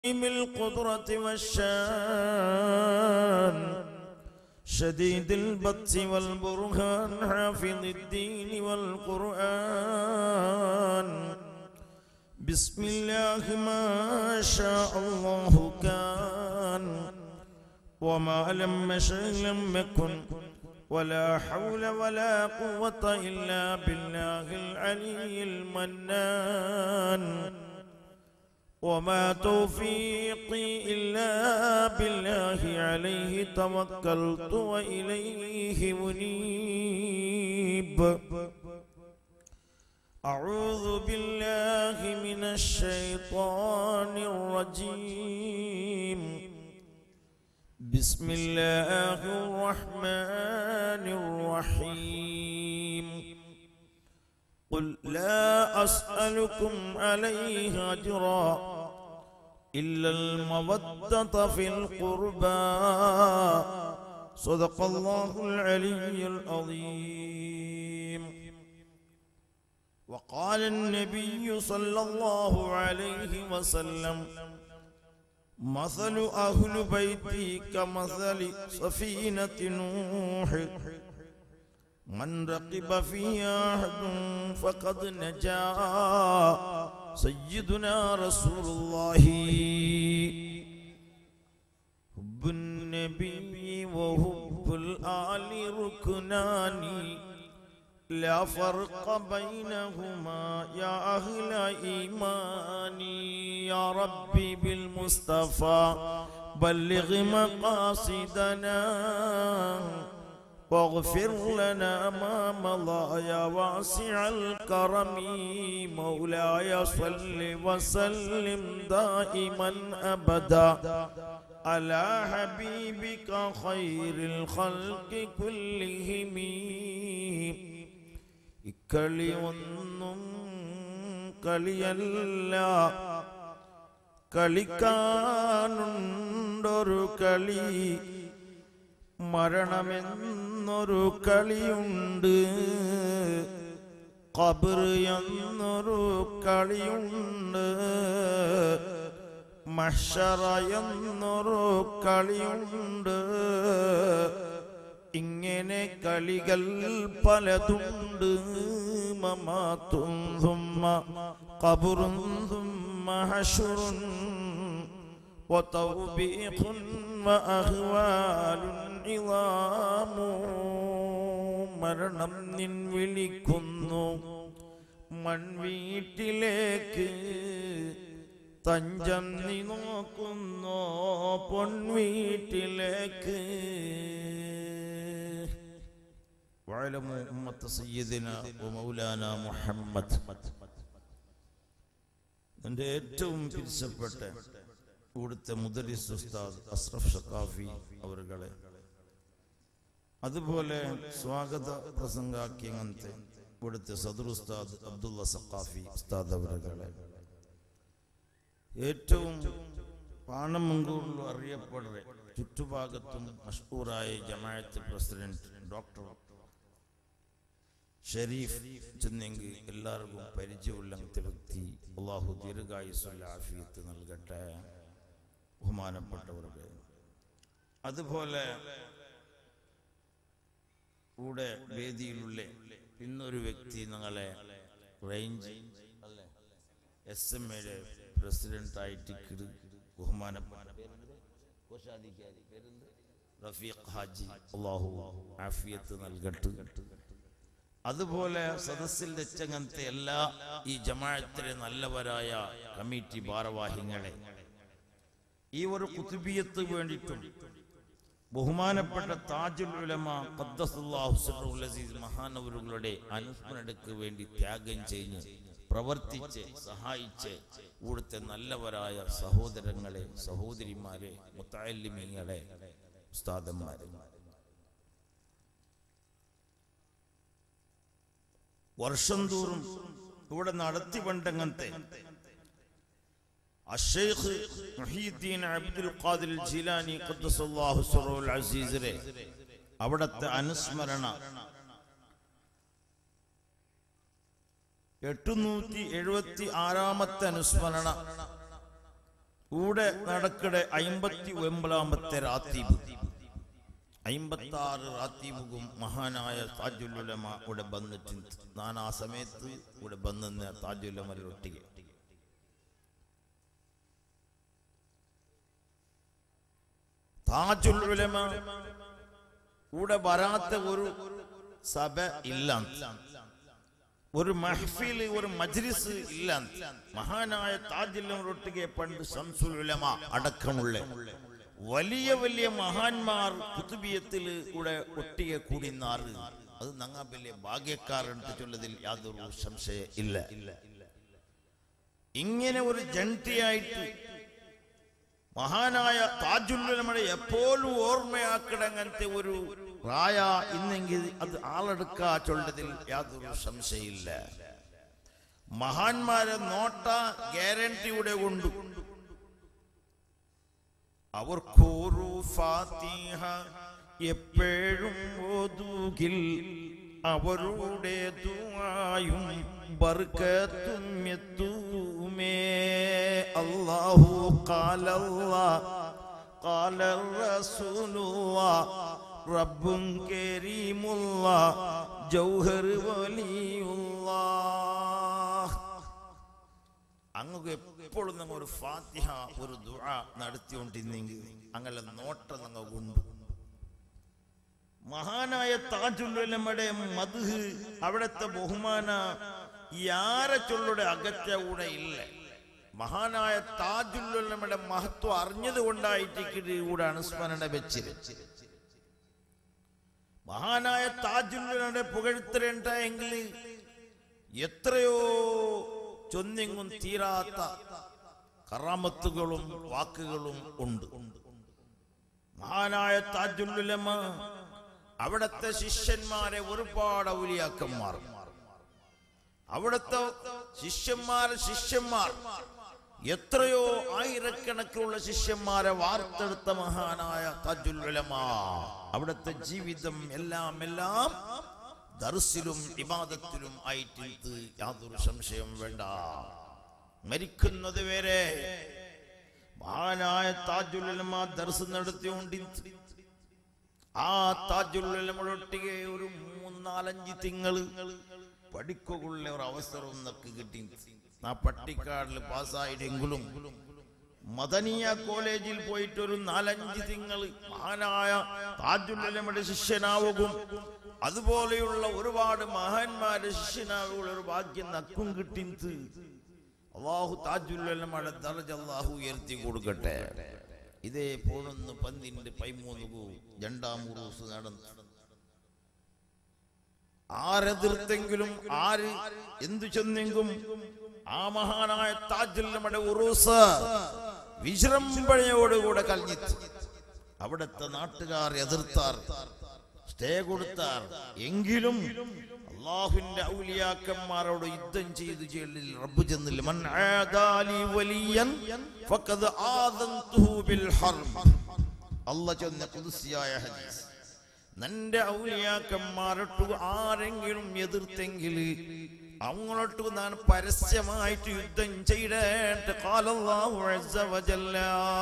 القدرة والشان شديد البطش والبرهان حافظ الدين والقرآن بسم الله ما شاء الله كان وما لم يشأ لم يكن ولا حول ولا قوة إلا بالله العلي المنان وما توفيقي إلا بالله عليه توكلت وإليه منيب أعوذ بالله من الشيطان الرجيم بسم الله الرحمن الرحيم قل لا أسألكم عليه أجرا إلا المودة في القربى صدق الله العلي العظيم وقال النبي صلى الله عليه وسلم مثل أهل بيتي كمثل سفينة نوح من رقب فيها أحد فقد نجا سيدنا رسول الله حب النبي وحب الآل ركنان لا فرق بينهما يا أهل إيماني يا ربي بالمصطفى بلغ مقاصدنا واغفر لنا ما مضى يا واسع الكرم مولاي صل وسلم دائما ابدا على حبيبك خير الخلق كلهم ഇക്കളി ഒന്നും കളിയല്ല കളിക്കാനുണ്ടൊരു കളി മരണമെന്നൊരു കളിയുണ്ട് കബർ എന്നൊരു കളിയുണ്ട് മഷറ എന്നൊരു കളിയുണ്ട് ഇങ്ങനെ കളികൾ പലതുണ്ട് മമാത്തും ثم قبر ثم حشر وتوبيخ وأهوال عظام മരണം നിൻ വിളിക്കുന്നു മൺവീട്ടിലേക്ക് തഞ്ചം നീ നോക്കുന്നു പൊൻവീട്ടിലേക്ക് وعلموا أمة سيدنا ومولانا محمد എൻ്റെ ഏറ്റവും പിരിച്ചപ്പെട്ട ഇവിടുത്തെ മുദരിസ് ഉസ്താദ് അസ്രഫ് ഷക്കാഫി അവരുകളെ അതുപോലെ സ്വാഗത പ്രസംഗാക്കി അങ്ങനത്തെ ഇവിടുത്തെ സദർ ഉസ്താദ് അബ്ദുള്ള സക്കാഫി ഉസ്താദ് അവരുകളെ ഏറ്റവും പാണമങ്കൂറിൽ അറിയപ്പെടുന്ന ചുറ്റുഭാഗത്തും മഷ്ഹൂറായ ജമാഅത്ത് പ്രസിഡന്റ് ഡോക്ടർ ഷരീഫ് ചെന്നെങ്കിൽ എല്ലാവർക്കും പരിചയമുള്ള അങ്ങനത്തെ വ്യക്തി അള്ളാഹു ദീർഘായുസുള്ള ആഫിയത്ത് നൽകട്ടെ ബഹുമാനപ്പെട്ടവർക്ക് അതുപോലെ കൂടെ വേദിയിലുള്ള ഇന്നൊരു വ്യക്തി ഞങ്ങളെ റേഞ്ച് അല്ലേ എസ് എം എയുടെ പ്രസിഡന്റ് ആയിട്ട് ബഹുമാനപ്പെട്ട റഫീഖ് ഹാജി അള്ളാഹു ആഫിയത്ത് നൽകട്ട് അതുപോലെ സദസ്സിൽ വെച്ചങ്ങനത്തെ എല്ലാ ഈ ജമാഅത്തിലെ നല്ലവരായ കമ്മിറ്റി ഭാരവാഹികളെ ഈ ഒരു കുത്തുബിയത്ത് വേണ്ടിയിട്ടും ബഹുമാനപ്പെട്ട താജുൽ ഉലമ ഖദ്ദസുല്ലാഹു സിർറുൽ അസീസ് മഹാനവരുകളുടെ അനുസ്മരണക്ക് വേണ്ടി ത്യാഗം ചെയ്ത് പ്രവർത്തിച്ച് സഹായിച്ച് ഇവിടുത്തെ നല്ലവരായ സഹോദരങ്ങളെ സഹോദരിമാരെ മുത്താലിമീങ്ങളെ ഉസ്താദന്മാരെ വർഷം തോറും ഇവിടെ നടത്തി പണ്ടങ്ങനത്തെ അഷേഖ് മുഹീദ്ദീൻ അബ്ദുൽ ഖാദിർ ജിലാനി ഖദ്ദസല്ലാഹു സിറോൽ അസീസിലെ അവിടത്തെ അനുസ്മരണ എട്ടുനൂറ്റി എഴുപത്തി ആറാമത്തെ അനുസ്മരണ ഇവിടെ നടക്കടെ അയിമ്പത്തി ഒമ്പതാമത്തെ റാത്തീബ് അയിമ്പത്തി ആറ് റാത്തീബും മഹാനായ താജുലുലമ ഇവിടെ വന്നിട്ട് ഞാൻ ആ സമയത്ത് ഇവിടെ വന്നെന്ന് താജുലമരൊട്ടിಗೆ താജുൽ ഉലമ ഇവിടെ വരാത്ത ഒരു സഭ ഇല്ല ഒരു മഹ്ഫിൽ ഒരു മജ്ലിസ് ഇല്ല മഹാനായ താജുലമരൊട്ടിಗೆ പണ്ട് ശംസുൽ ഉലമ അടക്കമുള്ള വലിയ വലിയ മഹാന്മാർ കുത്തുബിയത്തിൽ കൂടെ ഒട്ടിയെ കൂടിനാറ് അത് നങ്ങ വലിയ ഭാഗ്യക്കാരെന്ന് ചൊല്ലതിൽ യാതൊരു സംശയം ഇല്ല ഇങ്ങനെ ഒരു ജಂಟಿയായിട്ട് മഹാനായ താജുല്ലമയുടെ എപ്പോഴും ഓർമ്മയാക്കിടങ്ങനത്തെ ഒരു റായ ഇന്നെങ്കിൽ അത് ആളെടുക്കാ ചൊല്ലതിൽ യാതൊരു സംശയമില്ല മഹാന്മാരെ നോട്ട ഗ്യാരണ്ടിയുടെ കൊണ്ട് അവർക്കൊരു ഫാത്തിഹ എപ്പോഴും ഓതുകിൽ അവരുടെ ദുആയും ബർക്കത്തും എത്തുമേ അല്ലാഹു ഖാലല്ലാ ഖാല റസൂലുള്ളാ റബ്ബും കരീമുല്ലാ ജൗഹർ വലിയുള്ളാ അങ്ങ് എപ്പോഴും നമ്മ ഒരു ഫാത്തിഹ ഒരു ദുആ നടത്തിക്കൊണ്ടിരുന്നെങ്കിൽ അങ്ങനെ നോട്ടം നമ്മ കൊണ്ട് മഹാനായ താജുല്ലമയുടെ മധുഹ് അവിടുത്തെ ബഹുമാന യാരെ ചൊല്ലുടെ അകത്തെ കൂടെ ഇല്ല മഹാനായ താജുല്ലമയുടെ മഹത്വം അറിഞ്ഞത് കൊണ്ടായിട്ട് കൂടെ അനുസ്മരണ വെച്ചത് മഹാനായ താജുല്ലമയുടെ പുകഴ്ത്തലുണ്ടായെങ്കിൽ എത്രയോ ചൊന്നിങ്ങും തീരാത്ത കറാമത്തുകളും വാക്കുകളും ഉണ്ട് മഹാനായ താജുല്ലുലമ അവിടത്തെ ശിഷ്യന്മാരെ ഒരുപാട് ഔലിയാക്കന്മാർ അവിടുത്തെ ശിഷ്യന്മാരെ ശിഷ്യന്മാർ എത്രയോ ആയിരക്കണക്കിനുള്ള ശിഷ്യന്മാരെ വാർത്തെടുത്ത മഹാനായ താജുല്ലുലമ അവിടുത്തെ ജീവിതം എല്ലാം എല്ലാം ദർസിലും ഇബാദത്തിലും ആയിട്ട് യാതൊരു സംശയം വേണ്ട മരിക്കുന്നത് വരെ മഹാനായ താജുലമ ദർസ് നടത്തിയോണ്ടി ആ താജുലമൊട്ടിಗೆ ഒരു മൂന്നാലഞ്ച് തിങ്കള് പഠിക്കുള്ള ഒരു അവസരം നമുക്ക് കിട്ടി ആ പട്ടിക്കാടിൽ പാസ്സായിട്ടെങ്കിലും മദനിയ കോളേജിൽ പോയിട്ട് ഒരു നാലഞ്ച് തിങ്കൾ മഹാനായ താജുല്ലമയുടെ ശിഷ്യനാവുകയും അതുപോലെയുള്ള ഒരുപാട് മഹാന്മാരുടെ ശിഷ്യനാവുകൾ ഒരു ഭാഗ്യം നക്കും കിട്ടിയത് അള്ളാഹു താജുല്ലമയുടെ ദർജ അള്ളാഹു ഉയർത്തി കൊടുക്കട്ടെ ഇതേ പോണൊന്ന് പന്തിന്റെ പൈമൂന്ന് രണ്ടാം ഉറൂസ് നടന്നു ആരെതിർത്തെങ്കിലും ആര് എന്തു ചെന്നെങ്കും ആ മഹാനായ താജുല്ലമയുടെ ഉറൂസ് വിശ്രംഭണയോടുകൂടെ കൽഞ്ഞിത്ത് അവിടുത്തെ നാട്ടുകാർ എതിർത്താർ സ്റ്റേ കൊടുത്താർ എങ്കിലും അള്ളാഹുവിന്റെ ഔലിയാക്കന്മാരോട് യുദ്ധം ചെയ്തു ജയിലിൽ റബ്ബ് ചെന്നില്ല മൻ ആദാലി വലിയൻ ഫഖദ് ആദൻതുഹു ബിൽ ഹർബ് അല്ലാഹ് ചെന്ന ഖുദ്സിയായ ഹദീസ് നിന്റെ ഔലിയാക്കന്മാരൊട്ടു ആരെങ്കിലും എതിർത്തെങ്കിൽ അവങ്ങളൊട്ടു ഞാൻ പരസ്യമായിട്ട് യുദ്ധം ചെയ്തേട്ട് കാലല്ലാഹു അസ്സ വജല്ല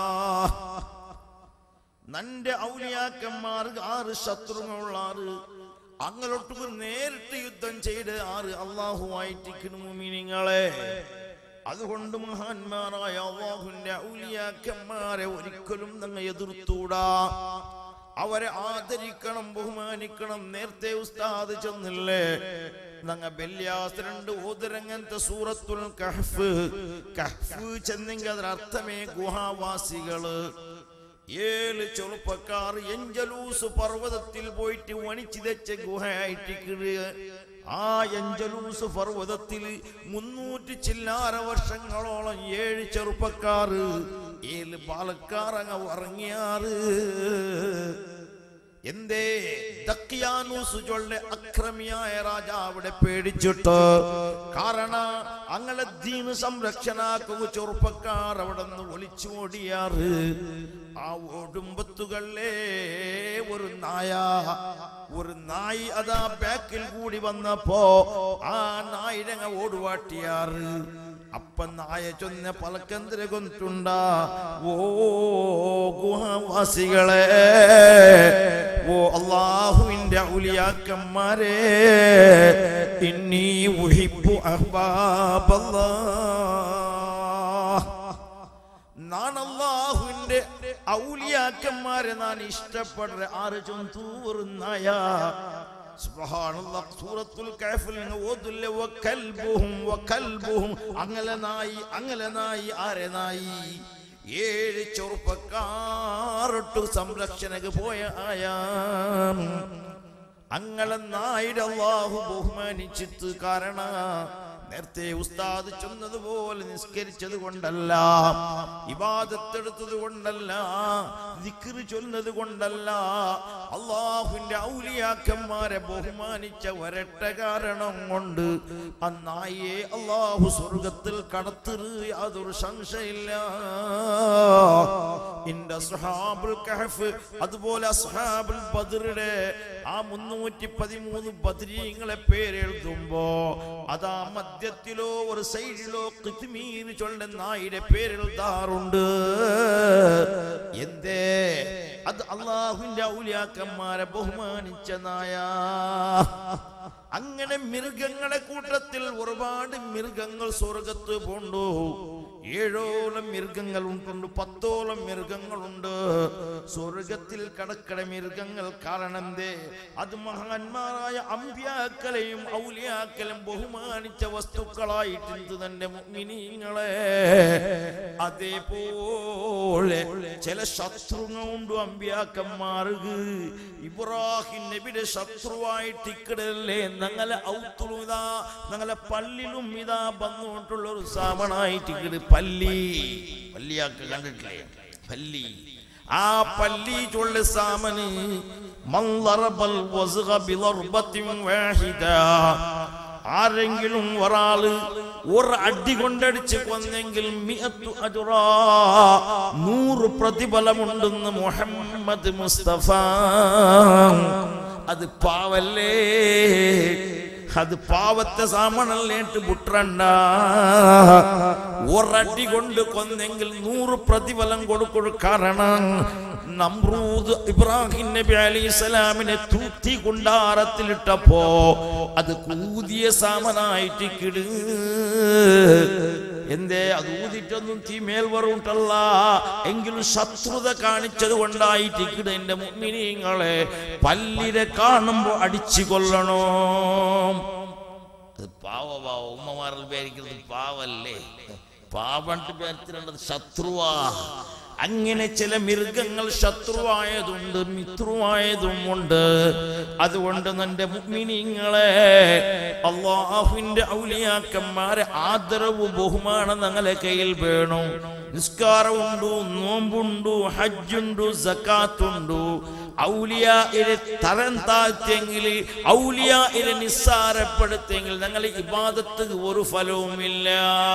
നന്റെ ഔലിയാക്കന്മാർ ആറ് ശത്രുങ്ങളുള്ള ആറ് അങ്ങനൊട്ടു നേരിട്ട് യുദ്ധം ചെയ്ത് ആറ് അള്ളാഹുവായിട്ടിരിക്കുന്നു മീനിങ്ങളെ അതുകൊണ്ട് മഹാന്മാരായ അള്ളാഹുവിന്റെ ഔലിയാക്കന്മാരെ ഒരിക്കലും നിങ്ങൾ എതിർത്തൂടാ അവരെ ആദരിക്കണം ബഹുമാനിക്കണം നേരത്തെ ഉസ്താദ് ചെന്നില്ലേ നങ്ങ ബല്യാസ് രണ്ട് ഓതിരങ്ങനത്തെ സൂറത്തുൽ കഹ്ഫ് കഹ്ഫ് ചെന്നെങ്കിൽ അതിന് അർത്ഥമേ ഗുഹാവാസികള് ഏഴ് ചെറുപ്പക്കാർ എഞ്ചലൂസ് പർവ്വതത്തിൽ പോയിട്ട് വണിച്ചിതച്ച ഗുഹയായിട്ട് ആ എഞ്ചലൂസ് പർവ്വതത്തിൽ മുന്നൂറ്റി ചില്ലാര വർഷങ്ങളോളം ഏഴ് ചെറുപ്പക്കാർ ഏഴ് പാലക്കാർ അങ്ങ് ഉറങ്ങിയാറ് എന്തേ ദക്കിയാനൂസുകളുടെ അക്രമിയായ രാജാവിടെ പേടിച്ചിട്ട് കാരണം അങ്ങനെ ദീന് സംരക്ഷണാക്കുക ചെറുപ്പക്കാർ അവിടെ നിന്ന് ഒളിച്ചു ഓടിയാറ് ആ ഓടുമ്പത്തുകളിലെ ഒരു നായ ഒരു നായി അതാ ബാക്കിൽ കൂടി വന്നപ്പോ ആ നായിരങ്ങ ഓടുവാട്ടിയാറ് അപ്പൻ നായ ചൊന്ന പലക്കെന്തിര കൊണ്ടുണ്ട ഓ ഗുഹവാസികളെ ഓ അള്ളാഹുവിന്റെ ഔലിയാക്കന്മാരെ ഇന്നീ ഉഹിബു അഹ്ബാബല്ലാഹ് നാൻ അള്ളാഹുവിന്റെ ഔലിയാക്കന്മാരെ നാൻ ഇഷ്ടപ്പെടുന്ന ആറ് ചൊന്തൂറുന്നായ സുബ്ഹാനല്ലാഹ് സൂറത്തുൽ കഹഫിൽ നിങ്ങൾ ഓതുല്ല വകൽബുഹും വകൽബുഹും അങ്ങനെ നായി അങ്ങനെ നായി ആരെ നായി ഏഴ് ചെറുപ്പക്കാരൊട്ടു സംരക്ഷണക്ക് പോയ ആയാം അങ്ങളെ നായിടെ അള്ളാഹു ബഹുമാനിച്ചിട്ട് കാരണ നേരത്തെ ഉസ്താദ് ചെന്നതുപോലെ നിസ്കരിച്ചത് കൊണ്ടല്ല ഇബാദത്തെടുത്തത് കൊണ്ടല്ല ദിക്റ് ചൊന്നത് കൊണ്ടല്ല അള്ളാഹുവിന്റെ ഔലിയാക്കന്മാരെ ബഹുമാനിച്ച ഒരട്ട കാരണം കൊണ്ട് ആ നായിയെ അള്ളാഹു സ്വർഗത്തിൽ കടത്തിറ് യാതൊരു സംശയമില്ല ഇന്റെ അസ്ഹാബുൽ കഹഫ് അതുപോലെ അസ്ഹാബുൽ ബദറിന്റെ ആ മുന്നൂറ്റി പതിമൂന്ന് ബദരീങ്ങളെ പേരെഴുതുമ്പോ അതാ മധ്യത്തിലോ ഒരു സൈഡിലോ കിത്മീർ ചൊല്ലുന്ന നായുടെ പേരെഴുതാറുണ്ട് എന്തേ അത് അള്ളാഹുവിന്റെ ഔലിയാക്കന്മാരെ ബഹുമാനിച്ച നായ അങ്ങനെ മൃഗങ്ങളെ കൂട്ടത്തിൽ ഒരുപാട് മൃഗങ്ങൾ സ്വർഗത്ത് പോണ്ടു ഏഴോളം മൃഗങ്ങൾ ഉണ്ടുണ്ട് പത്തോളം മൃഗങ്ങളുണ്ട് സ്വർഗത്തിൽ കടക്കട മൃഗങ്ങൾ കാരണം എന്തേ അത് മഹാന്മാരായ അമ്പ്യാക്കളെയും ഔലിയാക്കളെയും ബഹുമാനിച്ച വസ്തുക്കളായിട്ടുണ്ട് തന്റെ മുഗ്മിനീങ്ങളെ അതേപോലെ ചില ശത്രുങ്ങളുണ്ട് അമ്പ്യാക്കന്മാർക്ക് ഇബ്രാഹിം നബിയുടെ ശത്രുവായിട്ട് ഇക്കടല്ലേ ഞങ്ങളെ ഔത്തുളും ഇതാ ഞങ്ങളെ പള്ളിലും ഇതാ വന്നുകൊണ്ടുള്ള ഒരു സാമണായിട്ട് ഇക്കട് പല്ലി പല്ലിയാക്ക് കണ്ടിട്ടില്ലേ പല്ലി ആ പല്ലി ചൊള്ള സാമന് മല്ലറബൽ വസ്ഗ ബിളർബത്തിൻ വാഹിദ ആരെങ്കിലും ഒരാള് ഒരു അടി കൊണ്ടടിച്ച് കൊന്നെങ്കിൽ മിഅത്തു അജുറാ നൂറ് പ്രതിഫലമുണ്ടെന്ന് മുഹമ്മദ് മുസ്തഫ അത് പാവല്ലേ അത് പാവത്തെ സാമണല്ലേട്ട് പുത്രണ്ട ഒരടി കൊണ്ട് കൊന്നെങ്കിൽ നൂറ് പ്രതിഫലം കൊടുക്കൊടു കാരണം നമ്രൂദ് ഇബ്രാഹിം നബി അലൈഹി സ്വലാമിനെ തൂത്തി കുണ്ടാരത്തിലിട്ടപ്പോ അത് കൂതിയ സാമനായിട്ട് കിട് എന്തേ അത് ഊതിട്ടൊന്നും തീ മേൽ വറുണ്ടല്ല എങ്കിലും ശത്രുത കാണിച്ചത് കൊണ്ടായിട്ട് കിട് എന്റെ മുമ്മിനിങ്ങളെ പല്ലിനെ കാണുമ്പോ അടിച്ചു കൊല്ലണോ അത് പാവ പാവ ഉമ്മമാരിൽ പേരിക്കുന്നത് പാവല്ലേ പാവണ്ട് പേരത്തിലുള്ളത് ശത്രുവാ അങ്ങനെ ചില മൃഗങ്ങൾ ശത്രുവായതുണ്ട് മിത്രുവായതുമുണ്ട് അതുകൊണ്ട് നിന്റെ മുഗ്മിനിങ്ങളെ അള്ളാഹുവിന്റെ ഔലിയാക്കന്മാരെ ആദരവ് ബഹുമാനം ഞങ്ങളെ കയ്യിൽ വേണം നിസ്കാരമുണ്ടു നോമ്പുണ്ടു ഹജ്ജുണ്ടു സക്കാത്തുണ്ടു ഔലിയായിരെ തരം താഴ്ത്തിയെങ്കിൽ ഔലിയായിരെ നിസ്സാരപ്പെടുത്തിയെങ്കിൽ ഞങ്ങൾ ഇബാദത്ത് ഒരു ഫലവുമില്ല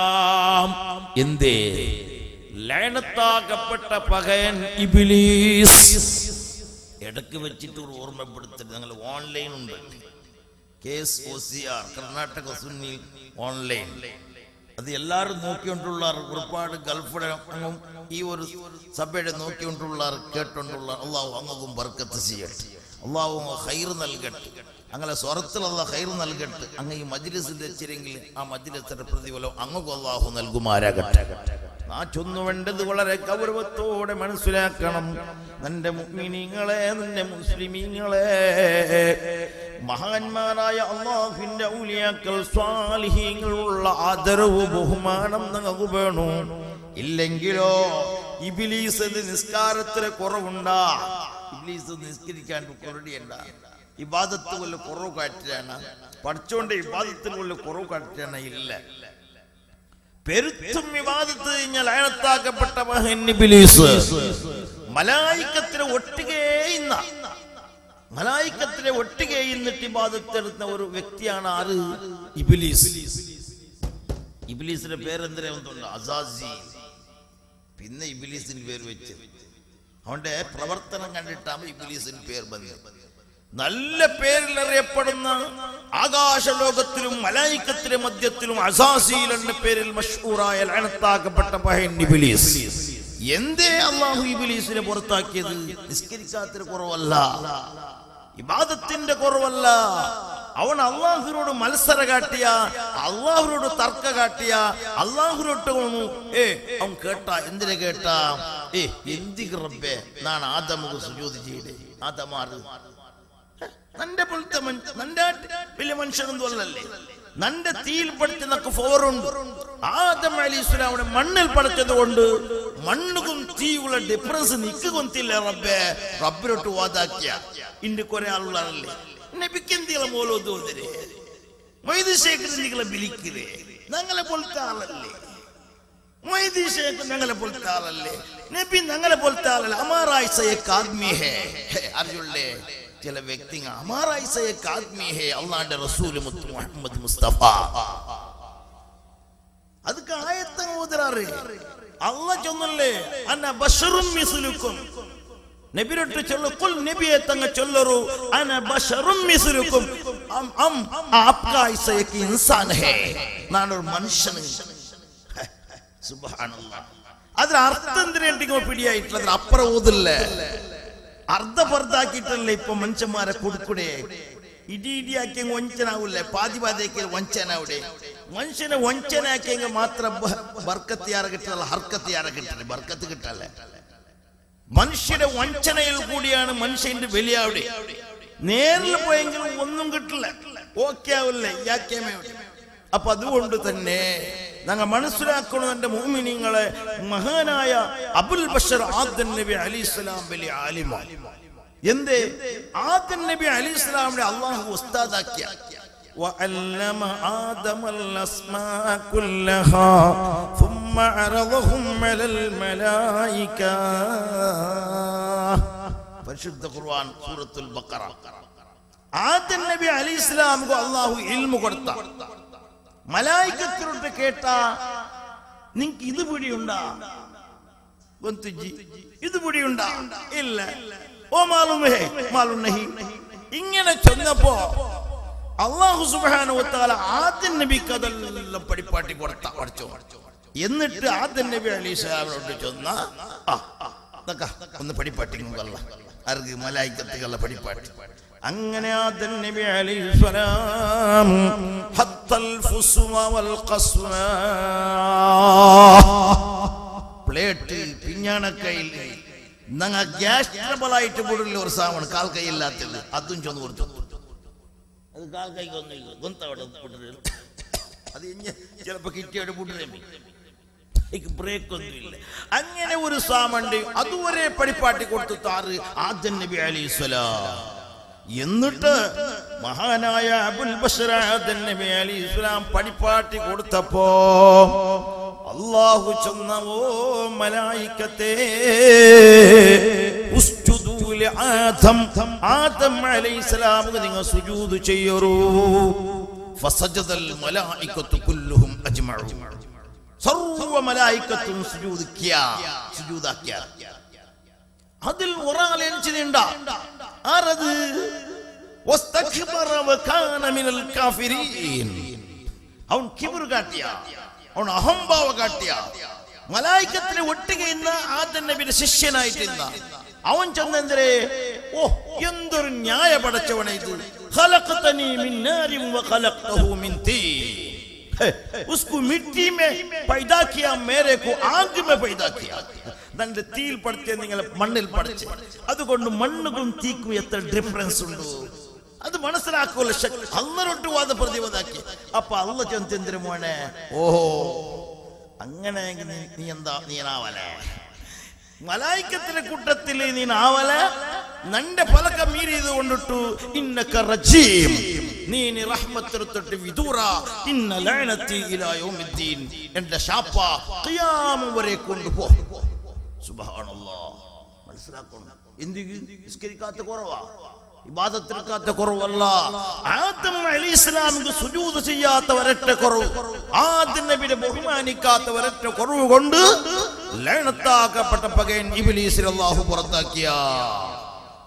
എന്തേ ലയനത്താക്കപ്പെട്ട പകയൻ ഇബിലീസ് ഇടക്ക് വെച്ചിട്ട് ഒരു ഓർമ്മപ്പെടുത്തൽ ഞങ്ങൾ ഓൺലൈൻ ഉണ്ട് കേസ് O C R Karnataka Sunni online അത് എല്ലാവരും നോക്കിക്കൊണ്ടുള്ള ഒരുപാട് ഗൾഫിടെ അങ്ങും ഈ ഒരു സഭയുടെ നോക്കിക്കൊണ്ടുള്ള കേട്ടുകൊണ്ടുള്ള അള്ളാഹു അങ്ങും ബർക്കത്ത് ചെയ്യട്ടെ അള്ളാഹു ഹൈർ നൽകട്ടെ അങ്ങനെ സ്വറത്തിലുള്ള ഹൈർ നൽകട്ടെ അങ്ങ് ഈ മജ്ലിസിൽ വെച്ചിരെങ്കിൽ ആ മജ്ലിസിന്റെ പ്രതിഫലം അങ്ങും അള്ളാഹു നൽകുമാരാകട്ടെ ആ ചൊന്നു വേണ്ടത് വളരെ ഗൗരവത്തോടെ മനസ്സിലാക്കണം നിന്റെ മുഗ്മിനീങ്ങളെ നിന്റെ മുസ്ലിമീങ്ങളെ മഹാന്മാരായ അള്ളാഹുവിന്റെ ഔലിയാക്കൾ സ്വാലിഹീങ്ങളുള്ള ആദരവ് ബഹുമാനം നിങ്ങൾക്ക് വേണു ഇല്ലെങ്കിലോ ഇബിലീസ് നിസ്കാരത്തിന് കുറവുണ്ടാ ഇബിലീസ് നിസ്കരിക്കാൻ കുറടിയണ്ട ഇബാദത്ത് കൊല്ല കുറവ് കാറ്റാണ് പഠിച്ചോണ്ട് ഇബാദത്തിന് കൊല്ല കുറവ് കാറ്റാണ് ഇല്ല പെരുത്തും വിവാദത്ത് കഴിഞ്ഞാൽ അയണത്താക്കപ്പെട്ട മഹൻ ഇബ്ലീസ് മലായിക്കത്തിന് ഒട്ടുകേയുന്ന മലായിക്കത്തിനെ ഒട്ടുകേയുന്നിട്ട് ഇബാദത്തെടുത്ത ഒരു വ്യക്തിയാണ് ആര് ഇബിലീസ് ഇബിലീസിന്റെ പേരെന്തിനാ ഒന്നുണ്ട് അസാസി പിന്നെ ഇബിലീസിന് പേര് വെച്ച് അവന്റെ പ്രവർത്തനം കണ്ടിട്ടാണ് ഇബിലീസിന് പേര് വന്നത് നല്ല പേരിൽ അറിയപ്പെടുന്ന ആകാശലോകത്തിലും മലായിക്കത്തിലെ മധ്യത്തിലും അസാസീൽ എന്ന പേരിൽ മഷൂറായ ലണത്താക്കപ്പെട്ട പഹയൻ ഇബിലീസ് എന്തേ അള്ളാഹു ഇബിലീസിനെ പുറത്താക്കിയത് നിസ്കരിക്കാത്തിന് കുറവല്ല ഇബാദത്തിന്റെ കുറവല്ല അവൻ അള്ളാഹുവിനോട് മത്സര കാട്ടിയ അള്ളാഹുവിനോട് തർക്ക കാട്ടിയ അള്ളാഹുവിനോട്ട് വന്നു ഏ അവൻ കേട്ട എന്തിനെ കേട്ട ഏ എന്തിക്ക് റബ്ബേ നാണ് ആദമുക്ക് സുജോതി ചെയ്തേ ആദമാറ് നന്റെ പോലത്തെ മനുഷ്യ നന്റെ വലിയ മനുഷ്യനൊന്നും അല്ലല്ലേ നന്റെ തീയിൽ പഠിച്ച നക്ക് ഫോറുണ്ട് ആദം അലി ഇസ്ലാമിനെ മണ്ണിൽ പഠിച്ചത് കൊണ്ട് മണ്ണുകും തീയുള്ള ഡിഫറൻസ് നിക്ക് കൊന്തില്ല റബ്ബേ റബ്ബിലോട്ട് വാതാക്കിയ ഇന്റെ കുറെ ആളുകളല്ലേ നബിക്ക് എന്തെങ്കിലും മോലോ തോന്നരേ വൈദ്യശേഖരൻ നിങ്ങളെ വിളിക്കുന്നേ ഞങ്ങളെ പോലത്തെ ആളല്ലേ വൈദ്യശേഖരൻ ഞങ്ങളെ പോലത്തെ ആളല്ലേ നബി ഞങ്ങളെ പോലത്തെ ആളല്ലേ അമാറായി സയ്യക്ക് ആദ്മി ഹേ അറിയുള്ളേ ചില വ്യക്തികൾ അമാറായി സയ്യക്ക് ആദ്മി ഹേ അള്ളാന്റെ റസൂൽ മുത്ത് മുഹമ്മദ് മുസ്തഫ ಅದಕ್ಕೆ ಆಯತ್ತ ಓದಿರಾರಿ ಅಲ್ಲ ಚೊನ್ನಲ್ಲೇ ಅನ್ನ ಬಶರುಂ ಮಿಸುಲುಕುಂ നബിരൊട്ട് ചൊല്ലു കുൽ നബിയെ തങ്ങ ചൊല്ലറു അന ബശറും മിസ്ലുക്കും അം അം ആപ്കാ ഇസയക്ക് ഇൻസാൻ ഹേ നാനൊരു മനുഷ്യന് ഹേ, സുബ്ഹാനല്ലാഹ് അതിന് അർത്ഥം എന്തിനാ പിടിയായിട്ടുള്ള അതിന് അപ്പുറം ഓതില്ല അർദ്ധപർദ്ധാക്കിയിട്ടല്ലേ ഇപ്പൊ മനുഷ്യന്മാരെ കൊടുക്കൂടെ ഇടി ഇടിയാക്കിയ വഞ്ചനാവൂല്ലേ പാതി പാതിയാക്കിയ വഞ്ചനാവിടെ മനുഷ്യനെ വഞ്ചനാക്കിയെങ്കിൽ മാത്രം ബ- ബർക്കത്ത് യാറെ കിട്ടല്ല ഹർക്കത്ത് യാറെ കിട്ടല്ലേ ബർക്കത്ത് കിട്ടല്ലേ മനുഷ്യന്റെ വഞ്ചനയിൽ കൂടിയാണ് മനുഷ്യന്റെ വലിയ അവിടെ നേരിൽ പോയെങ്കിലും ഒന്നും കിട്ടില്ല ഓക്കെ ആവില്ല ഇയാക്കേമേ അപ്പൊ അതുകൊണ്ട് തന്നെ ഞങ്ങൾ മനസ്സിലാക്കണം എന്റെ മോമിനിങ്ങളെ മഹാനായ അബുൽ ബഷർ ആദ്യൻ നബി അലി ഇസ്ലാം വലിയ ആലിമ എന്തേ ആദ്യൻ നബി അലി ഇസ്ലാമിനെ അള്ളാഹു ഉസ്താദാക്കിയ وعلم آدم الأسماء كلها ثم عرضهم على الملائكة പരിശുദ്ധ ഖുർആൻ സൂറത്തുൽ ബഖറ ആദ്യം നബി അലി ഇസ്ലാമുക്ക് അള്ളാഹു ഇൽമു കൊടുത്ത മലായിക്കത്തിലോട്ട് കേട്ട നിങ്ങക്ക് ഇത് പിടിയുണ്ടാ ഗൊന്തുജി ഇത് പിടിയുണ്ടാ ഇല്ല ഓ മാലുമേ മാലുന്നഹി ഇങ്ങനെ ചെന്നപ്പോ അള്ളാഹു സുബ്ഹാനഹു വതആല ആദ്യം നബിക്ക് അതെല്ലാം പഠിപ്പാട്ടി കൊടുത്ത പഠിച്ചോ എന്നിട്ട് ആദ്യം നബി അലൈഹി സ്വലാമിനോട് ചെന്ന ആ ഇതൊക്കെ ഒന്ന് പഠിപ്പാട്ടി കൊല്ല അർക്ക് മലായിക്കത്തുകളുടെ പഠിപ്പാട്ടി അങ്ങനെ ആദ്യം നബി അലൈഹി സ്വലാം ഹത്തൽ ഫുസ്വ വൽ ഖസ്വ പ്ലേറ്റ് പിഞ്ഞാണക്കയിൽ നങ്ങ ഗ്യാസ് ട്രബിളായിട്ട് പോലുള്ള ഒരു സാമാണ് കാൽ കൈയില്ലാത്തത് അതും ചൊന്ന് കൊടുത്തു അത് കാൽ കൈക്കൊന്നില്ല ഗൊന്തവിടെ പൊട്ടില്ല അത് ഇഞ്ഞ ചിലപ്പോ കിറ്റിയോട് പൊട്ടില്ലേ ബ്രേക്ക് ഒന്നുമില്ല അങ്ങനെ ഒരു സാമണ്ട് അതുവരെ പടിപ്പാട്ടി കൊടുത്തു താറ് ആദ്യം നബി അലൈഹി സ്വലാം എന്നിട്ട് മഹാനായ അബുൽ ബഷർ ആദൻ നബി അലി ഇസ്ലാം പടിപ്പാട്ടി കൊടുത്തപ്പോ അള്ളാഹു ചെന്ന ഓ മലായിക്കത്തെ ഉസ്ജുദൂ ലി ആദം ആദം അലൈഹിസ്സലാമുക്ക് നിങ്ങൾ സുജൂദ് ചെയ്യറൂ ഫസജദൽ മലായിക്കത്തു കുല്ലുഹും അജ്മഉ സർവ മലായിക്കത്തും സുജൂദിക്കുക സുജൂദാക്കിയ അതിൽ ഒരാൾ എണിച്ചിട്ടുണ്ട ആരത് വസ്തക്ബറ വകാന മിനൽ കാഫിരീൻ അവൻ കിബർ കാട്ടിയ അവൻ അഹംഭാവ കാട്ടിയ മലായിക്കത്തിന് ഒട്ടുകയുന്ന ആദ്യ നബിയുടെ ശിഷ്യനായിട്ടിരുന്ന അവൻ ചെന്നെന്തരേ ഓ എന്തൊരു ന്യായ പടച്ചവനെ ഇത് ഖലഖതനി മിൻ നാരിൻ വഖലഖതഹു മിൻ തീൻ है, उसको मिट्टी में पैदा किया मेरे को आग में पैदा किया തന്റെ തീയിൽ പഠിച്ച നിങ്ങളെ മണ്ണിൽ പഠിച്ച് അതുകൊണ്ട് മണ്ണുകളും തീക്കും എത്ര ഡിഫറൻസ് ഉണ്ട് അത് മനസ്സിലാക്കുമല്ലോ ശക്തി അന്നൊട്ട് വാദ പ്രതിവതാക്കി അപ്പൊ അള്ള ചെന്തിന്ദ്ര മോനെ ഓഹോ അങ്ങനെയെങ്കിൽ നീ നീ എന്താ നീനാവലേ മലായിക്കത്തിന്റെ കൂട്ടത്തിൽ നീ ആവല നന്റെ പലക മീരിയത് കൊണ്ടിട്ടു ഇന്നക റജീം നീ നീ റഹ്മത്തിനൊത്തൊട്ട് വിദൂറ ഇന്ന ലഅനത്തി ഇലാ യൗമിദ്ദീൻ എന്റെ ശാപ്പ ഖിയാമം വരെ കൊണ്ടുപോ സുബ്ഹാനല്ലാഹ് മനസ്സിലാക്കണം എന്തിക്ക് നിസ്കരിക്കാത്ത കുറവാ ഇബാദത്തിനെക്കാത്ത കുറവല്ല ആദം അലി ഇസ്ലാമിക്ക് സുജൂത് ചെയ്യാത്ത ഒരൊറ്റ കുറവ് ആദ്യം നബിനെ ബഹുമാനിക്കാത്ത ഒരൊറ്റ കുറവ് കൊണ്ട് ലയണത്താക്കപ്പെട്ട പകയൻ ഇബിലീസിൽ അള്ളാഹു പുറത്താക്കിയ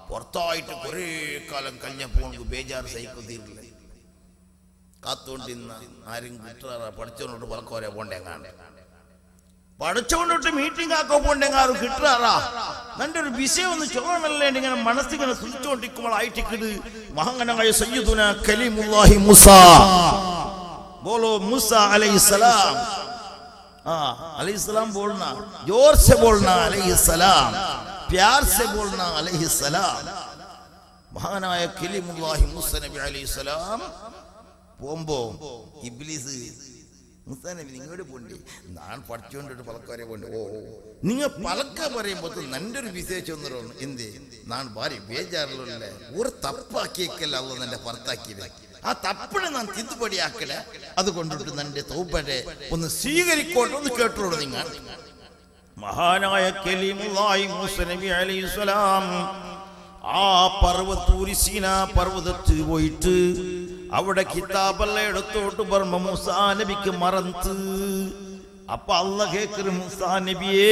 പുറത്തായിട്ട് കുറേ കാലം കഴിഞ്ഞപ്പോൾ ബേജാറ് സൈക്കോ തീരില്ല കാത്തുകൊണ്ടിരുന്ന ആരും കിട്ടാറ പഠിച്ചവനോട് പറക്കോരെ പോണ്ടെങ്ങാണ്ട് പഠിച്ചോണ്ടിട്ട് മീറ്റിംഗ് ആക്കോ പോണ്ടെങ്ങാറ് കിട്ടാറാ നന്റെ ഒരു വിഷയം ഒന്ന് ചോണല്ലേ ഇങ്ങനെ മനസ്സിങ്ങനെ സുഖിച്ചോണ്ടിരിക്കുമ്പോഴായിട്ടിക്കത് മഹങ്ങനായ സയ്യിദുന കലിമുല്ലാഹി മുസ बोलो मूसा अलैहिस्सलाम हाँ अलैहिस्सलाम बोलना जोर से बोलना अलैहिस्सलाम प्यार से बोलना अलैहिस्सलाम മഹാനായ കലിമുല്ലാഹി മൂസ നബി അലൈഹിസ്സലാം പോകുമ്പോ ഇബ്ലീസ് മൂസ നബി നിങ്ങളുടെ പോണ്ടി ഞാൻ പഠിച്ചുകൊണ്ടിട്ട് പലക്കാരെ പോണ്ടി ഓ നിങ്ങൾ പലക്ക പറയുമ്പോൾ നന്റെ ഒരു വിശേഷം ഒന്നും എന്ത് ഞാൻ ഭാര്യ ബേജാറിലല്ലേ ഒരു തപ്പാക്കിയേക്കല്ല അല്ല എന്റെ പുറത്താക്കിയത് ആ തപ്പിനെ ഞാൻ തിദ്ದುപടിയാക്കല അതുകൊണ്ടിട്ട് നന്റെ തൗപ്പനെ ഒന്ന് സ്വീകരിക്കോട്ടെ ഒന്ന് കേട്ടോളൂ നിങ്ങൾ മഹാനായ കലീമുല്ലാഹി മൂസ നബി അലൈഹിസ്സലാം ആ പർവ്വതൂരി സീന പർവ്വതത്തിൽ പോയിട്ട് അവിടെ കിതാബെല്ലാം എടുത്തോട്ട് ബർമ്മ മൂസാ നബിക്ക് മറന്ന് അപ്പൊ അല്ല കേക്കറ് മൂസാ നബിയേ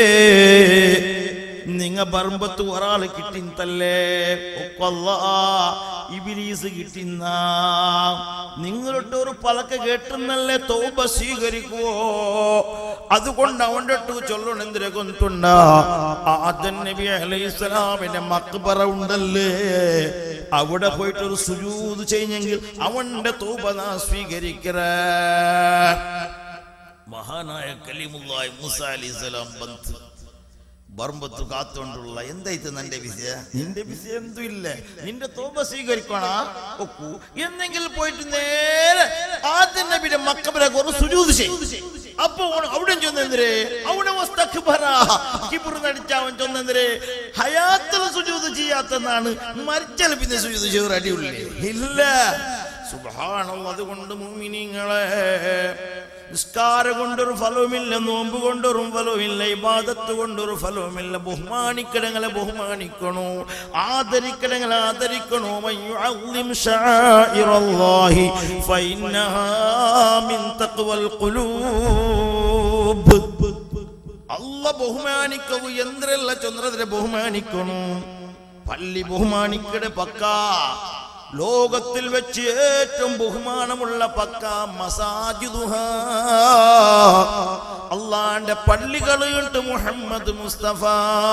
നിങ്ങ ബർമ്പത്ത് ഒരാള് കിട്ടിന്തല്ലേ ഒക്കൊല്ല ഇബിലീസ് കിട്ടിന്ന നിങ്ങളുടെ ഒരു പലക്ക കേട്ടുന്നല്ലേ തോപ സ്വീകരിക്കുവോ അതുകൊണ്ട് അവന്റെ അടുത്ത് ചൊല്ലണം എന്തിനെ കൊണ്ടുണ്ട ആദൻ നബി അലൈഹിസ്സലാമിന്റെ മക്ബറ ഉണ്ടല്ലേ അവിടെ പോയിട്ട് ഒരു സുജൂത് ചെയ്യുന്നെങ്കിൽ അവന്റെ തോപ നാ സ്വീകരിക്കറ മഹാനായ കലിമുല്ലായി മൂസ അലൈഹിസ്സലാം ബന്ധു ബർമ്പത്ത് കാത്തോണ്ടുള്ള എന്തായിട്ട് നിന്റെ വിഷയ നിന്റെ വിഷയം എന്തും ഇല്ല നിന്റെ തോപ സ്വീകരിക്കണ ഒക്കു എന്നെങ്കിൽ പോയിട്ട് നേരെ ആദ്യം നബിയുടെ മക്കബരെ കുറച്ച് സുജൂത് ചെയ്യും അപ്പൊ അവിടെ ചൊന്നെന്തരേ അവിടെ കിബുർ നടിച്ചവൻ ചൊന്നെന്തരേ ഹയാത്തിൽ സുജൂത് ചെയ്യാത്തെന്നാണ് മരിച്ചാൽ പിന്നെ സുജൂത് ചെയ്ത് അടിയുള്ളേ ഇല്ല സുബാനുള്ള അതുകൊണ്ട് മുമിനിങ്ങളെ നിസ്കാരം കൊണ്ടൊരു ഫലവുമില്ല നോമ്പ് കൊണ്ടൊരു ഫലവുമില്ല ഇബാദത്ത് കൊണ്ടൊരു ഫലവുമില്ല ബഹുമാനിക്കടങ്ങളെ ബഹുമാനിക്കണോ ആദരിക്കടങ്ങളെ ആദരിക്കണോ മയ്യുഅള്ളിം ശആഇറല്ലാഹി ഫഇന്നഹാ മിൻ തഖ്വൽ ഖുലൂബ് അല്ല ബഹുമാനിക്കവു എന്തിരല്ല ചന്ദ്രതിരെ ബഹുമാനിക്കണു പള്ളി ബഹുമാനിക്കടെ പക്കാ ലോകത്തിൽ വെച്ച് ഏറ്റവും ബഹുമാനമുള്ള പക്ക മസാജിദുഹ അള്ളാന്റെ പള്ളികളുണ്ട് മുഹമ്മദ് മുസ്തഫ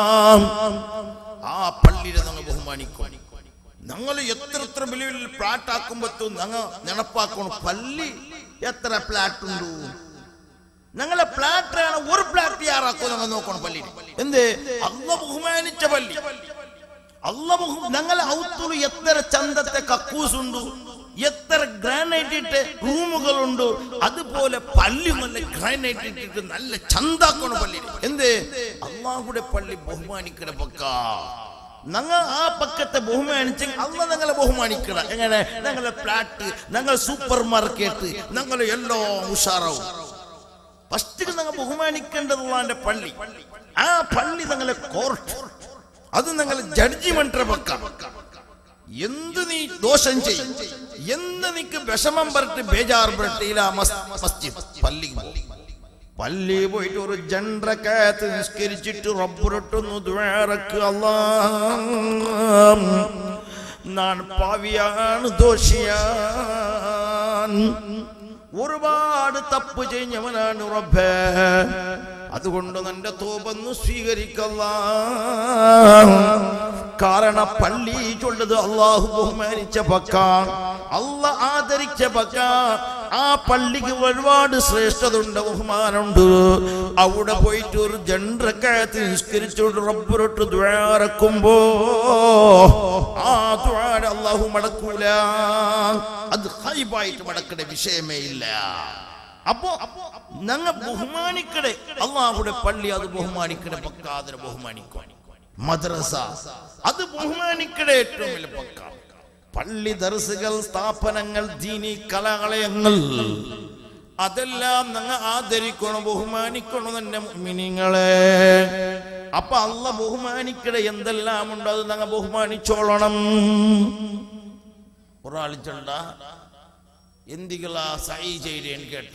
ആ പള്ളിയെ ഞങ്ങൾ ബഹുമാനിക്കും ഞങ്ങൾ എത്ര എത്ര വലിയ വലിയ ഫ്ലാറ്റ് ആക്കുമ്പത്തും ഞങ്ങൾ നടപ്പാക്കണം പള്ളി എത്ര ഫ്ലാറ്റ് ഉണ്ട് ഞങ്ങളെ ഫ്ലാറ്റ് ആണ് ഒരു ഫ്ലാറ്റ് യാറാക്കും ഞങ്ങൾ നോക്കണം പള്ളി എന്ത് അള്ള ബഹുമാനിച്ച പള്ളി അല്ല ഞങ്ങളെ ഔത്തുള്ളു എത്ര ചന്തത്തെ കക്കൂസുണ്ട് എത്ര ഗ്രാനൈറ്റ് ഇട്ട് റൂമുകളുണ്ട് അതുപോലെ പള്ളി നല്ല ഗ്രാനൈറ്റ് ഇട്ടിട്ട് നല്ല ചന്താക്കണം പള്ളി എന്ത് അള്ളാഹുടെ പള്ളി ബഹുമാനിക്കണ പക്ക ഞങ്ങൾ ആ പക്കത്തെ ബഹുമാനിച്ച് അല്ല ഞങ്ങളെ ബഹുമാനിക്കണം എങ്ങനെ ഞങ്ങളെ ഫ്ലാറ്റ് ഞങ്ങൾ സൂപ്പർ മാർക്കറ്റ് ഞങ്ങൾ എല്ലാം ഉഷാറാവും ഫസ്റ്റ് ഞങ്ങൾ ബഹുമാനിക്കേണ്ടതുള്ള പള്ളി ആ പള്ളി ഞങ്ങളെ കോർട്ട് അത് നിങ്ങൾ ജഡ്ജിമെന്റ് പക്ക എന്ത് നീ ദോഷം ചെയ്യും എന്ത് നീക്ക് വിഷമം പറഞ്ഞിട്ട് ബേജാർ പറഞ്ഞിട്ട് മസ്ജിദ് പള്ളി പള്ളി പോയിട്ട് ഒരു ജണ്ടക്കകത്ത് നിസ്കരിച്ചിട്ട് റബ്ബുരട്ടൊന്ന് ദ്വാരക്ക് അല്ലാ ഞാൻ പാവിയാണ് ദോഷിയാൻ ഒരുപാട് തപ്പ് ചെയ്യുന്നവനാണ് റബ്ബേ അതുകൊണ്ട് നിന്റെ തോപൊന്ന് സ്വീകരിക്കല്ല കാരണം പള്ളി ചൊല്ലത് അള്ളാഹു ബഹുമാനിച്ച പക്ക അല്ല ആദരിച്ച പക്ക ആ പള്ളിക്ക് ഒരുപാട് ശ്രേഷ്ഠത ഉണ്ട് ബഹുമാനമുണ്ട് അവിടെ പോയിട്ട് ഒരു ജണ്ടക്കകത്ത് നിസ്കരിച്ചോണ്ട് റബ്ബറൊട്ട് ദ്വാരക്കുമ്പോ ആ ദ്വാര അള്ളാഹു മടക്കൂല അത് ഹൈബായിട്ട് മടക്കേണ്ട വിഷയമേ ഇല്ല അപ്പോ ഞങ്ങൾ ബഹുമാനിക്കടെ അള്ളാഹുടെ പള്ളി അത് ബഹുമാനിക്കടെ പക്ക അതിനെ ബഹുമാനിക്കും മദ്രസ അത് ബഹുമാനിക്കടെ ഏറ്റവും വലിയ പക്ക പള്ളി ദർസുകൾ സ്ഥാപനങ്ങൾ ദീനി കലാലയങ്ങൾ അതെല്ലാം ഞങ്ങൾ ആദരിക്കണം ബഹുമാനിക്കണം തന്നെ മിനിങ്ങളെ അപ്പൊ അല്ല ബഹുമാനിക്കടെ എന്തെല്ലാം ഉണ്ടോ അത് ഞങ്ങൾ ബഹുമാനിച്ചോളണം ഒരാൾ ചൊണ്ട എന്തികളാ സൈ ചെയ്തേൻ കേട്ട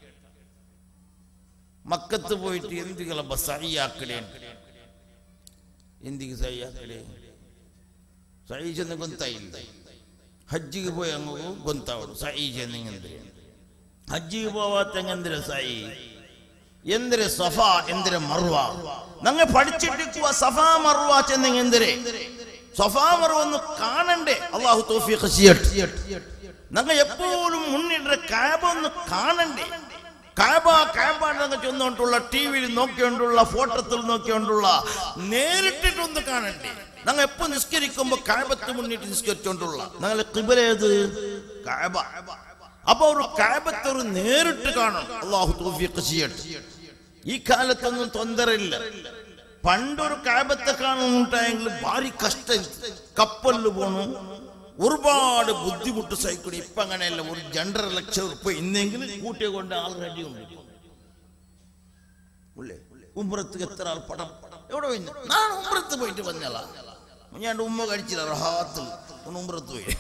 മക്കത്ത് പോയിട്ട് എന്തികള സൈയാക്കടേൻ എന്തിക്ക് സൈയാക്കടേ ಸೈ ಚೆಂದ ಗೊಂತ ಇಲ್ಲ ಹಜ್ಜಿಗೆ പോയി അങ്ങ് ಗೊಂತಾವಡು ಸಾಯಿ ಚೆಂದಂದ್ರೆ ಹಜ್ಜಿಗೆ പോവാത്തെಂಗಂದ್ರೆ ಸಾಯಿ ಎಂದರೆ ಸಫಾ ಎಂದರೆ ಮರ್ವ ನಂಗೆ പഠിച്ചിട്ടിക്കുക സഫാ മർവ ചെന്നെಂದರೆ സഫാ മർവ ഒന്ന് കാണണ്ടേ അള്ളാഹു തൗഫീഖ് ചെയ്യട്ടെ ഞങ്ങൾ എപ്പോഴും മുന്നിട്ട് കാബ ഒന്ന് കാണണ്ടേ കാബ കാബ എന്നൊക്കെ ചെന്നുകൊണ്ടുള്ള ടി വിയിൽ നോക്കിക്കൊണ്ടുള്ള ഫോട്ടോത്തിൽ നോക്കിക്കൊണ്ടുള്ള നേരിട്ടിട്ടൊന്ന് കാണണ്ടേ ഞങ്ങൾ എപ്പോ നിസ്കരിക്കുമ്പോ കാബത്ത് മുന്നിട്ട് നിസ്കരിച്ചുകൊണ്ടുള്ള ഞങ്ങളെ കിബലേത് കാബ അപ്പൊ ഒരു കാബത്ത് ഒരു നേരിട്ട് കാണും അള്ളാഹു തൗഫീഖ് ചെയ്യട്ടെ ഈ കാലത്തൊന്നും തൊന്തരയില്ല പണ്ടൊരു കാബത്തെ കാണുന്നുണ്ടായെങ്കിൽ ഭാരി കഷ്ടം കപ്പലിൽ പോണു ഒരുപാട് ബുദ്ധിമുട്ട് സഹിക്കണം ഇപ്പൊ അങ്ങനെയല്ല ഒരു രണ്ടര ലക്ഷം ഉറുപ്പ ഇന്നെങ്കിലും കൂട്ടിയെ കൊണ്ട് ആൾ റെഡി ഉണ്ട് ഉള്ളേ ഉമ്രത്ത് എത്ര ആൾ പടം എവിടെ പോയി ഞാൻ ഉമ്രത്ത് പോയിട്ട് വന്നല്ല ഞാൻ ഉമ്മ കഴിച്ചില്ല റഹാത്തിൽ ഒന്ന് ഉമ്രത്ത് പോയി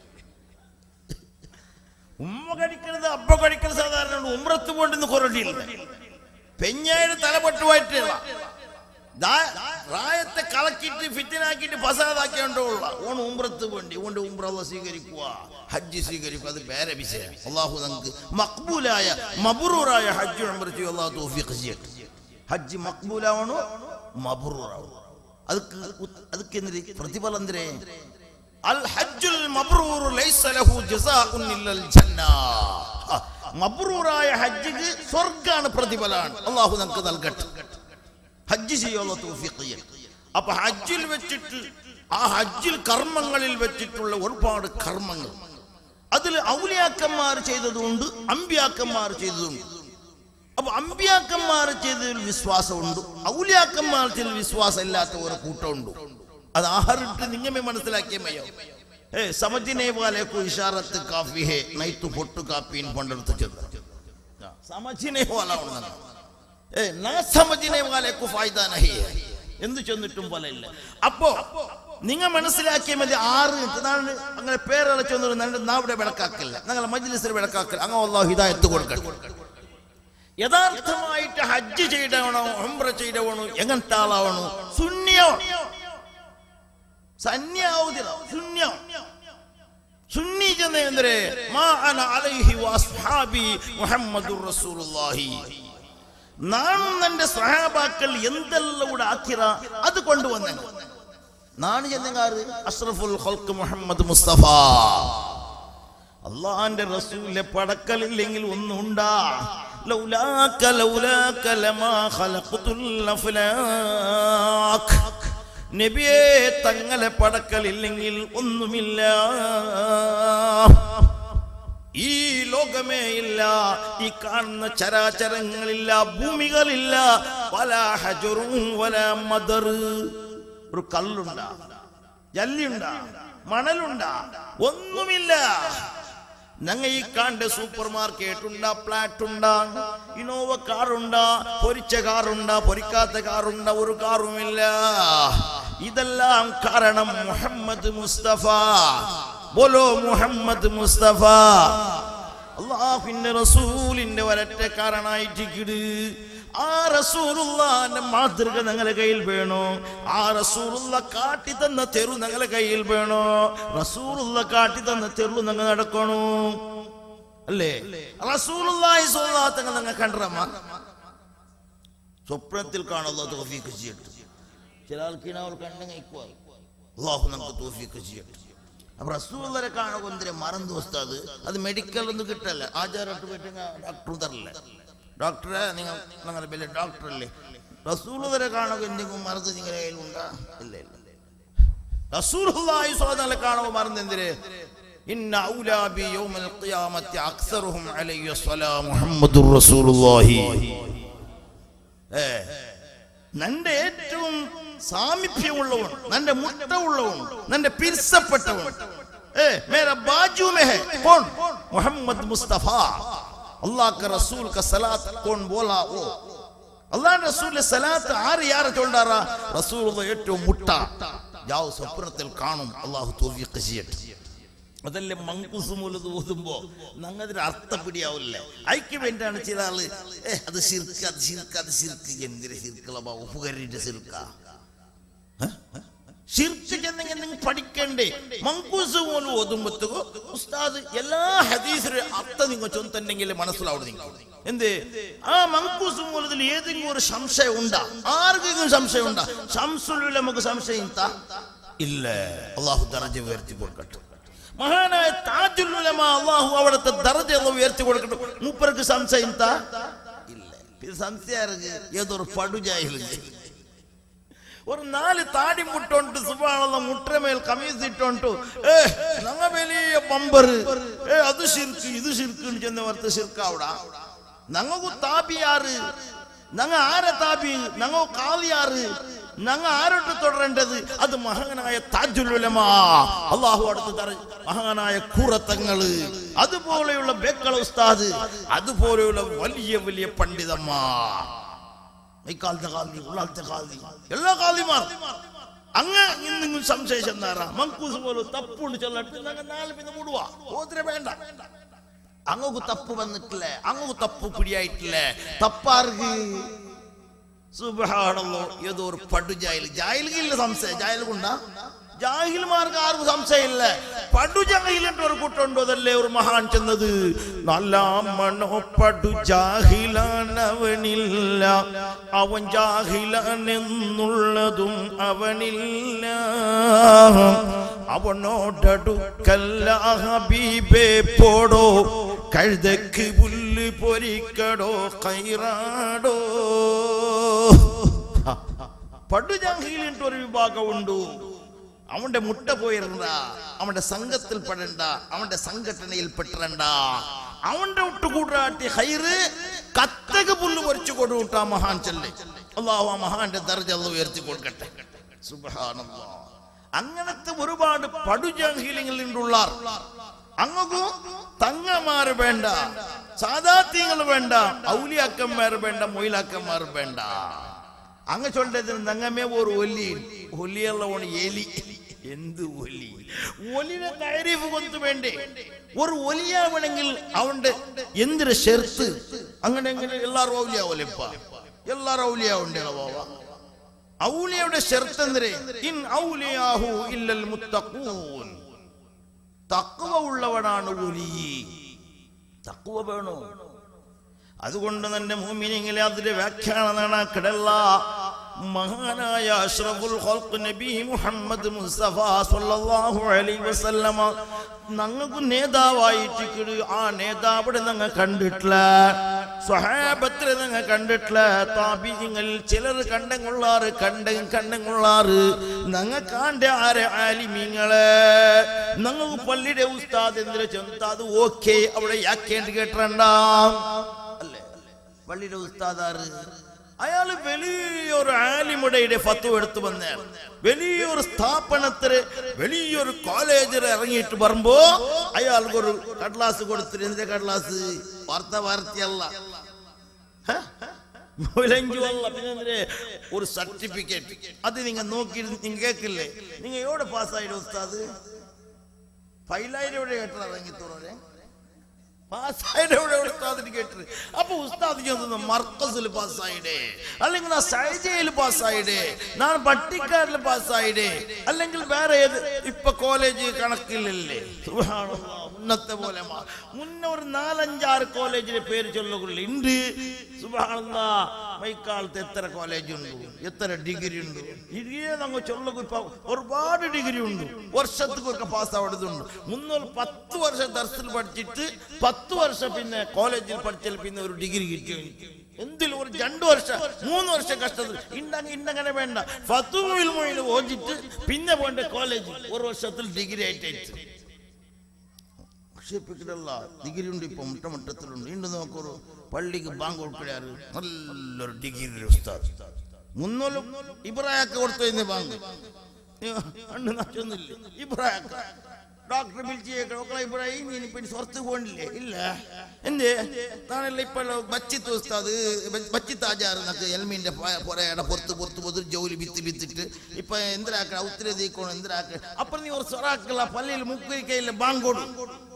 ഉമ്മ കഴിക്കുന്നത് അപ്പ കഴിക്കുന്നത് സാധാരണ ഉമ്രത്ത് പോണ്ടെന്ന് കുറവില്ല പെഞ്ഞായിട്ട് തലപെട്ടുമായിട്ടുള്ള റായത്തെ കളക്കിട്ട് ഫിറ്റിനാക്കിയിട്ട് ഫസാദാക്കിയോണ്ടുള്ള ഓൺ ഉംറത്ത് വേണ്ടി ഓണ്ട് ഉംറ സ്വീകരിക്കുക ഹജ്ജ് സ്വീകരിക്കുക അത് വേറെ വിഷയം അള്ളാഹു നമുക്ക് മക്ബൂലായ മബറൂറായ ഹജ്ജ് ഉംറ ചെയ്യും അള്ളാഹു തൗഫീഖ് ചെയ്യട്ടെ ഹജ്ജ് മക്ബൂലാവണോ മബറൂറാവണോ ಅದಕ್ಕೆ ಅದಕ್ಕೆ ಪ್ರತಿಫಲ ಅಂದ್ರೆ ಅಲ್ ಹಜ್ಜುಲ್ ಮಬ್ರೂರು ಲೈಸ ಲಹು ಜಸಾഉನ್ ಇಲ್ಲಲ್ ಜನ್ನಾ മബ്രൂറായ ഹജ്ജിക്ക് സ്വർഗാണ് പ്രതിഫലമാണ് അള്ളാഹു നമുക്ക് നൽകട്ടെ ഹജ്ജ് ചെയ്യാനുള്ള തൗഫീഖ് ചെയ്യട്ടെ അപ്പൊ ഹജ്ജിൽ വെച്ചിട്ട് ആ ഹജ്ജിൽ കർമ്മങ്ങളിൽ വെച്ചിട്ടുള്ള ഒരുപാട് കർമ്മങ്ങൾ അതിൽ ഔലിയാക്കന്മാർ ചെയ്തതുകൊണ്ട് അമ്പ്യാക്കന്മാർ ചെയ്തതുണ്ട് അപ്പൊ അമ്പ്യാക്കന്മാർ ചെയ്തതിൽ വിശ്വാസമുണ്ട് ഔലിയാക്കന്മാർ ചെയ്തതിൽ വിശ്വാസം ഇല്ലാത്ത ഒരു കൂട്ടമുണ്ട് അത് ആഹാരിട്ട് നിങ്ങമേ മനസ്സിലാക്കിയ മയ്യോ ഏ സമജിനെ വാലെ കോ ഇഷാറത്ത് കാഫി ഹേ നൈത്തു പൊട്ടു കാപ്പീൻ പണ്ടെടുത്ത് ചെന്ന് സമജിനെ വാല ഉണ്ടെന്ന് ഏ നാ സമജിനെ വാലെ കോ ഫായ്ദ നഹി ഹേ എന്ത് ചെന്നിട്ടും പോലെ ഇല്ല അപ്പോ നിങ്ങൾ മനസ്സിലാക്കിയ മതി ആറ് ഇതാണ് അങ്ങനെ പേരള ചെന്നു നാവിടെ വിളക്കാക്കില്ല ഞങ്ങളെ മജ്ലിസിൽ വിളക്കാക്കില്ല അങ്ങനെ അള്ളാഹു ഹിദായത്ത് കൊടുക്കട്ടെ യഥാർത്ഥമായിട്ട് ഹജ്ജ് ചെയ്തവണോ ഉംറ ചെയ്തവണോ എങ്ങനത്തെ ആളാവണോ സുന്യോ സന്യാവുതില സുന്യം സുന്നി ചെന്ന എന്തിരെ മാ അന അലൈഹി വസ്ഹാബി മുഹമ്മദുർ റസൂലുള്ളാഹി നാനും എന്റെ സഹാബാക്കൾ എന്തെല്ലാം കൂടെ ആക്കിറ അത് കൊണ്ടുവന്നു നാണ് ചെന്നങ്ങാറ് അഷ്റഫുൽ ഖൽക്ക് മുഹമ്മദ് മുസ്തഫ അള്ളാന്റെ റസൂലെ പടക്കലില്ലെങ്കിൽ ഒന്നുണ്ടാ ലൗലാക ലൗലാക ലമാ ഖലഖതുൽ അഫ്ലാഖ് നബിയെ തങ്ങളെ പടക്കലില്ലെങ്കിൽ ഒന്നുമില്ല ഈ ലോകമേ ഇല്ല ഈ കാണുന്ന ചരാചരങ്ങളില്ല ഭൂമികളില്ല പല ഹജറും വല മദർ ഒരു കല്ലുണ്ടാ ജല്ലിയുണ്ടാ മണലുണ്ടാ ഒന്നുമില്ല ഞങ്ങൾ ഈ കാണ്ട സൂപ്പർ മാർക്കറ്റ് ഉണ്ടാ ഫ്ലാറ്റ് ഉണ്ടാ ഇനോവ കാറുണ്ടാ പൊരിച്ച കാറുണ്ടാ പൊരിക്കാത്ത കാറുണ്ടാ ഒരു കാറുമില്ല ഇതെല്ലാം കാരണം മുഹമ്മദ് മുസ്തഫ ബോലോ മുഹമ്മദ് മുസ്തഫ അള്ളാഹുവിന്റെ റസൂലിന്റെ ഒരറ്റക്കാരനായിട്ടിക്കിട് ആ റസൂലുള്ളാന്റെ മാതൃക ഞങ്ങളെ കയ്യിൽ വേണോ ആ റസൂലുള്ള കാട്ടി തന്ന തെരു ഞങ്ങളെ കയ്യിൽ വേണോ റസൂലുള്ള കാട്ടി തന്ന തെരു ഞങ്ങൾ നടക്കണോ അല്ലേ റസൂലുള്ളാഹി സ്വല്ലല്ലാഹു തങ്ങൾ ഞങ്ങൾ കണ്ടറമ്മ സ്വപ്നത്തിൽ കാണുള്ള തോഫീക്ക് ചെയ്യട്ടെ ചില ആൾക്കിനെ അവർ കണ്ടെങ്കിൽ അള്ളാഹു നമുക്ക് തോഫീക്ക് ചെയ്യട്ടെ അപ്പൊ റസൂള്ളരെ കാണുക എന്തിനെ മറന്നു ഉസ്താദ് അത് മെഡിക്കൽ ഒന്നും കിട്ടല്ല ആചാരമായിട്ട് പോയിട്ട് ഡോക്ടർ തരല്ലേ ഡോക്ടറെ നിങ്ങൾ നിങ്ങളുടെ വലിയ ഡോക്ടർ അല്ലേ റസൂള്ളരെ കാണുക എന്തെങ്കിലും മറന്ന് നിങ്ങളുടെ കയ്യിലുണ്ടാ ഇല്ല ഇല്ല റസൂലുള്ളാഹി സ്വല്ലല്ലാഹു കാണുക മറന്ന് എന്തിന് ഇന്ന ഔലാബി യൗമൽ ഖിയാമത്തി അക്സറുഹും അലൈഹി സ്വലാം മുഹമ്മദുർ റസൂലുള്ളാഹി ഏ നന്റെ ഏറ്റവും സാമീപ്യമുള്ളവൻ നന്റെ മുട്ട ഉള്ളവൻ നന്റെ പിരിസപ്പെട്ടവൻ ഏ മേര ബാജു മേ ഹെ കോൺ മുഹമ്മദ് മുസ്തഫ അല്ലാഹ് का रसूल का सलात कौन बोला वो അള്ളാഹ് റസൂലിന്റെ സലാത്ത് ആര് യാരെ ചൊല്ലാറാ റസൂലുള്ള ഏറ്റവും മുട്ട ജാവ് സ്വപ്നത്തിൽ കാണും അള്ളാഹു തോഫിയൊക്കെ ചെയ്യട്ടെ അതല്ലേ മങ്കൂസ് മൂലത് ഓതുമ്പോ ഞങ്ങതിന് അർത്ഥം പിടിയാവില്ലേ അയക്ക് വേണ്ടിയാണ് ചില ആള് ഏ അത് ശിർക്ക് അത് ശിർക്ക് അത് ശിർക്ക് എന്തിന് ശിർക്കുള്ള ഉപ്പുകരിന്റെ ശിർക്ക ഷിർക്ക് ചെന്നെങ്കിൽ നിങ്ങൾ പഠിക്കണ്ടേ മങ്കൂസ് പോലും ഓതുമ്പത്തോ ഉസ്താദ് എല്ലാ ഹദീസിന്റെ അർത്ഥം നിങ്ങൾ ചൊന്നുണ്ടെങ്കിൽ മനസ്സിലാവും നിങ്ങൾ എന്ത് ആ മങ്കൂസ് മൂലത്തിൽ ഏതെങ്കിലും ഒരു സംശയം ഉണ്ടാ ആർക്കെങ്കിലും സംശയം ഉണ്ടാ സംശയമില്ല നമുക്ക് സംശയം ഇത്താ? ഇല്ല അള്ളാഹു ദറജ ഉയർത്തി കൊടുക്കട്ടെ മഹാനായ താജുൽ ഉലമ അള്ളാഹു അവിടുത്തെ ദറജ അള്ളാഹു ഉയർത്തി കൊടുക്കട്ടെ മൂപ്പർക്ക് സംശയം ഇത്താ? ഇല്ല ഇത് സംശയം ഏതൊരു പടുജായില്ല ഒരു നാല് താടി മുട്ടോണ്ട് സുബാണുള്ള മുട്ടമേൽ കമീസ് ഇട്ടോണ്ടു ഏ നങ്ങ വലിയ ബമ്പർ ഏ അത് ശിർക്ക് ഇത് ശിർക്ക് ചെന്ന് വർത്ത് ശിർക്കാവിട ഞങ്ങൾക്കു താപിയാറ് ഞങ്ങ ആരെ താപി ഞങ്ങ കാളിയാറ് ഞങ്ങ ആരോട്ട് തുടരേണ്ടത് അത് മഹാനായ താജുലുലമാ അള്ളാഹു അടുത്ത് തറ മഹാനായ കൂറത്തങ്ങള് അതുപോലെയുള്ള ബേക്കള ഉസ്താദ് അതുപോലെയുള്ള വലിയ വലിയ പണ്ഡിതന്മാർ ഇക്കാലത്തെ കാലി ഉള്ളാലത്തെ കാലി എല്ലാ കാലിമാർ അങ്ങ് ഇന്നും സംശയം ചെന്നാറാ മങ്കൂസ് പോലും തപ്പുണ്ട് ചെല്ലട്ട് ഞങ്ങൾ നാല് പിന്നെ വിടുവാ ഓതിര വേണ്ട അങ്ങക്ക് തപ്പ് വന്നിട്ടില്ലേ അങ്ങക്ക് തപ്പ് പിടിയായിട്ടില്ലേ തപ്പാർക്ക് സുബഹാണല്ലോ ഏതോ ഒരു പടു ജായിൽ ജായിലില്ല സംശയം ജായിൽ കൊണ്ടാ ജാഹിൽമാർക്ക് ആർക്കും സംശയമില്ല പടു ജാഹിലിന്റെ ഒരു കൂട്ടുണ്ടോ അതല്ലേ ഒരു മഹാൻ ചെന്നത് നല്ല മണോ പടു ജാഹിലാനവനില്ല അവൻ ജാഹിലാനെന്നുള്ളതും അവനില്ല അവനോടടുക്കല്ല ഹബീബേ പോടോ കഴുതക്ക് പുല്ല് പൊരിക്കടോ കൈറാടോ പടുജാഹിലിന്റെ ഒരു വിഭാഗമുണ്ട് അവന്റെ മുട്ട പോയിരുന്ന അവന്റെ സംഘത്തിൽ പെടണ്ട അവന്റെ സംഘടനയിൽ പെട്ടിരണ്ട അവന്റെ ഒട്ടുകൂടാട്ടി ഹൈറ് കത്തക പുല്ല് പൊരിച്ചു കൊടുക്കൂട്ട മഹാൻ ചെല്ലെ അള്ളാഹു ആ മഹാന്റെ ദർജ അള്ളാഹു ഉയർത്തി കൊടുക്കട്ടെ സുബ്ഹാനല്ലാഹ് അങ്ങനത്തെ ഒരുപാട് പടുജാഹിലിങ്ങളുള്ള അങ്ങക്കും തങ്ങമാര് വേണ്ട സാധാത്യങ്ങൾ വേണ്ട ഔലിയാക്കന്മാർ വേണ്ട മൊയിലാക്കന്മാർ വേണ്ട അങ്ങ് ചൊല്ലത് നങ്ങമേ ഒരു ഒലി ഒലിയുള്ള ഓണ് എലി എന്ത് ഒലി ഒലിനെ താരീഫ് കൊത്തു വേണ്ടേ ഒരു ഒലിയാവണമെങ്കിൽ അവന്റെ എന്തിന് ഷെർത്ത് അങ്ങനെ എങ്ങനെ എല്ലാരും ഔലിയാവൂലപ്പ എല്ലാരും ഔലിയാവുണ്ടേ പോവാ ഔലിയയുടെ ഷെർത്ത് എന്തിരെ ഇൻ ഔലിയാഹു ഇല്ലൽ മുത്തഖൂൻ തക്കുവ ഉള്ളവനാണ് ഒലി തക്കുവ വേണോ അതുകൊണ്ട് തന്നെ മോമിനിങ്ങളെ അതിന്റെ വ്യാഖ്യാനം നടക്കിടല്ല മഹാനായ അഷ്റഫുൽ ഖൽഖ് നബി മുഹമ്മദ് മുസ്തഫ സല്ലല്ലാഹു അലൈഹി വസല്ലമ ഞങ്ങൾക്ക് നേതാവായിട്ട് ആ നേതാവിടെ ഞങ്ങൾ കണ്ടിട്ടില്ല സ്വഹാബത്തില് ഞങ്ങൾ കണ്ടിട്ടില്ല താബിങ്ങളിൽ ചിലർ കണ്ടെങ്കൊള്ളാറ് കണ്ട കണ്ടെങ്കൊള്ളാറ് ഞങ്ങൾ കാണ്ട ആരെ ആലിമീങ്ങളെ ഞങ്ങൾക്ക് പള്ളിയുടെ ഉസ്താദ് എന്തിനാ ചെന്താ അത് ഓക്കെ അവിടെ യാക്കേണ്ടി കേട്ടിട്ടുണ്ടാം അല്ലേ പള്ളിയുടെ ഉസ്താദാറ് അയാൾ വലിയൊരു ആലിമുടയുടെ ഫത്വ എടുത്തു വന്ന വലിയൊരു സ്ഥാപനത്തില് വലിയൊരു കോളേജിൽ ഇറങ്ങിയിട്ട് വരുമ്പോ അയാൾക്ക് ഒരു കടലാസ് കൊടുത്തിട്ട് എന്തിന്റെ കടലാസ് വാർത്ത വാർത്തയല്ല ഹ? മുലഞ്ചു അല്ല പിന്നെ എന്തിന്? ഒരു സർട്ടിഫിക്കറ്റ് അത് നിങ്ങൾ നോക്കി നിങ്ങൾ കേക്കില്ലേ നിങ്ങൾ എവിടെ പാസ്സായിട്ട് ഉസ്താദ് ഫൈലായിരം എവിടെ കേട്ടത് ഇറങ്ങി തുറന്നേ പാസ്സായിട്ട് എവിടെ ഉസ്താദിന് കേട്ടത് അപ്പൊ ഉസ്താദ് ചെന്ന് മർക്കസിൽ പാസ്സായിടേ അല്ലെങ്കിൽ ആ സൈജയിൽ പാസ്സായിടേ ഞാൻ പട്ടിക്കാരിൽ പാസ്സായിടേ അല്ലെങ്കിൽ വേറെ ഏത് ഇപ്പൊ കോളേജ് കണക്കില്ലല്ലേ സുബ്ഹാനല്ലാഹ്. മുന്നത്തെ പോലെ മാ- മുന്നേ ഒരു നാലഞ്ചാറ് കോളേജിലെ പേര് ചൊല്ലുകളിൽ ഉണ്ട് സുബാണെന്നാ മൈക്കാലത്ത് എത്ര കോളേജ് ഉണ്ട് എത്ര ഡിഗ്രി ഉണ്ട് ഡിഗ്രിയെ നമ്മ ചൊല്ലുക ഇപ്പൊ ഒരുപാട് ഡിഗ്രി ഉണ്ട് വർഷത്തിക്കൊക്കെ പാസ് ആവുന്നതുണ്ട് മുന്നൂറ് പത്ത് വർഷം ദർശനം പഠിച്ചിട്ട് പത്ത് വർഷം പിന്നെ കോളേജിൽ പഠിച്ചാൽ പിന്നെ ഒരു ഡിഗ്രി കിട്ടിയോ എനിക്ക് എന്തിലും ഒരു രണ്ടു വർഷം മൂന്ന് വർഷം കഷ്ടത്തിൽ ഇണ്ടങ്ങ ഇണ്ടങ്ങനെ വേണ്ട ഫത്തുമിൽ മൊഴിയിൽ ഓടിച്ചിട്ട് പിന്നെ പോണ്ട കോളേജ് ഒരു വർഷത്തിൽ ഡിഗ്രി ആയിട്ട് ആക്ഷേപിക്കലല്ല ഡിഗ്രി ഉണ്ട് ഇപ്പൊ മുട്ടമട്ടത്തിലുണ്ട് ഇണ്ട് നോക്കൊരു പള്ളിക്ക് ബാങ്ക് കൊടുക്കലാറ് നല്ലൊരു ഡിഗ്രി ഉസ്താദ് മുന്നോലും ഇബ്രായൊക്കെ കൊടുത്തു ബാങ്ക് അണ്ട് നഷ്ടൊന്നുമില്ല ഇബ്രായൊക്കെ ഡോക്ടർ വിളിച്ചേക്കണം മക്കളെ ഇബ്രാഹിം നീ പിന്നെ പുറത്ത് പോകണില്ലേ ഇല്ല എന്തേ താനല്ല ഇപ്പൊ ബച്ചിത്ത് ഉസ്താദ് ബച്ചിത്ത് ആചാർ എന്നൊക്കെ എൽമീന്റെ പുറയുടെ പുറത്ത് പുറത്ത് പുറത്ത് ജോലി വിത്ത് വിത്തിട്ട് ഇപ്പൊ എന്തിനാക്കണം ഉത്തര തീക്കണം എന്തിനാക്കണം അപ്പൊ നീ ഒരു സൊറാക്കല്ല പള്ളിയിൽ മുക്കരിക്കയില്ല ബാങ്ക് കൊടു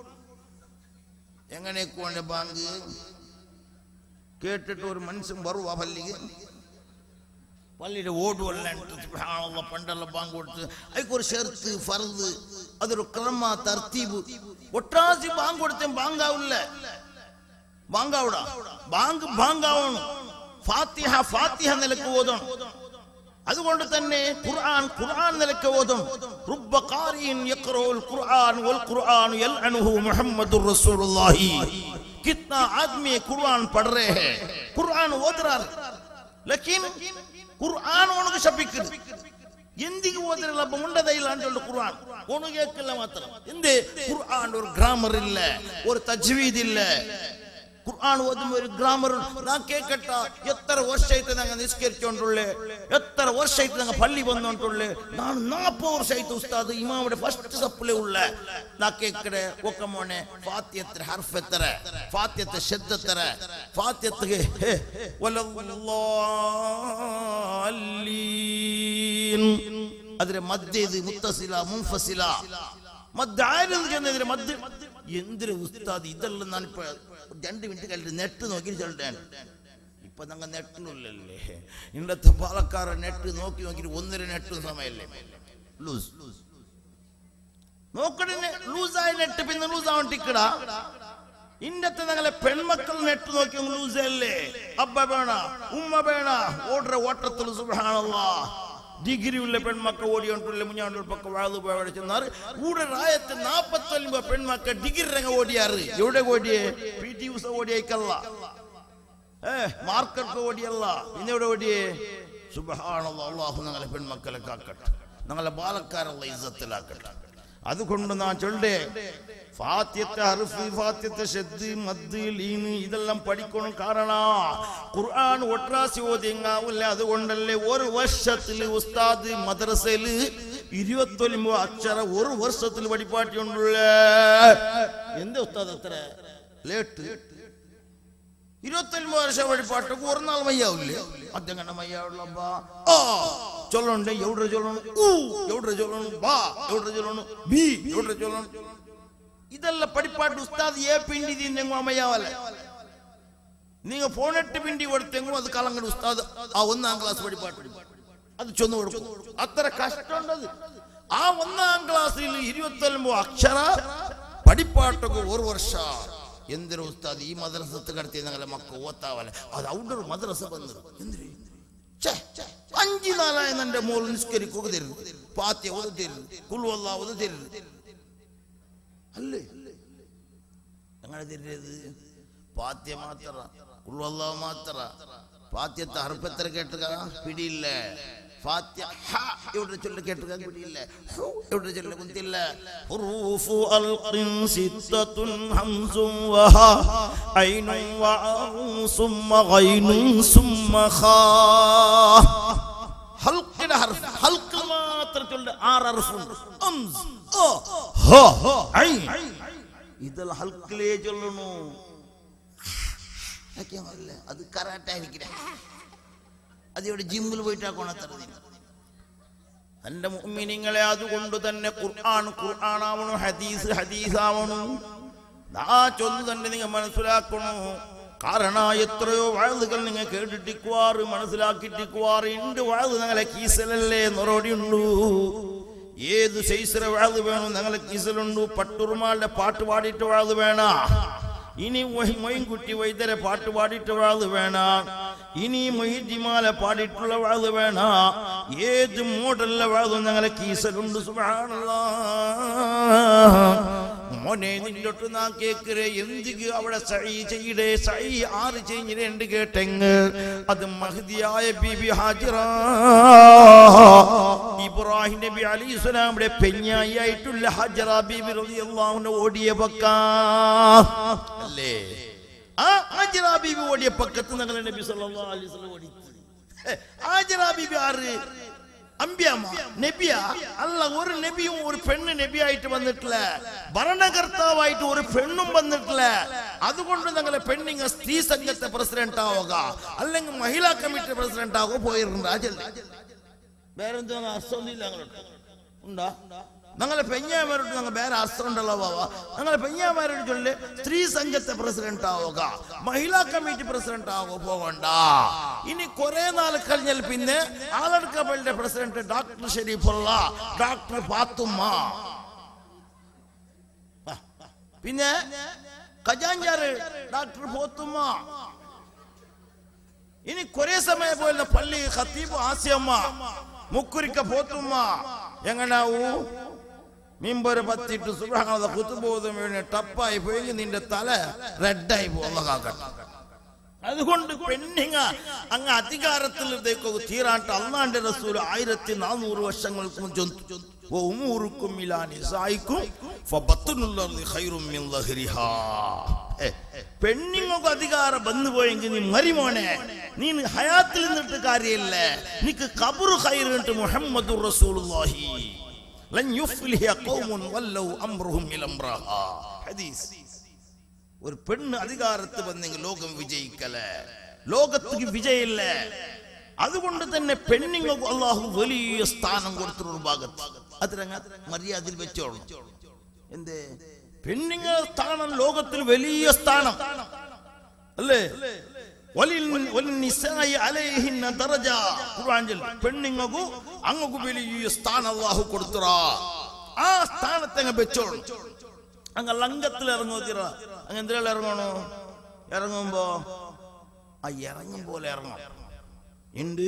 എങ്ങനെയൊക്കെ ബാങ്ക് കേട്ടിട്ട് ഒരു മനുഷ്യൻ വരുവാ പള്ളിക്ക് പള്ളിയുടെ ഓടുവെല്ലാം പണ്ടെല്ലാം ബാങ്ക് കൊടുത്ത് അതിക്ക് ഒരു ഷെർത്ത് ഫർദ് അതൊരു ക്രമ തർത്തീബ് ഒട്ടാസി ബാങ്ക് കൊടുത്തേ ബാങ്കാവില്ല ബാങ്കാവിട ബാങ്ക് ബാങ്കാവണം ഫാത്തിഹ ഫാത്തിഹ നിലക്ക് ഓതണം അതുകൊണ്ട് തന്നെ ഖുർആൻ ഖുർആൻ നിലക്ക് ഓതും റുബ്ബ ഖാരിൻ യഖറഉൽ ഖുർആൻ വൽ ഖുർആൻ യൽഅനുഹു മുഹമ്മദുർ റസൂലുള്ളാഹി कितना आदमी कुरान पढ़ रहे हैं कुरान ओद रहा है लेकिन ಕುರ್ಆನ್ ಒಣಗ ಶಪಿಕ್ಕಿರು ಎಂದಿಗೂ ಓದಿರಲ್ಲ ಮುಂಡದ ಇಲ್ಲ ಅಂತ ಕುರ್ಆನ್ ಒಣಗೇಕಿಲ್ಲ ಮಾತ್ರ ಎಂದೇ ಕುರ್ಆನ್ ഒരു ഗ്രാമർ ഇല്ല ഒരു തജ്വീദ് ഇല്ല ഖുർആൻ ഓതുമ്പോ ഒരു ഗ്രാമർ ഞാൻ കേക്കട്ട എത്ര വർഷമായിട്ട് ഞങ്ങൾ നിസ്കരിച്ചോണ്ടുള്ളേ എത്ര വർഷമായിട്ട് ഞങ്ങൾ പള്ളി വന്നോണ്ടുള്ളേ ನಾನು നാപ്പത് വർഷമായിട്ട് ഉസ്താദ് ഇമാമിയുടെ ഫസ്റ്റ് സപ്പിലെ ഉള്ള നാ കേക്കടെ ഒക്കെ മോനെ ഫാത്തിയത്ര ഹർഫ് എത്ര ഫാത്തിയത്തെ ശബ്ദത്തര ഫാത്തിയത്തുಗೆ അതിരെ മധ്യ ഇത് മുത്തസില മുൻഫസില മധ്യ ആരും ചെന്നതിരെ മധ്യ എന്തിനു ഉസ്താദ് ഇതെല്ലാം ഞാനിപ്പോ രണ്ട് മിനിറ്റ് കഴിഞ്ഞിട്ട് നെറ്റ് നോക്കി ചെല്ലേൻ ഇപ്പൊ ഞങ്ങ നെറ്റിനുള്ളല്ലേ ഇന്നത്തെ പാലക്കാര നെറ്റ് നോക്കി നോക്കിയിട്ട് ഒന്നര നെറ്റും സമയല്ലേ ലൂസ് നോക്കണേ ലൂസായ നെറ്റ് പിന്നെ ലൂസ് ആവാൻ ടിക്കടാ ഇന്നത്തെ ഞങ്ങളെ പെൺമക്കൾ നെറ്റ് നോക്കി ലൂസ് അല്ലേ അബ്ബ വേണ ഉമ്മ വേണ ഓടുற ഓട്ടത്തിൽ സുബ്ഹാനല്ലാ ഡിഗ്രി ഉള്ള പെൺമക്കൾ ഓടിയോണ്ടുള്ള മുഞ്ഞാണ്ടൂർ പക്ക വാഴ് പോയി ചെന്നാറ് കൂടെ റായത്ത് നാപ്പത്തൊൻപത് പെൺമക്കൾ ഡിഗ്രി രംഗ ഓടിയാറ് എവിടെ ഓടിയേ പി ടി ഉഷ ഓടിയേക്കല്ല ഏ മാർക്കറ്റ് ഓടിയല്ല പിന്നെ എവിടെ ഓടിയേ സുബ്ഹാനല്ലാ അള്ളാഹു ഞങ്ങളെ പെൺമക്കളെ കാക്കട്ടെ ഞങ്ങളെ ബാലക്കാരുള്ള ഇസ്സത്തിലാക്കട്ടെ അതുകൊണ്ട് ഞാൻ ചൊല്ലേ ഫാത്യത്തെ ഹർഫ് ഫാത്യത്തെ ഷെദ് മദ് ലീന് ഇതെല്ലാം പഠിക്കണം കാരണ ഖുർആൻ ഒട്രാസി ഓതിങ്ങാവില്ല അതുകൊണ്ടല്ലേ ഒരു വർഷത്തിൽ ഉസ്താദ് മദ്രസയില് ഇരുപത്തൊൻപത് അക്ഷര ഒരു വർഷത്തിൽ പഠിപ്പാട്ടിയുണ്ടുള്ള എന്താ ഉസ്താദ് അത്ര ലേട്ട് ഇരുപത്തൊൻപത് വർഷം വഴിപാട്ടൊക്കെ ഒരു നാൾ മയ്യാവില്ലേ അദ്ദേഹം മയ്യാവുള്ള ആ ചൊല്ലണ്ട് എവിടെ ചൊല്ലണം ഊ എവിടെ ചൊല്ലണം ബാ എവിടെ ചൊല്ലണം ബി എവിടെ ചൊല്ലണം ഇതെല്ലാം പഠിപ്പാട്ട് ഉസ്താദ് ഏ പിണ്ടി തിന്നെങ്ങോ അമ്മയാവല്ല നീങ്ങ ഫോണെട്ട് പിണ്ടി കൊടുത്തെങ്ങോ അത് കളങ്ങട് ഉസ്താദ് ആ ഒന്നാം ക്ലാസ് പഠിപ്പാട്ട് അത് ചൊന്നു കൊടുക്കും അത്ര കഷ്ടമുണ്ടത് ആ ഒന്നാം ക്ലാസ്സിൽ ഇരുപത്തൊൻപത് അക്ഷര പഠിപ്പാട്ടൊക്കെ ഒരു വർഷ എന്തിനു ഉസ്താദ് ഈ മദ്രസത്ത് കടത്തി ഞങ്ങളെ മക്ക ഓത്താവല്ല അത് ഔട്ടർ മദ്രസ വന്നത് എന്തിന് ഛെ, അഞ്ചു നാളായ എന്റെ മോൾ നിസ്കരിക്കുക തരുന്നു പാത്യ ഒന്ന് തരുന്നു കുളുവല്ല ഒന്ന് തരുന്നു അല്ലേ ഞങ്ങളെ തരുന്നത് പാത്യ മാത്ര കുളുവല്ല മാത്ര പാത്യത്തെ ഹർപ്പത്ര കേട്ടുക പിടിയില്ല ഫാത്യ ഹ എവിടെ ചൊല്ല കേട്ടുക പിടിയില്ല ഹു എവിടെ ചൊല്ല കുന്തില്ല ഹുറൂഫു അൽഖിൻ സിത്തത്തുൻ ഹംസും വഹ ഐനും വഅഉം സുമ്മ ഗൈനും സുമ്മ ഖാ ഹൽക്കിന്റെ ഹർഫ് ഹൽക്ക് മാത്രം ചൊല്ല ആറ് ഹർഫുണ്ട് അംസ് ഓ ഹ ഐൻ ഇതെല്ലാം ഹൽക്കിലേ ചൊല്ലണു അതൊക്കെയാണല്ലേ അത് കറാട്ട ആയിരിക്കില്ല അത് ഇവിടെ ജിമ്മിൽ പോയിട്ടാ കൊണത്തറ എന്റെ മുഅ്മിനീങ്ങളെ അതുകൊണ്ട് തന്നെ ഖുർആൻ ഖുർആൻ ആവണം ഹദീസ് ഹദീസ് ആവണം ആ ചൊന്ന് തന്നെ നിങ്ങൾ മനസ്സിലാക്കണു കാരണ എത്രയോ വഴുതുകൾ നിങ്ങൾ കേട്ടിട്ടിക്കുവാറ് മനസ്സിലാക്കിട്ടിക്കുവാറ് ഉണ്ട് വഴുത് ഞങ്ങളെ കീസലല്ലേ നൊറോടിയുണ്ടു ഏത് സൈസിലെ വഴുത് വേണം ഞങ്ങളെ കീസലുണ്ടു പട്ടുറുമാളുടെ പാട്ട് പാടിയിട്ട് വഴുത് വേണ ഇനി മൊയ്- മൊയ്ൻകുട്ടി വൈദ്യരെ പാട്ട് പാടിയിട്ട് വാഴ് വേണ ഇനി മൊയ്ജിമാലെ പാടിയിട്ടുള്ള വാഴ് വേണ ഏത് മോഡലിലെ വാഴും ഞങ്ങളെ കീസലുണ്ട് സുബ്ഹാനല്ലാ മോനെ നിന്നോട്ട് നാ കേക്കറേ എന്തിക്ക് അവിടെ സൈ ചെയ്യടേ സൈ ആറ് ചെയ്ഞ്ഞിരണ്ട് കേട്ടെങ്ങ് അത് മഹദിയായ ബിബി ഹാജിറ ഇബ്രാഹിം നബി അലി ഇസ്ലാമിയുടെ പെഞ്ഞായി ആയിട്ടുള്ള ഹജറ ബിബി റളിയല്ലാഹു ഓടിയ പക്ക അല്ലേ ആ ഹാജിറ ബിബി ഓടിയ പക്കത്ത് ഞങ്ങൾ നബി സല്ലല്ലാഹു അലൈഹി വസല്ലം ഓടിച്ചു ഹാജിറ ബിബി ആറ് അമ്പ്യാമ നബിയ അല്ല ഒരു നബിയും ഒരു പെണ്ണ് നബിയായിട്ട് വന്നിട്ടില്ല ഭരണകർത്താവായിട്ട് ഒരു പെണ്ണും വന്നിട്ടില്ല അതുകൊണ്ട് ഞങ്ങളെ പെണ്ണിങ്ങ സ്ത്രീ സംഘത്തെ പ്രസിഡന്റ് ആവുക അല്ലെങ്കിൽ മഹിളാ കമ്മിറ്റി പ്രസിഡന്റ് ആവുക പോയിട്ടുണ്ട് രാജല്ലേ വേറെന്തോ അർത്ഥമൊന്നുമില്ല ഞങ്ങളോട് ഉണ്ടാ ഞങ്ങളെ പെഞ്ഞാമാരോട് ഞങ്ങൾ വേറെ അസ്ത്രമുണ്ടല്ലോ ബാബ ഞങ്ങളെ പെഞ്ഞാമാരോട് ചൊല്ലി സ്ത്രീ സംഘത്തെ പ്രസിഡന്റ് ആവുക മഹിളാ കമ്മിറ്റി പ്രസിഡന്റ് ആവുക പോകണ്ട ഇനി കുറെ നാൾ കഴിഞ്ഞാൽ പിന്നെ ആളെടുക്കബിളിന്റെ പ്രസിഡന്റ് ഡോക്ടർ ഷെരീഫുള്ള ഡോക്ടർ പാത്തുമ്മ ആ, പിന്നെ ഖജാഞ്ചാറ് ഡോക്ടർ പോത്തുമ്മ ഇനി കുറെ സമയം പോലെ പള്ളി ഖത്തീബ് ആസിയമ്മ മുക്കുരിക്ക പോത്തുമ്മ എങ്ങനാവൂ മീമ്പൊരു പത്തിട്ട് സുബ്രഹ്മണ കുത്തുബോധം വീണ് ടപ്പായി പോയി നിന്റെ തല റെഡായി പോകുന്ന കാക്കട്ടെ അതുകൊണ്ട് പെണ്ണിങ്ങ അങ്ങ് അധികാരത്തിൽ തീരാട്ട് അള്ളാന്റെ റസൂൽ ആയിരത്തി നാനൂറ് വർഷങ്ങൾക്ക് മുൻ ചൊന്നു. وأموركم إلى نسائكم فبطن الأرض خير من ظهرها. ഏ, പെണ്ണുങ്ങൾക്ക് അധികാരം വന്നുപോയെങ്കിൽ നീ മരിമോനെ നീ ഹയാത്തിൽ നിന്നിട്ട് കാര്യമില്ല നിനക്ക് കബറു ഹൈറിട്ട് മുഹമ്മദ് റസൂലുള്ളാഹി ലൻ യുഫ്ലിഹ ഖൗമുൻ വല്ലൗ അംറുഹും ഇലംറഹ ഹദീസ് ഒരു പെണ്ണ് അധികാരത്ത് വന്നെങ്കിൽ ലോകം വിജയിക്കല ലോകത്തേക്ക് വിജയില്ല അതുകൊണ്ട് തന്നെ പെണ്ണുങ്ങൾക്ക് അള്ളാഹു വലിയ സ്ഥാനം കൊടുത്തിട്ടൊരു ഭാഗത്ത് അതിരങ്ങ മര്യാദയിൽ വെച്ചോളണം എന്തേ പെണ്ണുങ്ങളുടെ സ്ഥാനം ലോകത്തിൽ വലിയ സ്ഥാനം അല്ലേ വലിൽ- വലിന്നിസായി അലൈഹിന്ന ദറജ. ഖുർആനിൽ പെണ്ണുങ്ങൾക്കു അങ്ങക്ക് വലിയ സ്ഥാനം അള്ളാഹു കൊടുത്തറാ ആ സ്ഥാനത്തെ അങ്ങ് വെച്ചോളണം അങ്ങ് ലംഘത്തിൽ ഇറങ്ങുമോ തീറ അങ്ങ് എന്തിനാ ഇറങ്ങണോ ഇറങ്ങുമ്പോ ആ ഇറങ്ങും പോലെ ഇറങ്ങണം ഉണ്ട്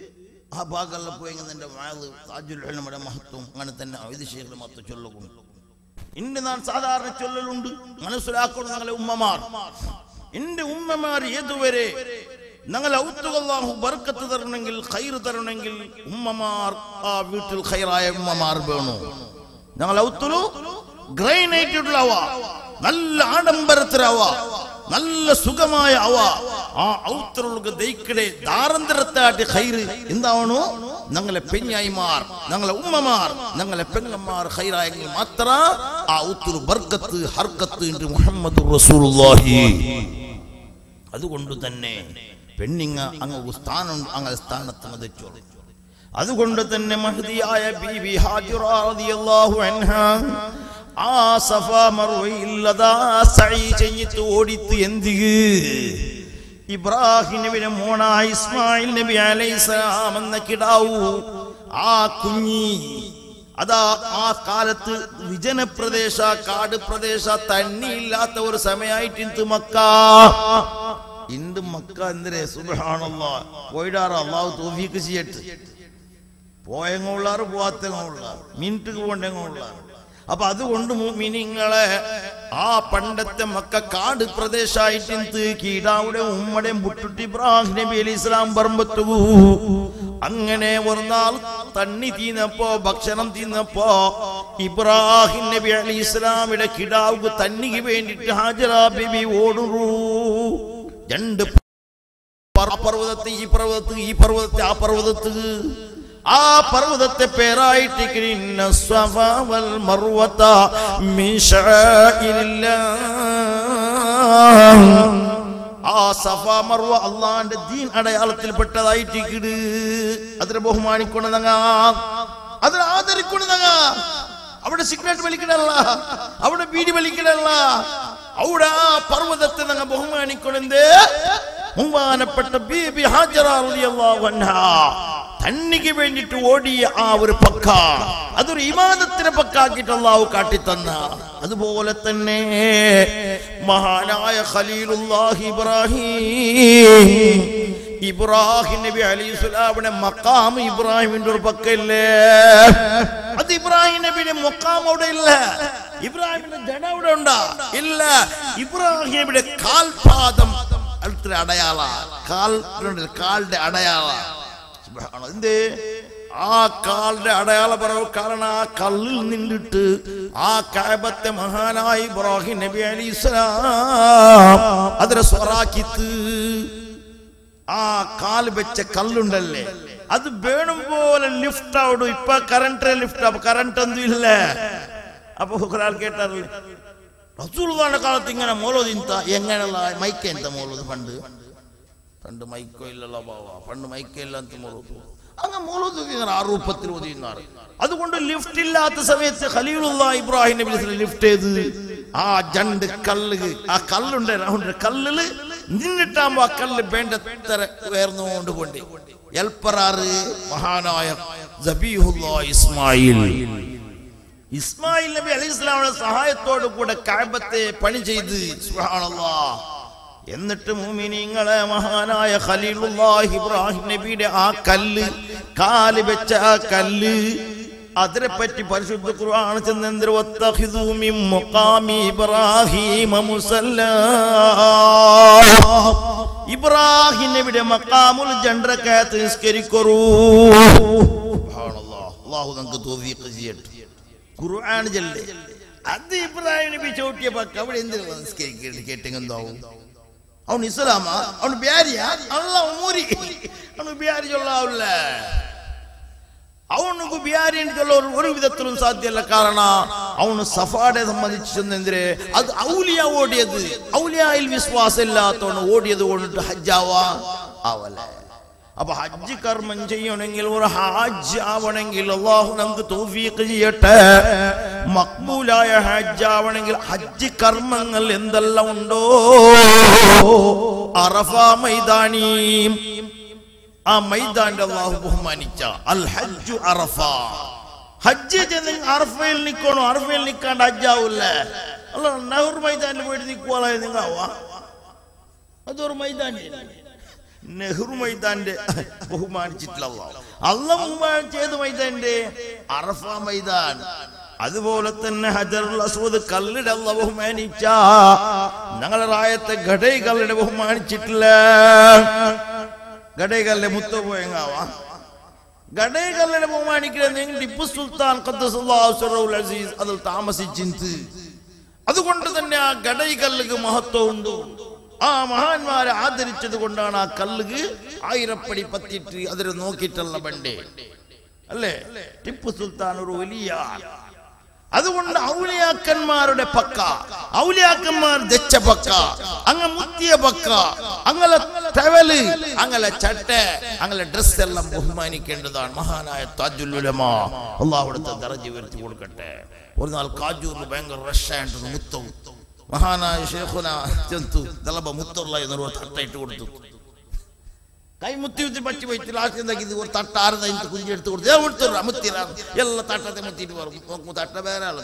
ആ ഭാഗങ്ങളിൽ പോയി നിന്റെ വാത് താജുൽ ഉലമയുടെ മഹത്വം അങ്ങനെ തന്നെ ഇത് ശേഖരം മഹത്വം ചൊല്ലുകൊണ്ട് ഇന്ന് നാൻ സാധാരണ ചൊല്ലലുണ്ട് മനസ്സിലാക്കണം ഞങ്ങളെ ഉമ്മമാർ എന്റെ ഉമ്മമാർ ഏതുവരെ ഞങ്ങൾ ഔത്തുകല്ലാഹു ബർക്കത്ത് തരണമെങ്കിൽ ഖൈർ തരണമെങ്കിൽ ഉമ്മമാർ ആ വീട്ടിൽ ഖൈറായ ഉമ്മമാർ വേണു ഞങ്ങൾ ഔത്തുലു ഗ്രൈനൈറ്റുള്ള അവ നല്ല ആഡംബരത്തിലവ നല്ല സുഖമായ അവ ആ ഔത്തറുകൾക്ക് ദൈക്കടെ ദാരന്തരത്താട്ടി ഖൈറ് എന്താവണു ഞങ്ങളെ പെഞ്ഞായിമാർ ഞങ്ങളെ ഉമ്മമാർ ഞങ്ങളെ പെങ്ങന്മാർ ഖൈറായെങ്കിൽ മാത്ര ആ ഔത്തുരു ബർക്കത്ത് ഹർക്കത്ത് എന്ന് മുഹമ്മദ് റസൂലുള്ളാഹി അതുകൊണ്ട് തന്നെ പെണ്ണിങ്ങ അങ്ങ് സ്ഥാനം അങ്ങനെ സ്ഥാനത്ത് മതിച്ചോളൂ അതുകൊണ്ട് തന്നെ മഹദിയായ ബീബി ഹാജിറ റളിയല്ലാഹു അൻഹ ആ സഫ മർവയില്ലതാ സഈ ചെയ്യിത്ത് ഓടിത്ത് എന്ത് ഇബ്രാഹിം നബിയുടെ മോണ ഇസ്മായിൽ നബി അലൈഹിസ്സലാം എന്ന കിടാവു ആ കുഞ്ഞി അതാ ആ കാലത്ത് വിജന പ്രദേശ കാട് പ്രദേശ തണ്ണിയില്ലാത്ത ഒരു സമയമായിട്ട് ഇന്ന് മക്ക ഇണ്ട് മക്ക എന്തിരെ സുബാണല്ല പോയിടാറ് അള്ളാഹു തോഫീക്ക് ചെയ്യട്ടെ പോയങ്ങുള്ളാറ് പോവാത്തങ്ങുള്ളാറ് മിനിറ്റ് പോണ്ടെങ്ങുള്ളാറ് അപ്പൊ അതുകൊണ്ട് മിനിങ്ങളെ ആ പണ്ടത്തെ മക്ക കാട് പ്രദേശമായിട്ട് കീടാവിടെ ഉമ്മടെയും പുട്ടുട്ടി ഇബ്രാഹിം നബി അലി ഇസ്ലാം പറമ്പത്തു അങ്ങനെ ഒരു നാൾ തണ്ണി തീന്നപ്പോ ഭക്ഷണം തീന്നപ്പോ ഇബ്രാഹിം നബി അലി ഇസ്ലാമിയുടെ കിടാവ് തണ്ണിക്ക് വേണ്ടിട്ട് ഹാജറ ബിബി ഓടുറൂ രണ്ട് പർ- പർവ്വതത്തെ ഈ പർവ്വതത്ത് ഈ പർവ്വതത്തെ ആ പർവ്വതത്ത് ആ പർവ്വതത്തെ പേരായിട്ട് ഇന്ന സ്വഫ വൽ മർവത മിൻ ശആഇരില്ലാഹ്. ആ സഫ മർവ അള്ളാന്റെ ദീൻ അടയാളത്തിൽപ്പെട്ടതായിട്ട് ഇക്കിട് അതിനെ ബഹുമാനിക്കൊണ്ടതങ്ങ അതിനെ ആദരിക്കൊണ്ടതങ്ങ അവിടെ സിഗരറ്റ് വലിക്കണല്ല അവിടെ ബീഡി വലിക്കണല്ല അവിടെ ആ പർവ്വതത്തെ ഞങ്ങൾ ബഹുമാനിക്കൊണ്ടേ ബഹുമാനപ്പെട്ട ബീബി ഹാജറ റളിയല്ലാഹു അൻഹാ തന്നിക്ക് വേണ്ടിട്ട് ഓടിയ ആ ഒരു പക്ക അതൊരു ഇമാദത്തിന് പക്കാക്കിട്ട് അള്ളാഹു കാട്ടിത്തന്ന അതുപോലെ തന്നെ മഹാനായ ഖലീലുല്ലാഹി ഇബ്രാഹിം ഇബ്രാഹിം നബി അലൈഹി സ്വലാമിന്റെ മക്കാം ഇബ്രാഹിമിന്റെ ഒരു പക്കല്ലേ അത് ഇബ്രാഹിം നബിയുടെ മക്കാം അവിടെ ഇല്ല ഇബ്രാഹിമിന്റെ ജന അവിടെ ഉണ്ടാ ഇല്ല ഇബ്രാഹിം നബിയുടെ കാൽപാദം അടുത്തൊരു അടയാള കാൽ കാലിന്റെ അടയാള സുബ്ഹാനല്ലാഹ്. എന്തേ ആ കാലിന്റെ അടയാള പറവ് കാരണം ആ കല്ലിൽ നിന്നിട്ട് ആ കാബത്തെ മഹാനായ ഇബ്രാഹിം നബി അലി ഇസ്ലാം അതിനെ സ്വറാക്കിത്ത് ആ കാല് വെച്ച കല്ലുണ്ടല്ലേ അത് വേണം പോലെ ലിഫ്റ്റ് ആവിടും ഇപ്പൊ കറണ്ട് ലിഫ്റ്റ് അപ്പൊ കറണ്ട് ഒന്നും ഇല്ല അപ്പൊ ഒരാൾ കേട്ടത് റസൂലുള്ളാന്റെ കാലത്ത് ഇങ്ങനെ മോലോദിന്ത എങ്ങനെയുള്ള മൈക്ക എന്ത മോലോത് പണ്ട് പണ്ട് മൈക്കോ ഇല്ലല്ലോ ബാവ പണ്ട് മൈക്ക ഇല്ല ಅಂತ മോലോದು അങ്ങ് മോലോത് ഇങ്ങനെ ആ രൂപത്തിൽ ഓതിയുന്നാറ് അതുകൊണ്ട് ലിഫ്റ്റ് ഇല്ലാത്ത സമയത്ത് ഖലീലുള്ള ഇബ്രാഹിം നബി ലിഫ്റ്റ് ചെയ്ത് ആ ജണ്ട് കല്ല് ആ കല്ലുണ്ട് റൗണ്ട് കല്ലില് നിന്നിട്ടാകുമ്പോ അക്കല്ല് വേണ്ടത്ര ഉയർന്നുകൊണ്ട് കൊണ്ട് എൽപ്പറാറ് മഹാനായ സബീഹുല്ലാ ഇസ്മായിൽ ഇസ്മായിൽ നബി അലൈഹി ഇസ്ലാമിന്റെ സഹായത്തോടു കൂടെ കാബത്തെ പണി ചെയ്ത് സുബ്ഹാനല്ലാഹ് എന്നിട്ട് മുഅ്മിനീങ്ങളെ മഹാനായ ഖലീലുല്ലാഹ് ഇബ്രാഹിം നബിയുടെ ആ കല്ല് കാല് വെച്ച ആ കല്ല് അതിനെ പറ്റി പരിശുദ്ധ ഖുർആൻ ചെന്നെന്തൊരു വത്തഖിദു മിൻ മുഖാമി ഇബ്രാഹിമ മുസല്ലാ ഇബ്രാഹിം നബിയുടെ മഖാമുൽ ജൻറക്കത്ത് നിസ്കരിക്കറൂ സുബ്ഹാനല്ലാഹ് അല്ലാഹു നമുക്ക് തൗഫീഖ് ചെയ്യട്ടെ ഖുർആൻ ജല്ലേ അത് ഇബ്രാഹിം നബി ചവിട്ടിയ പക്ക അവിടെ എന്തിനാ നിസ്കരിക്കേണ്ടത് കേട്ടെങ്കിന്താവും ಅವನು ಇಸ್ಲಾಮ ಅವನು ಬ್ಯಾರಿಯ ಅಲ್ಲ ಮೂರಿ ಅವನು ಬ್ಯಾರಿ ಚೊಲ್ಲಾವಿಲ್ಲ ಅವನಿಗೂ ಬ್ಯಾರಿ ಅಂತ ಚೊಲ್ಲೋರು ഒരു വിധത്തിലും സാധ്യമല്ല കാരണം അവന് സഫാടെ സംബന്ധിച്ചെന്നെതിരെ അത് ഔലിയ ഓടിയത് ഔലിയായിൽ വിശ്വാസം ഇല്ലാത്തോണ്ട് ഓടിയത് കൊണ്ടിട്ട് ഹജ്ജാവാ ആവല അപ്പൊ ഹജ്ജ് കർമ്മം ചെയ്യണമെങ്കിൽ ഒരു ഹാജ് ആവണമെങ്കിൽ അള്ളാഹു നമുക്ക് തൗഫീഖ് ചെയ്യട്ടെ മക്ബൂലായ ഹജ്ജ് ആവണമെങ്കിൽ ഹജ്ജ് കർമ്മങ്ങൾ എന്തെല്ലാം ഉണ്ടോ അറഫ മൈതാനീം ആ മൈതാന്റെ അള്ളാഹു ബഹുമാനിച്ച അൽ ഹജ്ജു അറഫ ഹജ്ജ് ചെന്ന് അറഫയിൽ നിൽക്കണോ അറഫയിൽ നിൽക്കാണ്ട് ഹജ്ജാവൂല്ല അല്ല നെഹ്റു മൈതാനിൽ പോയിട്ട് നിൽക്കുവാളായി നിങ്ങാവാ അതൊരു മൈതാൻ നെഹ്റു മൈതാന്റെ ബഹുമാനിച്ചിട്ടില്ല അള്ളാഹു അല്ല ബഹുമാനം ചെയ്ത മൈതാന്റെ അറഫ മൈതാൻ അതുപോലെ തന്നെ ഹജറുൽ അസ്വദ് കല്ലിടെ അല്ല ബഹുമാനിച്ച ഞങ്ങളെ റായത്തെ ഘടൈ കല്ലിടെ ബഹുമാനിച്ചിട്ടില്ല ഘടൈകല്ലെ മുത്ത പോയങ്ങാവാ ഘടൈകല്ലിനെ ബഹുമാനിക്കുന്നത് ടിപ്പു സുൽത്താൻ ഖദ്ദസല്ലാഹു സിറൗൽ അസീസ് അതിൽ താമസിച്ചിന്ത് അതുകൊണ്ട് തന്നെ ആ ഘടൈകല്ലുക്ക് മഹത്വം ഉണ്ട് ആ മഹാന്മാരെ ആദരിച്ചത് കൊണ്ടാണ് ആ കല്ലുക്ക് ആയിരപ്പടി പത്തിട്ട് അതിൽ നോക്കിയിട്ടുള്ള ബണ്ടേ അല്ലേ ടിപ്പു സുൽത്താൻ ഒരു വലിയ ആൾ. അതുകൊണ്ട് ഔലിയാക്കന്മാരുടെ പക്ക ഔലിയാക്കന്മാർ ദച്ച പക്ക അങ്ങ മുത്തിയ പക്ക അങ്ങനെ ടവല് അങ്ങനെ ചട്ട അങ്ങനെ ഡ്രസ് എല്ലാം ബഹുമാനിക്കേണ്ടതാണ് മഹാനായ താജുൽ ഉലമ അള്ളാഹുടത്തെ ദറജ ഉയർത്തി കൊടുക്കട്ടെ ഒരു നാൾ കാജൂറിൽ ഭയങ്കര റഷായിട്ട് മുത്തവും മഹാനായ ഷേഖുന ചെന്തു ദളബ മുത്തുള്ള എന്നൊരു തട്ടയിട്ട് കൊടുത്തു ಕೈ ಮುತ್ತಿ ಮುತ್ತಿ ಬಚ್ಚಿ ಬೈತಿ ಲಾಸ್ಟ್ ಇದು ಒಂದು ತಟ್ಟ ಆರದ ಇಂತ ಕುಂಜಿ ಎಡ್ತು ಕೊಡ್ತು ಮುಡ್ತಾರ ಮುತ್ತಿರ ಎಲ್ಲ ತಟ್ಟತೆ ಮುತ್ತಿಟ್ಟು ಬರು ತಟ್ಟ ಬೇರೆ ಅಲ್ಲ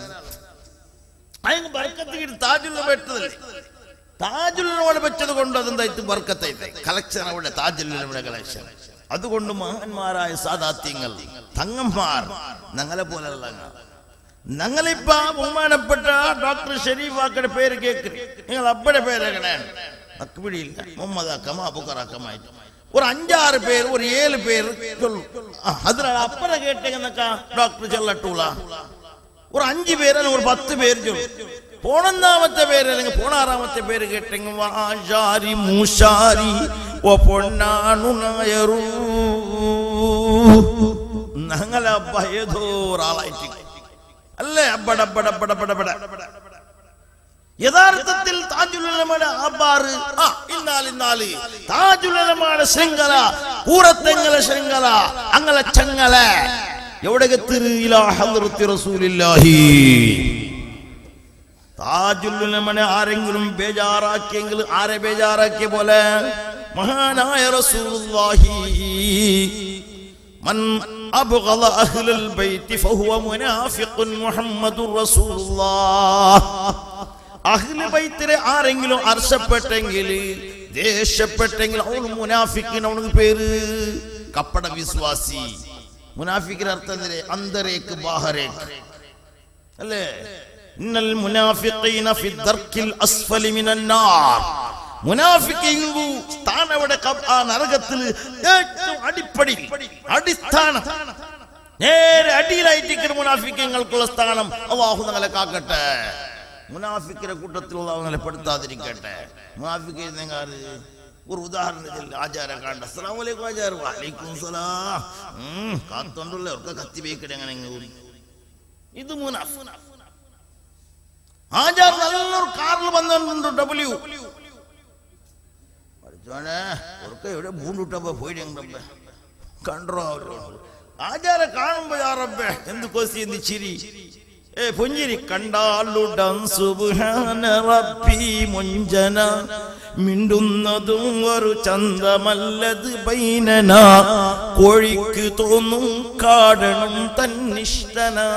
ಹಂಗೆ ಬರ್ಕತ್ತಿಗೆ ತಾಜುಲ್ಲ ಬೆಟ್ಟದಲ್ಲಿ താജുലിനോട് വെച്ചത് കൊണ്ട് അതെന്തായിട്ട് ബർക്കത്തൈತೆ കളക്ഷൻ അവിടെ താജുലിനോടെ കളക്ഷൻ അതുകൊണ്ട് മഹാന്മാരായ സാദാത്യങ്ങൾ തങ്ങന്മാർ ഞങ്ങളെ പോലെയുള്ള ഞങ്ങളിപ്പ ബഹുമാനപ്പെട്ട ഡോക്ടർ ഷെരീഫാക്കയുടെ പേര് കേൾക്കരുത് നിങ്ങൾ അപ്പടെ പേരെങ്ങനെയാണ് അക്ക് പിടിയില്ല മുഹമ്മദ് അക്കമ അബുക്കർ അക്കമായിട്ട് ഒരു അഞ്ചാറ് പേര് ഒരു ഏഴ് പേര് ചൊല്ലും ആ, അതിനാണ് അപ്പനെ കേട്ടെന്നൊക്കെ ഡോക്ടർ ചൊല്ലട്ടൂല ഒരു അഞ്ച് പേര് അല്ലെങ്കിൽ ഒരു പത്ത് പേര് ചൊല്ലും പോണൊന്നാമത്തെ പേര് അല്ലെങ്കിൽ പോണാറാമത്തെ പേര് കേട്ടെങ്കിൽ വാശാരി മൂശാരി ഓ പൊന്നാണു നായറൂ ഞങ്ങളെ ഭയതോ ഒരാളായിട്ട് അല്ലേ അബട ബട ബട ബട ബട യഥാർത്ഥത്തിൽ താജുലമയുടെ ആബാറ് ആ ഇന്നാല് ഇന്നാല് താജുലമയുടെ ശൃംഖല കൂറത്തെങ്ങല ശൃംഖല അങ്ങല ചങ്ങല എവിടെ എത്തിരില്ല ഹദ്റത്തി റസൂലില്ലാഹി താജുലുലമനെ ആരെങ്കിലും ബേജാറാക്കിയെങ്കിൽ ആരെ ബേജാറാക്കിയ പോലെ മഹാനായ റസൂലുള്ളാഹി من أبغض أهل البيت فهو منافق محمد رسول الله അഹ്ല ബൈത്തിലെ ആരെങ്കിലും അർശപ്പെട്ടെങ്കിൽ ദേഷ്യപ്പെട്ടെങ്കിൽ അവന് മുനാഫിക്കിന് അവനക്ക് പേര് കപ്പട വിശ്വാസി മുനാഫിക്കിന് അർത്ഥം എന്തിന് അന്തരേക്ക് ബാഹരേക്ക് അല്ലേ ഇന്നൽ മുനാഫിഖീന ഫി ദർക്കിൽ അസ്ഫലി മിനൻ നാർ മുനാഫിക്കു സ്ഥാനം അവിടെ ക- ആ നരകത്തിൽ ഏറ്റവും അടിപ്പടി അടിസ്ഥാനം നേരെ അടിയിലായിട്ട് മുനാഫിക്കങ്ങൾക്കുള്ള സ്ഥാനം അള്ളാഹു ഞങ്ങളെ കാക്കട്ടെ മുനാഫിക്കിന്റെ കൂട്ടത്തിലുള്ള അവങ്ങളെ പെടുത്താതിരിക്കട്ടെ മുനാഫിക്ക് നിങ്ങൾ ഒരു ഉദാഹരണത്തിൽ ആചാരം കണ്ട അസ്സലാമു അലൈക്കും ആചാരം വലൈക്കും സലാം ഉം, കാത്തോണ്ടല്ലേ ഒക്കെ കത്തി വേക്കടെ അങ്ങനെ ഇങ്ങ് കൂടി. ഇത് മുനാഫ് ആചാർ നല്ലൊരു കാറിൽ വന്നിട്ടുണ്ട് ഡബ്ല്യു പഠിച്ചോനെ ഉറക്കെ എവിടെ പൂണ്ടിട്ടപ്പോ പോയി റബ്ബെ കണ്ടോ ആചാര കാണുമ്പോ യാ റബ്ബെ എന്ത് കൊസി എന്ത് ചിരി ഏ പുഞ്ചിരി കണ്ടാലുടൻ സുബ്ഹാന റബ്ബി മുഞ്ചന മിണ്ടുന്നതും ഒരു ചന്തമല്ലത് ബൈനന കോഴിക്ക് തോന്നും കാടണം തന്നിഷ്ടനാ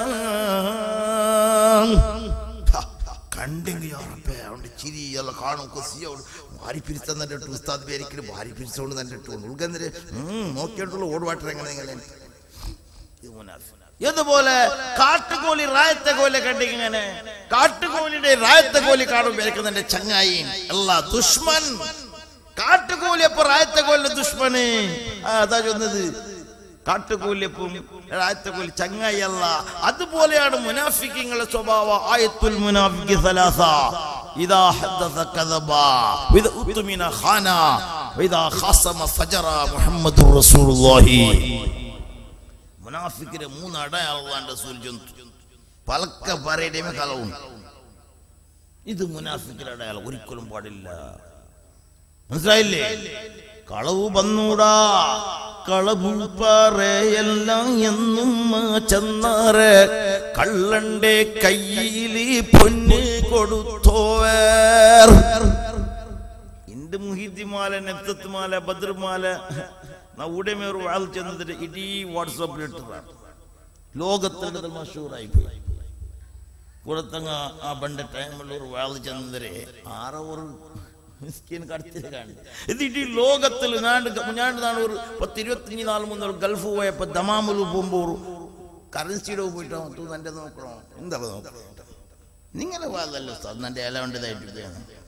കണ്ടെങ്കിൽ അവന്റെ ചിരി ಎಲ್ಲ കാണും കൊസി അവൾ ഭാരി പിരിച്ച തന്നെ ഇട്ടു ഉസ്താദ് പേരിക്കല് ഭാരി പിരിച്ചോണ്ട് തന്നെ ഇട്ടു ഉൾക്കെന്നിട്ട് നോക്കിയിട്ടുള്ള ഓടുവാട്ടർ എങ്ങനെ എങ്ങനെ ഇത് മുനാഫിഖ്. ഇതുപോലെ കാട്ടുകോലി റായത്തെ കോലി കണ്ടിങ്ങനെ കാട്ടുകോലിയുടെ റായത്തെ കോലി കാണുമ്പോൾ ഇരിക്കുന്നതിന്റെ ചങ്ങായി അല്ല ദുഷ്മൻ കാട്ടുകോലി അപ്പൊ റായത്തെ കോലിന്റെ ദുഷ്മന് ആ, അതാ ചൊന്നത് കാട്ടുകൂലിയപ്പം റായത്തെ ചങ്ങായി അല്ല അതുപോലെയാണ് മുനാഫിക്കിങ്ങളുടെ സ്വഭാവ ആയത്തുൽ മുനാഫിക്ക് സലാസ ഇദാ ഹദ്ദസ കദബ വിദ ഉത്തുമിന ഖാന വിദാ ഖാസമ ഫജറ മുഹമ്മദുർ റസൂലുള്ളാഹി മുനാഫിക്കിന്റെ മൂന്ന് അടയാളാണ്ട് സൂചിച്ചു പലക്ക പറയുടെയും കലവും ഇത് മുനാഫിക്കിന്റെ അടയാളം ഒരിക്കലും പാടില്ല മനസ്സിലായില്ലേ കളവ് വന്നൂടാ കളവു പറയെല്ലാം എന്നും ചെന്നാറ് കള്ളന്റെ കയ്യില് പൊന്ന് കൊടുത്തോവേർ ಇಂದು ಮುಹಿದ್ದಿಮಾಲೆ ನೆತ್ತತ್ಮಾಲೆ ಭದ್ರಮಾಲೆ ನಾವು ಉಡೆಮೇರು ವಾಲ್ ಚೆಂದಿದ್ರೆ ಇಡೀ ವಾಟ್ಸಪ್ ಇಟ್ಟಿದ್ದಾರೆ ലോകത്തെടുത്ത് മഷൂറായി പോയി കൂടത്തങ്ങ ആ പണ്ട് ടൈമിൽ ഒരു വാൾ ചെന്നതിരെ ആറോ ഒരു മിസ്കിൻ കടത്തില് കാണി ഇത് ഇടീ ലോകത്തിൽ ഞാൻ ഞാൻ നാണ് ഒരു പത്ത് ഇരുപത്തിയഞ്ച് നാല് മുന്നേ ഒരു ഗൾഫ് പോയപ്പോ ദമാമുല് പോകുമ്പോ ഒരു കറൻസിയുടെ പോയിട്ടോ തൂ എന്റെ നോക്കണോ എന്താ നോക്കണം നിങ്ങളെ വാദല്ലോ എന്റെ ഇല കൊണ്ടതായിട്ട്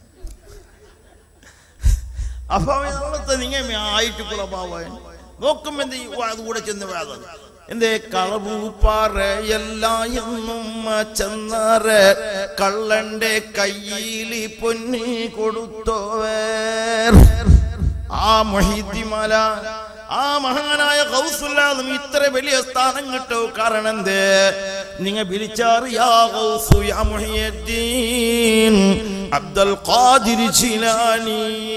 അപ്പൊ അവനത്തെ നിങ്ങൾ ആയിട്ട് കുളഭാവൻ നോക്കും എന്ത് അത് കൂടെ ചെന്ന് വേദം എന്തേ കളവു പറയല്ല എന്നും ചെന്നാറ് കള്ളന്റെ കയ്യിൽ പൊന്നി കൊടുത്തോവേർ ആ മൊഹീദ്ദിമാല ആ മഹാനായ കൗസുല്ലാദും ഇത്ര വലിയ സ്ഥാനം കിട്ടോ കാരണം എന്തേ നിങ്ങ വിളിച്ചാറ് യാ ഗൗസു യാ മുഹിയദ്ദീൻ അബ്ദുൽ ഖാദിർ ജിലാനി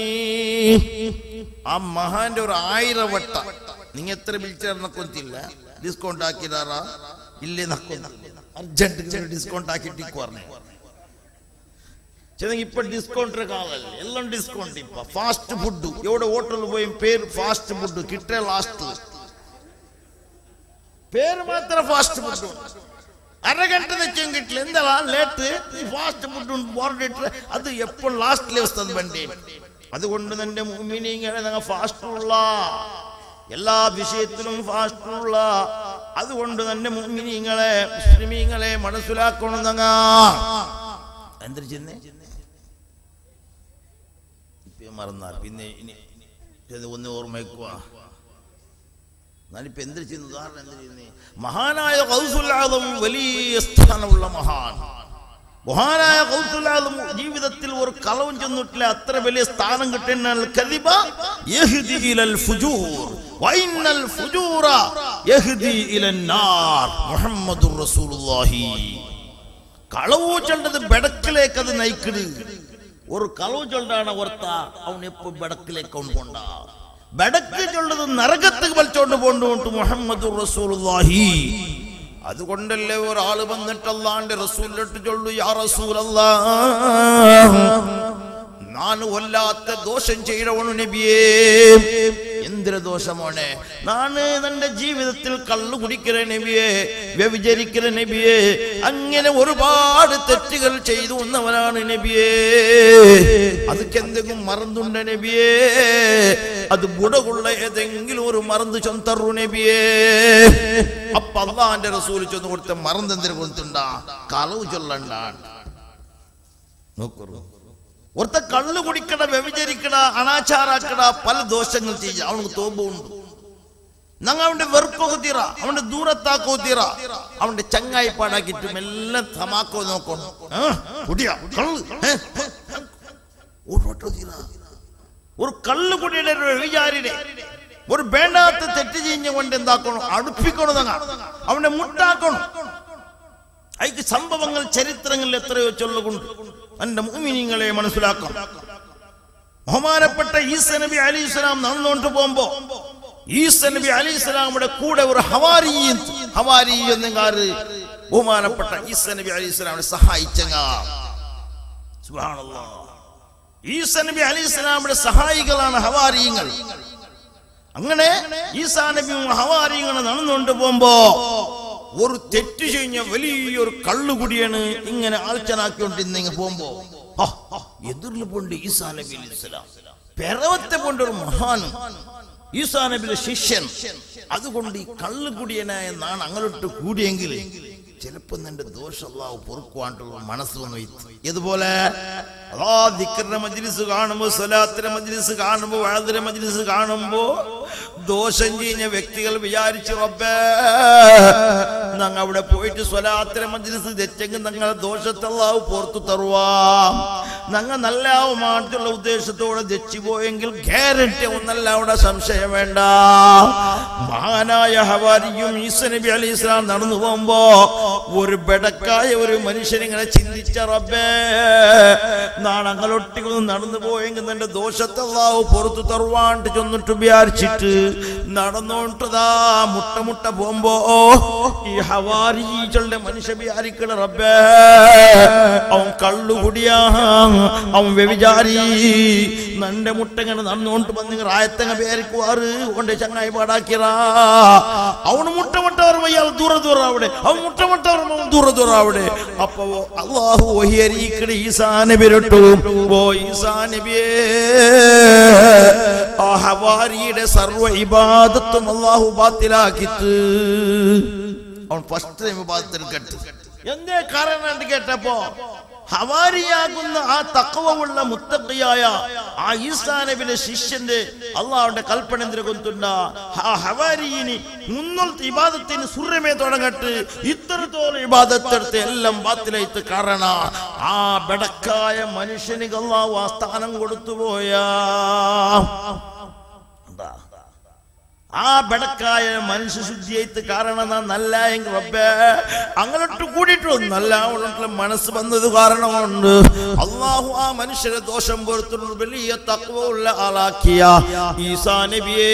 ആ മഹാന്റെ ഒരു ആയിരം വട്ട നിങ്ങ എത്ര വിളിച്ചാർന്ന കൊത്തില്ല ഡിസ്കൗണ്ട് ആക്കിടാറാ ഇല്ലേ അർജന്റ് ഡിസ്കൗണ്ട് ആക്കിട്ട് പറഞ്ഞു ചെന്നെങ്കിൽ ഇപ്പൊ ഡിസ്കൗണ്ട് കാലല്ലേ എല്ലാം ഡിസ്കൗണ്ട് ഇപ്പൊ ഫാസ്റ്റ് ഫുഡ് എവിടെ ഹോട്ടലിൽ പോയി പേര് ഫാസ്റ്റ് ഫുഡ് കിട്ടേ ലാസ്റ്റ് പേര് മാത്രം ഫാസ്റ്റ് ഫുഡ് അരഗಂಟ തെച്ചും കിട്ടില്ല എന്താ ലേറ്റ് ഈ ഫാസ്റ്റ് ഫുഡ് ബോർഡ് ഇട്ട് അത് എപ്പോൾ ലാസ്റ്റിലെ വസ്തത് വണ്ടി അതുകൊണ്ട് തന്നെ മുമിനിങ്ങളെ ഞങ്ങൾ ഫാസ്റ്റ് ഉള്ള എല്ലാ വിഷയത്തിലും ഫാസ്റ്റ് ഉള്ള അതുകൊണ്ട് തന്നെ മുമിനിങ്ങളെ മുസ്ലിമീങ്ങളെ മനസ്സിലാക്കണം ഞങ്ങ എന്തൊരു ചെന്നേ ഇപ്പൊ മറന്നാൽ പിന്നെ ഇനി ഇത് ഒന്ന് ഓർമ്മയ്ക്കുക ഞാനിപ്പോ എന്ത് ചെയ്യുന്നു ഉദാഹരണം എന്ത് ചെയ്യുന്നേ മഹാനായ കൗസുല്ലാദം വലിയ സ്ഥാനമുള്ള മഹാൻ മഹാനായ കൗസുല്ലാദം ജീവിതത്തിൽ ഒരു കളവും ചെന്നിട്ടില്ല അത്ര വലിയ സ്ഥാനം കിട്ടുന്ന കദിബ യഹ്ദി ഇലൽ ഫുജൂർ വൈനൽ ഫുജൂറ യഹ്ദി ഇലൻ നാർ മുഹമ്മദുർ റസൂലുള്ളാഹി കളവു ചൊല്ലത് ബെടക്കിലേക്ക് അത് നയിക്കത് ഒരു കളവ് ചൊല്ലാണ് ഓർത്ത അവൻ എപ്പോ ബെടക്കിലേക്ക് അവൻ പോണ്ട ബെടക്ക് ചൊല്ലത് നരകത്ത് വലിച്ചോണ്ട് പോണ്ട് മുഹമ്മദ് റസൂലുള്ളാഹി അതുകൊണ്ടല്ലേ ഒരാള് വന്നിട്ട് അല്ലാണ്ട് റസൂലിട്ട് ചൊല്ലു യാ റസൂലല്ലാ ನಾನು വല്ലാത്ത ദോഷം ചെയ്യണവണു നബിയേ എന്തൊരു ദോഷമാണ് നാണ് തന്റെ ജീവിതത്തിൽ കള്ളു കുടിക്കുന്ന നബിയെ വ്യഭിചരിക്കുന്ന നബിയെ അങ്ങനെ ഒരുപാട് തെറ്റുകൾ ചെയ്തു വന്നവനാണ് നബിയേ അതൊക്കെ എന്തെങ്കിലും മറന്നുണ്ട് നബിയേ അത് ഗുണകുള്ള ഏതെങ്കിലും ഒരു മറന്ന് ചൊന്തറു നബിയേ അപ്പൊ അള്ളാന്റെ റസൂൽ ചൊന്ന് കൊടുത്ത മറന്നെന്തിനു കൊടുത്തുണ്ടാ കളവ് ചൊല്ലണ്ടാണ് നോക്കൂ ഒരുത്ത കള്ളു കുടിക്കട വ്യഭിചരിക്കട അനാചാരാക്കട പല ദോഷങ്ങൾ ചെയ്യ അവനക്ക് തോമ്പുണ്ട് ഞങ്ങൾ അവന്റെ വെറുപ്പൊക്കെ തീറ അവന്റെ ദൂരത്താക്കോ തീറ അവന്റെ ചങ്ങായി പാടാക്കിട്ടും എല്ലാം തമാക്കോ നോക്കണം ആ, കുടിയാ കള്ള് ഏ, ഓടോട്ടോ തീറ ഒരു കള്ളുകുടിയുടെ ഒരു വ്യഭിചാരിയുടെ ഒരു വേണ്ടാത്ത തെറ്റ് ചെയ്യുകൊണ്ട് എന്താക്കണം അടുപ്പിക്കണം ഞങ്ങൾ അവനെ മുട്ടാക്കണം അതിക്ക് സംഭവങ്ങൾ ചരിത്രങ്ങളിൽ എത്രയോ ചൊല്ലുകൊണ്ട് എന്റെ മുമിനിങ്ങളെ മനസ്സിലാക്കാം ബഹുമാനപ്പെട്ട ഈസ നബി അലി ഇസ്ലാം നടന്നുകൊണ്ട് പോകുമ്പോ ഈസ നബി അലി ഇസ്ലാമിയുടെ കൂടെ ഒരു ഹവാരി ഹവാരി എന്നുകാര് ബഹുമാനപ്പെട്ട ഈസ നബി അലി ഇസ്ലാമിനെ സഹായിച്ചങ്ങ സുബ്ഹാനല്ലാഹ്. ഈസ നബി അലി ഇസ്ലാമിയുടെ സഹായികളാണ് ഹവാരിയങ്ങൾ അങ്ങനെ ഈസാ നബിയും ഹവാരിയങ്ങൾ നടന്നുകൊണ്ട് പോകുമ്പോ ഒരു തെറ്റ് ചെയ്യുന്ന വലിയൊരു കള്ളുകുടിയാണ് ഇങ്ങനെ ആൾച്ചനാക്കിക്കൊണ്ടിരുന്ന ഇങ്ങനെ പോകുമ്പോ ആ, ആ, എതിരിൽ പോണ്ട് ഈസാ നബി അലി ഇസ്ലാം പിറവത്തെ പോണ്ട ഒരു മഹാനും ഈസാ നബിയുടെ ശിഷ്യൻ അതുകൊണ്ട് ഈ കള്ളുകുടിയനായ നാണ് അങ്ങോട്ട് കൂടിയെങ്കിൽ ചിലപ്പോ നിന്റെ ദോഷം അള്ളാഹു പൊറുക്കുവാണ്ടുള്ള മനസ്സ് വന്നു ഇതുപോലെ അതാ ദിക്കറിന്റെ മജ്ലിസ് കാണുമ്പോ സ്വലാത്തിന്റെ മജ്ലിസ് കാണുമ്പോ വഴതിന്റെ മജ്ലിസ് കാണുമ്പോ ദോഷം ചെയ്യുന്ന വ്യക്തികൾ വിചാരിച്ചു റബ്ബേ ഞങ്ങൾ അവിടെ പോയിട്ട് സ്വലാത്തിന്റെ മജ്ലിസ് തെറ്റെങ്കിൽ ഞങ്ങളെ ദോഷത്തെ അള്ളാഹു പുറത്തു തരുവാം ഞങ്ങൾ നല്ല മാറ്റുള്ള ഉദ്ദേശത്തോടെ തെച്ചു പോയെങ്കിൽ ഗ്യാരണ്ടി ഒന്നല്ല അവിടെ സംശയം വേണ്ട മഹാനായ ഹവാരിയും ഈസ നബി അലി ഇസ്ലാം നടന്നു പോകുമ്പോ ഒരു ബെടക്കായ ഒരു മനുഷ്യൻ ഇങ്ങനെ ചിന്തിച്ച റബ്ബേ നാണങ്ങളൊട്ടിക്കൊന്ന് നടന്നു പോയെങ്കിൽ നിന്റെ ദോഷത്തെ അള്ളാഹു പുറത്തു തറുവാണ്ട് ചെന്നിട്ട് വിചാരിച്ചിട്ട് നടന്നോണ്ടതാ മുട്ട മുട്ട പോകുമ്പോ ഈ ഹവാരികളുടെ മനുഷ്യ വിചാരിക്കണ റബ്ബേ അവൻ കള്ളുകുടിയാ അവൻ വ്യഭിചാരി നന്റെ മുട്ട ഇങ്ങനെ നടന്നുകൊണ്ട് വന്ന് റായത്തങ്ങ പേരിക്കുവാറ് കൊണ്ട് ചങ്ങായി പാടാക്കിറാ അവന് മുട്ട മുട്ട വരുമ്പോ ഇയാൾ ദൂര ദൂര അവിടെ അവൻ മുട്ട മുട്ട വരുമ്പോ അവൻ ദൂര ദൂര അവിടെ അപ്പൊ അള്ളാഹു ഒഹിയരീക്കട് ഈസാ നബി രട്ടു ഓ ഈസാ നബിയേ ആ ഹവാരിയുടെ സർവ്വ ഇബാദത്തും അള്ളാഹു ബാത്തിലാക്കിത്ത് അവൻ ഫസ്റ്റ് ടൈം ബാത്തിലെടുക്കട്ട് എന്തേ കാരണം എന്ന് കേട്ടപ്പോ ഹവാരിയാകുന്ന ആ തക്കവുള്ള മുത്തക്കിയായ ആ ഈസാ നബിയുടെ ശിഷ്യന്റെ അള്ളാഹുടെ കൽപ്പന എന്തിനു കൊന്തുണ്ട ആ ഹവാരിയിനി മുന്നോട്ട് ഇബാദത്തിന് സുരമേ തുടങ്ങട്ട് ഇത്തരത്തോളം ഇബാദത്തെടുത്ത് എല്ലാം ബാത്തിലായിട്ട് കാരണ ആ ബെടക്കായ മനുഷ്യന് അള്ളാഹു ആ സ്ഥാനം കൊടുത്തു പോയാ എന്താ ആ ബെടക്കായ മനുഷ്യ ശുദ്ധിയായിട്ട് കാരണം നാ നല്ല എങ്കിൽ റബ്ബേ അങ്ങോട്ട് കൂടിയിട്ടു നല്ല ഉള്ള മനസ്സ് വന്നത് കാരണം കൊണ്ട് അള്ളാഹു ആ മനുഷ്യരെ ദോഷം പുറത്തുള്ള വലിയ തത്വമുള്ള ആളാക്കിയ ഈസാ നബിയേ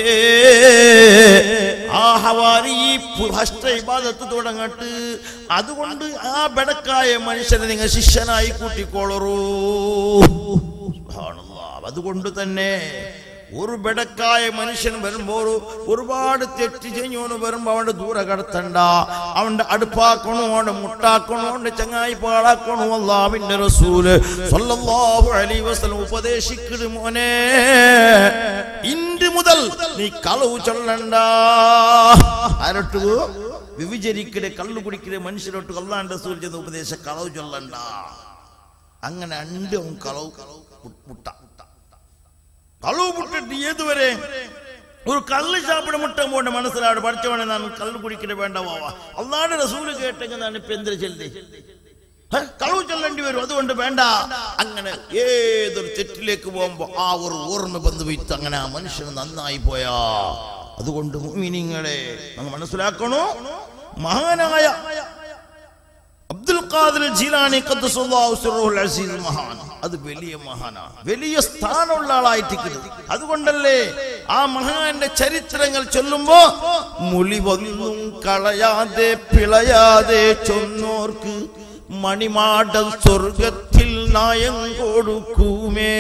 ആ ഹവാരി ഈ ഭഷ്ട ഇബാദത്ത് തുടങ്ങട്ട് അതുകൊണ്ട് ആ ബെടക്കായ മനുഷ്യനെ നിങ്ങൾ ശിഷ്യനായി കൂട്ടിക്കോളറൂ സുബ്ഹാനല്ലാഹ്. അതുകൊണ്ട് തന്നെ ഒരു ബെടക്കായ മനുഷ്യൻ വരുമ്പോ ഒരു- ഒരുപാട് തെറ്റ് ചെയ്യോന്ന് വരുമ്പോ അവന്റെ ദൂരെ കടത്തണ്ട അവന്റെ അടുപ്പാക്കണോ അവന്റെ മുട്ടാക്കണോ അവന്റെ ചങ്ങായി പാടാക്കണോ അല്ലാവിന്റെ റസൂല് സ്വല്ലല്ലാഹു അലൈഹി വസല്ലം ഉപദേശിക്കട് മോനെ ഇன்று മുതൽ നീ കളവ് ചൊല്ലണ്ട ആരട്ടു വിവിചരിക്കടെ കള്ളു കുടിക്കടെ മനുഷ്യരോട്ട് കള്ളാണ്ട് റസൂൽ ചെന്ന് ഉപദേശ കളവ് ചൊല്ലണ്ട അങ്ങനെ അണ്ട് അവൻ കളവ് മുട്ട കളവ് മുട്ടിട്ട് ഏതുവരെ ഒരു കള്ള് ചാപ്പിട മുട്ട പോണ്ട് മനസ്സിലാട് പഠിച്ചവനെ ഞാൻ കള്ള് കുടിക്കണ വേണ്ട പോവാ അള്ളാടെ റസൂല് കേട്ടെങ്കിൽ ഞാൻ ഇപ്പൊ എന്തിനു ചെല്ലി കളവ് ചൊല്ലേണ്ടി വരും അതുകൊണ്ട് വേണ്ട അങ്ങനെ ഏതൊരു തെറ്റിലേക്ക് പോകുമ്പോ ആ ഒരു ഓർമ്മ ബന്ധു വിത്ത് അങ്ങനെ ആ മനുഷ്യന് നന്നായി പോയാ അതുകൊണ്ട് മുഅ്മിനീങ്ങളെ നമ്മൾ മനസ്സിലാക്കണോ മഹാനായ അബ്ദുൽ ഖാദിർ ജീലാനി ഖദ്ദസുല്ലാഹു സിർറുൽ അസീസ് മഹാൻ അത് വലിയ മഹാനാണ് വലിയ സ്ഥാനമുള്ള ആളായിട്ടിരിക്കുന്നത് അതുകൊണ്ടല്ലേ ആ മഹാന്റെ ചരിത്രങ്ങൾ ചൊല്ലുമ്പോ മുളിവൊന്നും കളയാതെ പിളയാതെ ചൊന്നോർക്ക് മണിമാടം സ്വർഗത്തിൽ നായം കൊടുക്കുമേ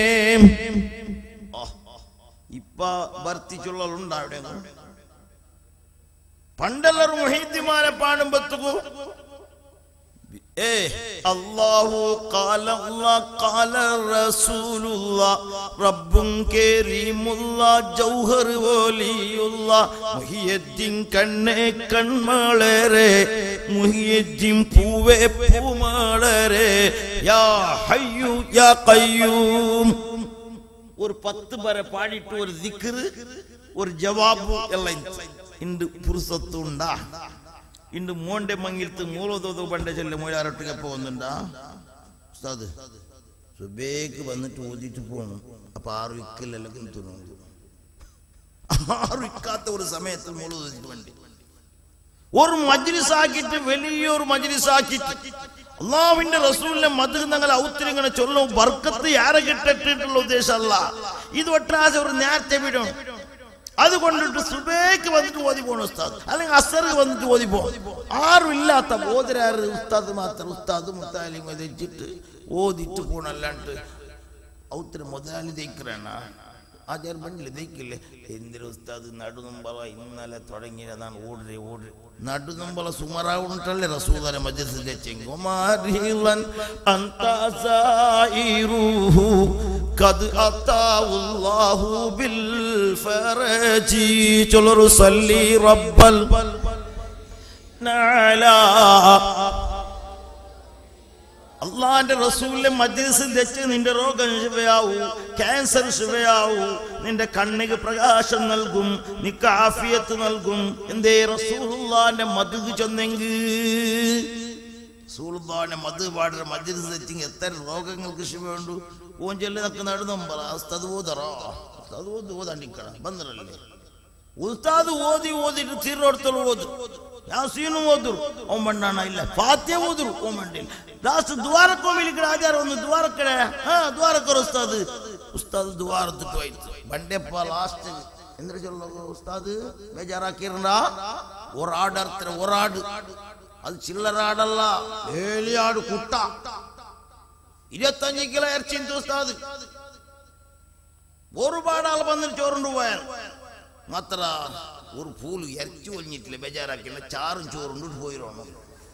ആ, ഇപ്പ വർത്തിച്ചുള്ളുണ്ടോ അവിടെ പണ്ടെല്ലാരും മൊഹീദ്ദിമാരെ പാടുമ്പത്തുക്കൂ ഏ അല്ലാഹു ഖാല അല്ലാ ഖാല റസൂലുള്ള റബ്ബും കരീമുള്ള ജൗഹർ വലിയുള്ള മുഹിയദ്ദീൻ കണ്ണേ കൺമളരെ മുഹിയദ്ദീൻ പൂവേ പൂമളരെ യാ ഹയ്യു യാ ഖയ്യൂം ഒരു പത്ത് പേരെ പാടിയിട്ട് ഒരു ദിക്റ് ഒരു ജവാബ് എല്ലാം ഇണ്ട് പുരുസത്തുണ്ടാ ഇണ്ട് മോന്റെ മങ്ങിലത്ത് മൂലതോതു പണ്ട ചെല്ല് മൂലാരൊട്ടിക്ക് പോകുന്നുണ്ടാ ഉസ്താദ് സുബേക്ക് വന്നിട്ട് ഓതിട്ട് പോകണം അപ്പൊ ആറ് വിക്കലെല്ലാം തിന്നു ആറ് വിക്കാത്ത ഒരു സമയത്ത് മൂല ഓതിട്ട് വേണ്ടി ഒരു മജ്ലിസ് ആക്കിയിട്ട് വലിയൊരു മജ്ലിസ് ആക്കിയിട്ട് അള്ളാവിന്റെ റസൂലിനെ മധു ഞങ്ങൾ ഔത്തിരി ഇങ്ങനെ ചൊല്ലും ബർക്കത്ത് ആരെ കിട്ടിട്ടുള്ള ഉദ്ദേശമല്ല ഇത് ഒട്ടാതെ ഒരു നേരത്തെ വിടും അത് കൊണ്ടിട്ട് സുബേക്ക് വന്നിട്ട് ഓതി പോണ ഉസ്താദ് അല്ലെങ്കിൽ അസർക്ക് വന്നിട്ട് ഓതി പോ ആരും ഇല്ലാത്ത ഓതിരാറ് ഉസ്താദ് മാത്രം ഉസ്താദ് മുത്താലിം വെച്ചിട്ട് ഓതിട്ട് പോണല്ലാണ്ട് ഔത്തിന് മുതലാളി തേക്കറാണ് ആചാരം പണ്ടില്ല തേക്കില്ലേ എന്തൊരു ഉസ്താദ് നടുനമ്പള ഇന്നലെ തുടങ്ങിയതാണ് ഓടരെ ഓടരെ നടുനമ്പള സുമറാവുണ്ടല്ലേ റസൂദാന മജ്ലിസിന്റെ ചെങ്കുമാരിളൻ അന്താസായിറുഹു ഖദ് അതാവുല്ലാഹു ബിൽ ഫറജി ചൊല്ലറു സല്ലി റബ്ബൽ നഅലാ അള്ളാന്റെ റസൂലിലെ മജ്ലിസിൽ വെച്ച് നിന്റെ രോഗം ശിവയാവൂ ക്യാൻസർ ശിവയാവൂ നിന്റെ കണ്ണിന് പ്രകാശം നൽകും നിക്ക് ആഫിയത്ത് നൽകും എന്തേ റസൂലുള്ളാന്റെ മധുക്ക് ചെന്നെങ്കിൽ റസൂലുള്ളാന്റെ മധു പാടുന്ന മജ്ലിസ് വെച്ചെങ്കിൽ എത്ര രോഗങ്ങൾക്ക് ശിവയുണ്ട് ഓൻ ചെല്ലി നക്ക് നടന്നുമ്പറ ഉസ്താദ് ഓതറോ ഉസ്താദ് ഓത് ഓതാണ്ടിക്കട ബന്ധറല്ലേ ഉസ്താദ് ഓതി ഓതിട്ട് തീരോടത്തോളം ഓതു യാസീനും ಓದ್ರು ಓಂ ಬಣ್ಣಣ್ಣ ಇಲ್ಲ ಫಾತ್ಯ ಓದ್ರು ಓಂ ಬಂಡಿಲ್ಲ ಲಾಸ್ಟ್ ದ್ವಾರಕ್ಕೆ ಹೋಗ್ಲಿಕ್ಕೆ ಆಚಾರ ಒಂದು ದ್ವಾರಕ್ಕಡೆ ಹಾ ದ್ವಾರಕ್ಕೆ ಉಸ್ತಾದ್ ಉಸ್ತಾದ್ ದ್ವಾರದಕ್ಕೆ ಹೋಯ್ತು ಬಂಡೆಪ್ಪ ಲಾಸ್ಟ್ ಎಂದ್ರೆ ಚೊಲ್ಲೋದು ಉಸ್ತಾದ್ ಬೇಜಾರಾಕಿರಣ ಒರಾಡ್ ಅರ್ತಾರೆ ಒರಾಡ್ ಅದು ಚಿಲ್ಲರ ಆಡಲ್ಲ ಬೇಲಿ ಆಡು ಕುಟ್ಟ ഇരുപത്തഞ്ച് കിലോ ഇറച്ചി ഉസ്താദ് ഒരുപാട് ആൾ വന്നിട്ട് ചോറുണ്ട് പോയാൽ മാത്ര ഒരു പൂല് ഇറച്ചി ഒഴിഞ്ഞിട്ടില്ല ബേജാറാക്കില്ല ചാറും ചോറുണ്ട് പോയിരോണം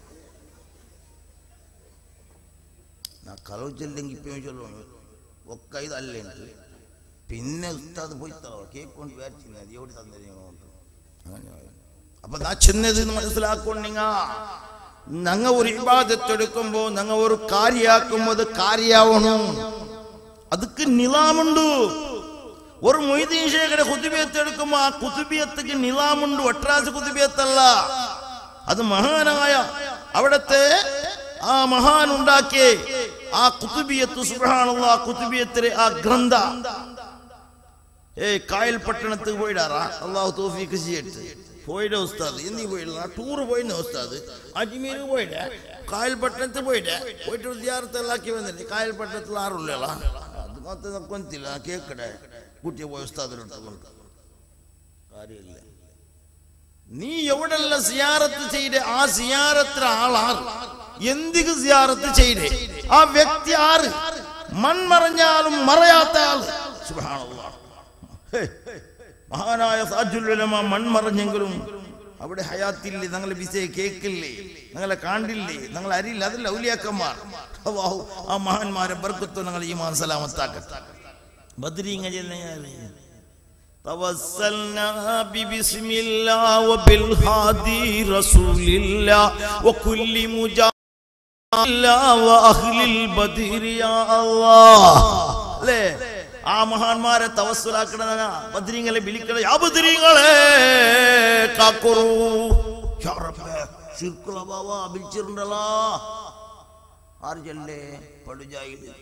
ನಾ ಕಲವು ಚೆಲ್ಲಿಂಗ್ ಇಪ್ಪೆ ಚೊಲ್ಲೋನು ಒಕ್ಕ ಐದು ಅಲ್ಲೇ ಉಂಟು പിന്നെ ഉസ്താദ് പോയി കേക്ക് കൊണ്ട് വേർച്ചില്ല അത് എവിടെ തന്നത് അങ്ങനെ അപ്പൊ നാ ചെന്നത് മനസ്സിലാക്കൊണ്ടിങ്ങ ഞങ്ങ ഒരു ഇബാദത്തെടുക്കുമ്പോ ഞങ്ങ ഒരു കാര്യാക്കുമ്പോ അത് കാര്യാവണം ಅದಕ್ಕೆ ನಿಲಾಮುಂಡು ഒരു മൊയ്തീൻ ശേഖര കുത്തുബിയത്ത് എടുക്കുമ്പോ ആ കുത്തുബിയത്തേക്ക് നിലാമുണ്ട് ഒട്രാസ് കുത്തുബിയത്തല്ല അത് മഹാനായ അവിടത്തെ ആ മഹാൻ ഉണ്ടാക്കിയ ആ കുത്തുബിയത്ത് സുബ്ഹാനുള്ള ആ കുത്തുബിയത്തിലെ ആ ഗ്രന്ഥ ഏയ് കായൽ പട്ടണത്ത് പോയിടാറാ അള്ളാഹു തോഫീക്ക് ചെയ്യട്ടെ പോയിട ഉസ്താദ് എന്നീ പോയില്ല ടൂർ പോയിന്ന ഉസ്താദ് അജ്മീർ പോയിട കായൽ പട്ടണത്ത് പോയിട പോയിട്ട് വിദ്യാർത്ഥികളാക്കി വന്നില്ലേ കായൽ പട്ടണത്തിൽ ആരുള്ള അത് മാത്രം നമുക്കൊന്നില്ല കേക്കടെ കുട്ടിയെ പോയി ഉസ്താദിനടുത്തുകൊണ്ട് കാര്യമില്ല നീ എവിടെല്ല സിയാറത്ത് ചെയ്ത് ആ സിയാറത്തിന് ആളാറ് എന്തിക്ക് സിയാറത്ത് ചെയ്ത് ആ വ്യക്തി ആറ് മൺമറഞ്ഞാലും മറയാത്ത ആള് സുബ്ഹാനല്ലാഹ് ഹേ, മഹാനായ സാജുലുലമ മൺമറഞ്ഞെങ്കിലും അവിടെ ഹയാത്തില്ലേ ഞങ്ങളെ വിസയെ കേക്കില്ലേ ഞങ്ങളെ കാണ്ടില്ലേ ഞങ്ങളെ അറിയില്ല അതല്ല ഔലിയാക്കന്മാർ അല്ലാഹു ആ മഹാന്മാരെ ബർക്കത്തു ഞങ്ങൾ ഈ മാൻ സലാമത്താക്കട്ടെ ബദ്രീങ്ങ ചെല്ലുന്ന توسلنا ببسم الله وبالهادي رسول الله وكل مجاهد الله واهل البدر يا الله അല്ലേ ആ മഹാന്മാരെ തവസ്സുലാക്കണ ബദ്രീങ്ങളെ വിളിക്കണ ആ ബദ്രീങ്ങളെ കാക്കുറു യാ റബ്ബേ, ശിർക്കുള്ള ബാവ വിളിച്ചിട്ടുണ്ടല്ലോ ആര് ചെല്ലേ പടുജായില്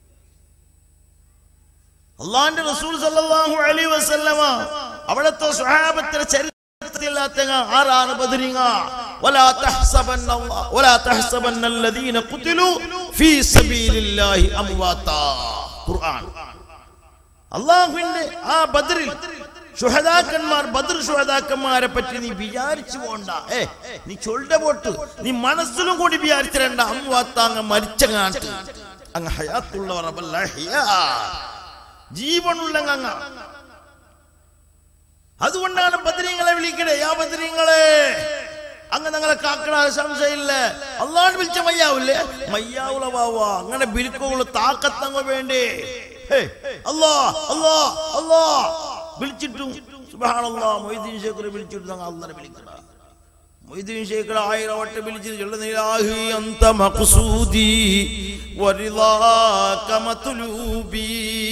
അള്ളാന്റെ റസൂൽ സല്ലല്ലാഹു അലൈഹി വസല്ലമ അവിടുത്തെ സ്വഹാബത്തിന്റെ ചരിത്രത്തിലാത്ത ആരാണ് ബദരിങ്ങ വലാ തഹ്സബന്ന അല്ലാ- വലാ തഹ്സബന്ന الذين قتلوا في سبيل الله امواتا ഖുർആൻ അള്ളാഹുവിന്റെ ആ ബദറിൽ ഷുഹദാക്കന്മാർ ബദർ ഷുഹദാക്കന്മാരെ പറ്റി നീ വിചാരിച്ചു പോണ്ട ഏ നീ ചൊല്ല പോട്ട് നീ മനസ്സിലും കൂടി വിചാരിച്ചിരണ്ട അമ്മുവാത്ത അങ്ങ് മരിച്ച കാട്ട് അങ്ങ് ഹയാത്തുള്ളവർ അബല്ല ഹയാ. ജീവനുള്ള അങ്ങ് അതുകൊണ്ടാണ് ബദരീങ്ങളെ വിളിക്കണേ യാ ബദരീങ്ങളെ അങ്ങ് ഞങ്ങളെ കാക്കണ സംശയമില്ല അള്ളാണ്ട് വിളിച്ച മയ്യാവില്ലേ മയ്യാവുല ബാവ അങ്ങനെ ബിൽക്കുള്ള താക്കത്തങ്ങ് വേണ്ടേ ഹേ, അല്ലാ അല്ലാ അല്ലാ വിളിച്ചിട്ടും സുബ്ഹാനല്ലാ മൊയ്തീൻ ശേഖറെ വിളിച്ചിട്ട് ഞങ്ങൾ അള്ളാനെ വിളിക്കണ മൊയ്തീൻ ശേഖർ ആയിരം വട്ടം വിളിച്ചിട്ട് ചൊല്ലുന്നില്ലാഹി അന്ത മഖ്സൂദി വരിളാക മത്ലൂബി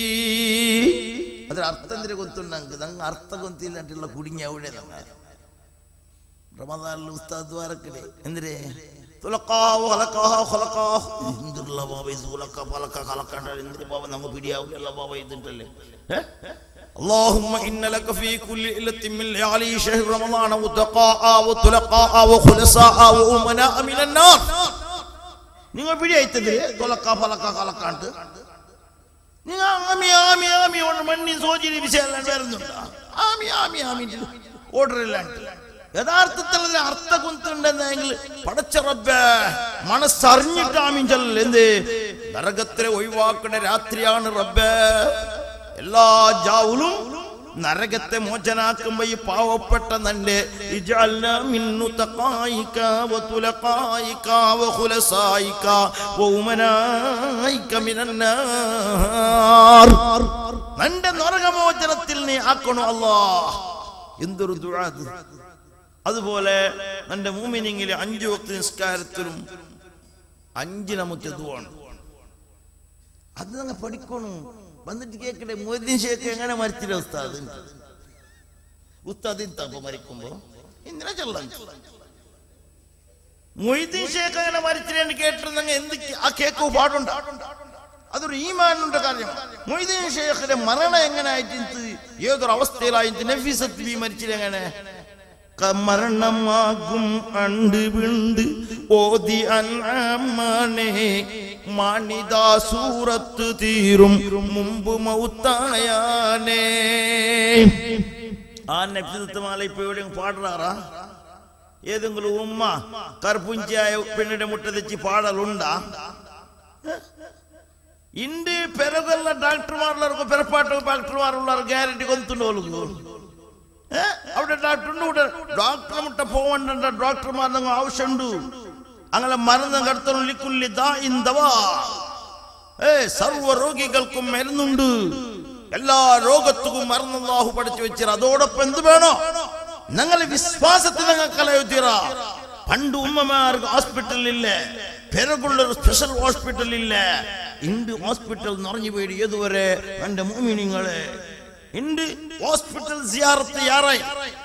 അതിന് അർത്ഥം എന്തിനെ കൊത്തുണ്ടെങ്കിൽ ഞങ്ങൾ അർത്ഥം കൊത്തിയില്ലാണ്ടുള്ള കുടുങ്ങി അവിടെ ഞങ്ങൾ റമദാനിൽ ഉസ്താദ് ദ്വാരക്കടെ എന്തിരെ തുലക്കാവ് ഹലക്കാഹ് ഹലക്കാഹ് എന്തുള്ള ബാബ ഇത് തുലക്ക പലക്ക കലക്കണ്ട എന്തിന് ബാബ നമ്മ പിടിയാവില്ല ബാബ ഇതുണ്ടല്ലേ ഏ? اللهم إن لك في كل إلة من ليالي شهر رمضان وتقاء وتلقاء وخلصاء وأمناء من النار നിങ്ങൾ പിടിയായിത്തതിരെ തുലക്ക പലക്ക കലക്കാണ്ട് നിങ്ങൾ ആമി ആമി ആമി കൊണ്ട് മണ്ണി സോചിരി വിഷയം വരുന്നുണ്ട് ആമി ആമി ആമി ഓർഡർ ഇല്ലാണ്ട് യഥാർത്ഥത്തിൽ അതിന് അർത്ഥ കുത്തുണ്ടെന്നെങ്കിൽ പടച്ച റബ്ബേ മനസ്സറിഞ്ഞിട്ട് ആമീൻ ചൊല്ലൽ എന്ത് നരകത്തിലെ ഒഴിവാക്കുന്ന രാത്രിയാണ് റബ്ബേ എല്ലാ ജാവുലും നരകത്തെ മോചനാക്കുമ്പോ ഈ പാവപ്പെട്ട നന്റെ ഇജഅൽനാ മിന്നു തഖായിക വതുലഖായിക വഖുലസായിക വഉമനായിക മിനന്നാർ നന്റെ നരകമോചനത്തിൽ നീ ആക്കണോ അല്ലാ എന്തൊരു ദുആ അത്. അതുപോലെ നന്റെ മൂമിനിങ്ങിലെ അഞ്ചു വക്ത നിസ്കാരത്തിലും അഞ്ചിന മുറ്റത്തുമാണ് അത് നിങ്ങൾ പഠിക്കണം വന്നിട്ട് കേക്കട്ടെ മൊയ്തീൻ ഷേഖ് എങ്ങനെ മരിച്ചില്ല ഉസ്താദ് ഉസ്താദ് ഇത്തപ്പ മരിക്കുമ്പോ ഇന്നലെ ചൊല്ലാം മൊയ്തീൻ ഷേഖ് അങ്ങനെ മരിച്ചില്ലെന്ന് കേട്ടിരുന്നെങ്കിൽ എന്ത് ആ കേക്ക് പാടുണ്ട് അതൊരു ഈമാനുണ്ട് കാര്യം മൊയ്തീൻ ഷേഖിന്റെ മരണം എങ്ങനെ ആയിട്ട് ഏതൊരു അവസ്ഥയിലായിട്ട് നഫീസത്ത് ബി മരിച്ചില്ലെങ്ങനെ മരണമാകും അണ്ട് വിണ്ട് ഓതി അന്നാമനെ മാണിതാ സൂറത്ത് തീരും മുമ്പ് മൗത്തായാനേ ആ നഫീസത്ത് മാല ഇപ്പൊ എവിടെയും പാടാറാ ഏതെങ്കിലും ഉമ്മ കർപ്പുഞ്ചായ പെണ്ണിന്റെ മുട്ട തെച്ച് പാടലുണ്ടാ ഇന്ത്യ പെരകുള്ള ഡാക്ടർമാരുള്ളവർക്ക് പെരപ്പാട്ട് ഡാക്ടർമാരുള്ളവർ ഗ്യാരണ്ടി കൊന്നുണ്ടോലുള്ളൂ അവിടെ ഡാക്ടറിന്റെ കൂടെ ഡോക്ടറെ മുട്ട പോവണ്ട ഡോക്ടർമാർ നിങ്ങൾ ആവശ്യമുണ്ട് അങ്ങനെ മരുന്ന് കടത്തലിക്കുള്ളി ദാ ഇന്തവാ ഏ സർവ രോഗികൾക്കും മരുന്നുണ്ട് എല്ലാ രോഗത്തുക്കും മരുന്ന് അല്ലാഹു പഠിച്ചു വെച്ചിര അതോടൊപ്പം എന്ത് വേണോ ഞങ്ങളെ വിശ്വാസത്തിൽ നിങ്ങൾ കലയുത്തീറ പണ്ട് ഉമ്മമാർക്ക് ഹോസ്പിറ്റലില്ല പിറകുള്ള ഒരു സ്പെഷ്യൽ ഹോസ്പിറ്റൽ ഇല്ല ഇണ്ട് ഹോസ്പിറ്റൽ നിറഞ്ഞു പോയി ഏതുവരെ എന്റെ മൂമിനിങ്ങളെ ഇണ്ട് ഹോസ്പിറ്റൽ സിയാറത്ത് യാറായി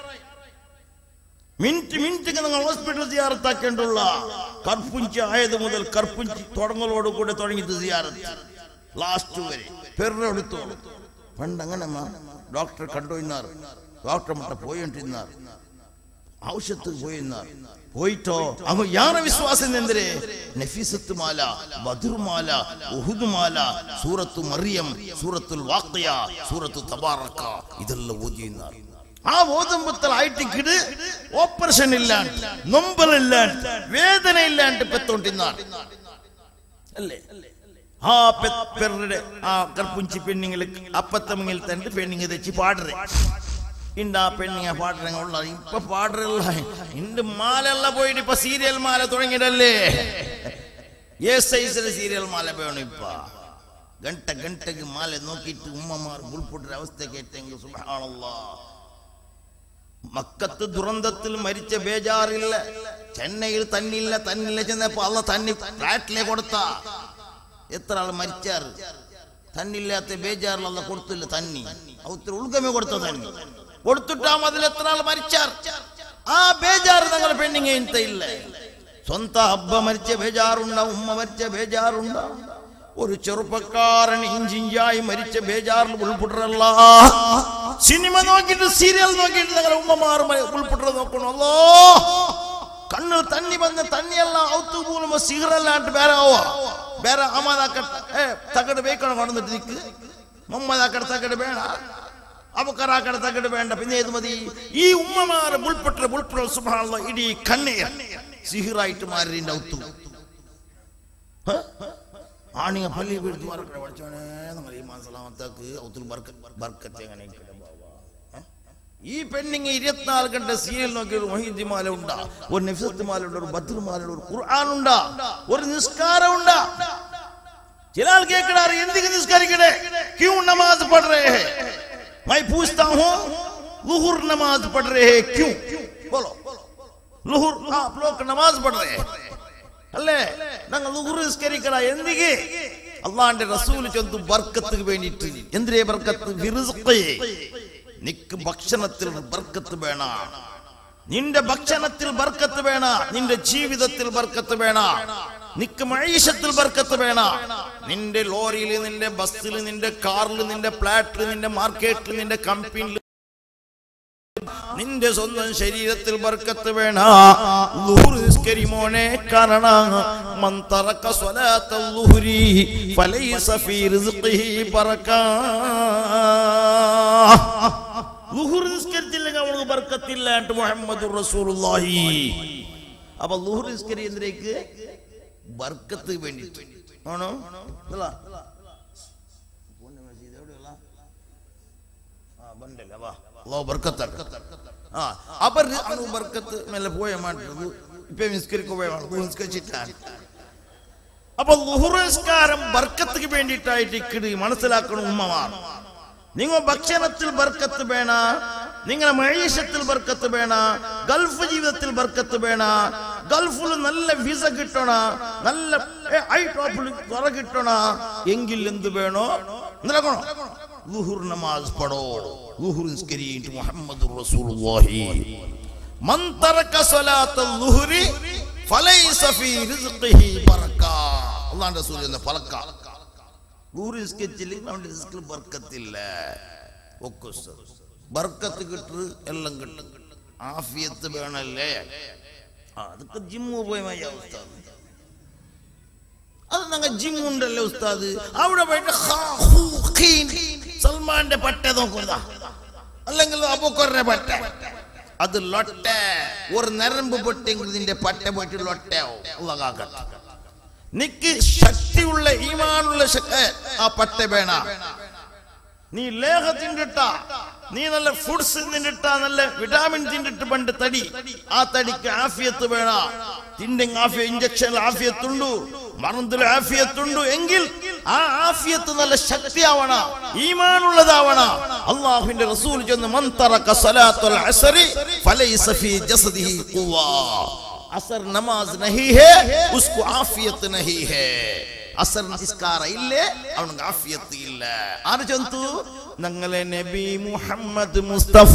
മിനിറ്റ് മിനിറ്റ് നിങ്ങൾ ഹോസ്പിറ്റൽ സിയാറത്താക്കേണ്ടുള്ള കർപ്പുഞ്ചി ആയത് മുതൽ കർപ്പുഞ്ചി തുടങ്ങലോട് കൂടെ തുടങ്ങിയത് സിയാറത്ത് ലാസ്റ്റ് വരെ പെരെടുത്തോളൂ പണ്ട് അങ്ങനെ ഡോക്ടർ കണ്ടുപോയിന്നാർ ഡോക്ടർ മുട്ട പോയിട്ടിരുന്നാർ ഔഷധത്തിൽ പോയിന്നാർ പോയിട്ടോ അങ്ങ് യാന വിശ്വാസം എന്തിരെ നഫീസത്ത് മാല ബദുർമാല ഉഹുദുമാല സൂറത്തു മറിയം സൂറത്തുൽ വാഖിയ സൂറത്തു തബാറക്ക ഇതെല്ലാം ഓതിയുന്നാർ ആ ഓതുമ്പത്തിൽ ആയിട്ടിക്കിട് ഓപ്പറേഷൻ ഇല്ലാണ്ട് നൊമ്പലില്ലാണ്ട് വേദന ഇല്ലാണ്ട് പെത്തോണ്ടിന്നാർ അല്ലേ ആ പെരുടെ ആ കർപ്പുഞ്ചി പെണ്ണിങ്ങിൽ അപ്പത്തമിങ്ങിൽ തന്നെ പെണ്ണിങ് തെച്ച് പാടറേ ഇണ്ട് ആ പെണ്ണിങ്ങ പാടുള്ള ഇപ്പൊ പാടുള്ള ഇണ്ട് മാലല്ല പോയിട്ട് ഇപ്പൊ സീരിയൽ മാല തുടങ്ങിയിട്ടല്ലേ ഏ സൈസിലെ സീരിയൽ മാല വേണം ഇപ്പൊ ഗಂಟ ಗಂಟೆಗೆ ಮಾಲೆ ನೋಕಿಟ್ಟು ಉಮ್ಮಮಾರು ಗುಳ್ಪುಟ್ರ ಅವಸ್ಥೆ ಕೇಟ್ಟೆಂಗೆ ಸುಬಹಾನಲ್ಲ മക്കത്ത് ദുരന്തത്തിൽ മരിച്ച ബേജാറില്ല ചെന്നൈയിൽ തന്നില്ല തന്നില്ല ചെന്നപ്പോ അല്ല തന്നി ഫ്ലാറ്റിലെ കൊടുത്ത എത്ര ആൾ മരിച്ചാറ് തന്നില്ലാത്ത ബേജാറിൽ അല്ല കൊടുത്തില്ല തന്നി അവത്തിന് ഉൾഗമേ കൊടുത്ത തന്നി കൊടുത്തിട്ടാ അതിൽ എത്ര ആൾ മരിച്ചാർ ആ ബേജാറ് ഞങ്ങൾ പെണ്ണിങ് ಇಂತ ಇಲ್ಲ സ്വന്ത ഹബ്ബ മരിച്ച ബേജാറുണ്ട ഉമ്മ മരിച്ച ബേജാറുണ്ട ഒരു ചെറുപ്പക്കാരൻ ഇഞ്ചിഞ്ചായി മരിച്ച ബേജാറിൽ ഉൾപ്പെട്ടില്ല സിനിമ നോക്കിയിട്ട് സീരിയൽ നോക്കിയിട്ട് ഞങ്ങൾ ഉമ്മമാർ ഉൾപ്പെട്ടിട്ട് നോക്കണല്ലോ കണ്ണിൽ തന്നി വന്ന് തന്നിയല്ല ഔത്തു പോലും സിഗറല്ലാണ്ട് ಬೇರೆ ಅವ ಬೇರೆ ಅಮ್ಮದ ಏ ತಗಡು ಬೇಕಣ കൊണ്ടുവന്നിട്ട് നിക്ക് മുമ്മദ് അക്കടെ തകട് വേണ്ട അവക്കർ അക്കടെ തകട് വേണ്ട പിന്നെ ഏത് മതി ഈ ഉമ്മമാരെ ഉൾപ്പെട്ട ഉൾപ്പെട്ട സുഭാനുള്ള ഇടി കണ്ണീർ സിഹിറായിട്ട് മാറിന്റെ ഔത്തു ആണിയ പള്ളി വീഴ്ത്തു മറക്കട പഠിച്ചോനെ നമ്മൾ ഈ മാസലാമത്തേക്ക് ഔത്തിൽ ബർക്കത്തെ എങ്ങനെ ഈ പെണ്ണിങ് ഇരുപത്തിനാല് ഗണ്ട സീരിയൽ നോക്കി ഒരു മൊഹീദി മാല ഉണ്ടാ ഒരു നഫിസത്ത് മാല ഉണ്ട് ഒരു ബദ്ർ മാല ഉണ്ട് ഒരു ഖുർആൻ ഉണ്ടാ ഒരു നിസ്കാരം ഉണ്ടാ ചില ആൾ കേക്കടാ എന്തിക്ക് നിസ്കരിക്കണേ ക്യൂ നമാസ് പഠ रहे हैं मैं पूछता हूँ लुहुर नमाज पढ़ रहे हैं क्यों बोलो लुहुर आप लोग नमाज पढ़ रहे हैं അല്ലേ ഞങ്ങൾ ലുഹുർ നിസ്കരിക്കണ എന്തിക്ക് അള്ളാന്റെ റസൂൽ ചൊന്തു ബർക്കത്തിന് വേണ്ടിയിട്ട് എന്തിനേ ബർക്കത്ത് വിറുസേ നിക്ക് ഭക്ഷണത്തിൽ ബർക്കത്ത് വേണ നിന്റെ ഭക്ഷണത്തിൽ ബർക്കത്ത് വേണ നിന്റെ ജീവിതത്തിൽ ബർക്കത്ത് വേണ നിക്ക് മഴീഷത്തിൽ ബർക്കത്ത് വേണ നിന്റെ ലോറിയിൽ നിന്റെ ബസ്സിൽ നിന്റെ കാറിൽ നിന്റെ ഫ്ലാറ്റിൽ നിന്റെ മാർക്കറ്റിൽ നിന്റെ കമ്പനിയിൽ നിന്റെ സ്വന്തം ശരീരത്തിൽ ബർക്കത്ത് വേണ ലുഹുർ നിസ്കരി മോനെ കാരണ മൻ തറക സ്വലാത്ത ലുഹുരി ഫലൈസ ഫീ റിസ്ഖിഹി ബറക ലുഹുർ നിസ്കരിച്ചില്ലെങ്കിൽ അവൾക്ക് ബർക്കത്തില്ല എന്ന് മുഹമ്മദ് റസൂലുള്ളാഹി അപ്പൊ ലുഹുർ നിസ്കരി എന്തിലേക്ക് ബർക്കത്ത് വേണ്ടിയിട്ട് ആണോ ഇല്ല പൂർണ്ണ മസ്ജിദ് എവിടെയുള്ള ആ ബണ്ടല്ല വാ അള്ളാഹു ബർക്കത്താക്ക ആ അപ്പൊ അവನು ബർക്കത്ത് മെല്ലെ പോയ മാറ്റത് ഇപ്പൊ നിസ്കരിക്കോ പോയ നിസ്കരിച്ചിട്ടാണ് അപ്പൊ ലുഹുറസ്കാരം ബർക്കത്തിന് വേണ്ടിയിട്ടായിട്ട് ഇക്കിട് മനസ്സിലാക്കണം ഉമ്മമാർ നിങ്ങൾ ഭക്ഷണത്തിൽ ബർക്കത്ത് വേണ നിങ്ങളെ മഴീഷത്തിൽ ബർക്കത്ത് വേണ ഗൾഫ് ജീവിതത്തിൽ ബർക്കത്ത് വേണ ഗൾഫിൽ നല്ല വിസ കിട്ടണ നല്ല ഏ, ഐ ടോപ്പിൽ തുറ കിട്ടണ എങ്കിൽ എന്ത് വേണോ നിലക്കണോ ലുഹുർ നമാസ് പടോ ലുഹുർ നിസ്കരിയിട്ട് മുഹമ്മദ് റസൂലുള്ളാഹി മൻ തറക സ്വലാത്ത ലുഹുരി ഫലൈസ ഫീ റിസ്ഖിഹി ബറക അല്ലാഹുവിന്റെ റസൂൽ എന്ന ഫലക്ക ലുഹുർ നിസ്കരിച്ചില്ലെങ്കിൽ അവന്റെ റിസ്കിൽ ബർക്കത്തില്ല ഒക്കെ ഉസ്താദ്. ബർക്കത്ത് കിട്ടു എല്ലാം കിട്ടും ആഫിയത്ത് വേണല്ലേ ആ, അതൊക്കെ ജിമ്മു പോയ മയ്യ ഉസ്താദ് അത് ഞങ്ങൾ ജിം ഉണ്ടല്ലോ ഉസ്താദ് അവിടെ പോയിട്ട് ഹാ, ഹൂ, ഖീൻ. സൽമാന്റെ പട്ട നോക്കുക അല്ലെങ്കിൽ അബുക്കറിന്റെ പട്ട അത് ലൊട്ട ഒരു നരമ്പ് പൊട്ടെങ്കിൽ നിന്റെ പട്ട പോയിട്ട് ലൊട്ടയാവും അള്ളാഹ് കാക്കട്ടെ നിക്ക് ശക്തിയുള്ള ഈമാനുള്ള ശക്തി ആ പട്ട വേണ നീ ലേഹ തിണ്ടിട്ട നീ നല്ല ഫുഡ്സ് തിണ്ടിട്ട നല്ല വിറ്റാമിൻ തിണ്ടിട്ട് പണ്ട് തടി ആ തടിക്ക് ആഫിയത്ത് വേണ തിണ്ടെങ്കിൽ ആഫിയ ഇഞ്ചക്ഷൻ ആഫിയത്തുണ്ടു മറന്നിൽ ആഫിയത്തുണ്ടു എങ്കിൽ ആ ആഫിയത്ത് നല്ല ശക്തിയാവണ ഈമാനുള്ളതാവണ അള്ളാഹുവിന്റെ റസൂൽ ചെന്ന് മന്തറക സലാത്തുൽ അസ്രി ഫലൈസ ഫീ ജസദിഹി ഖുവ്വ അസർ നമാസ് നഹി ഹേ ഉസ്കോ ആഫിയത്ത് നഹി ഹേ അസർ നിസ്കാര ഇല്ലേ അവനക്ക് ആഫിയത്ത് ഇല്ല ആര് ചന്തു ഞങ്ങളെ നബി മുഹമ്മദ് മുസ്തഫ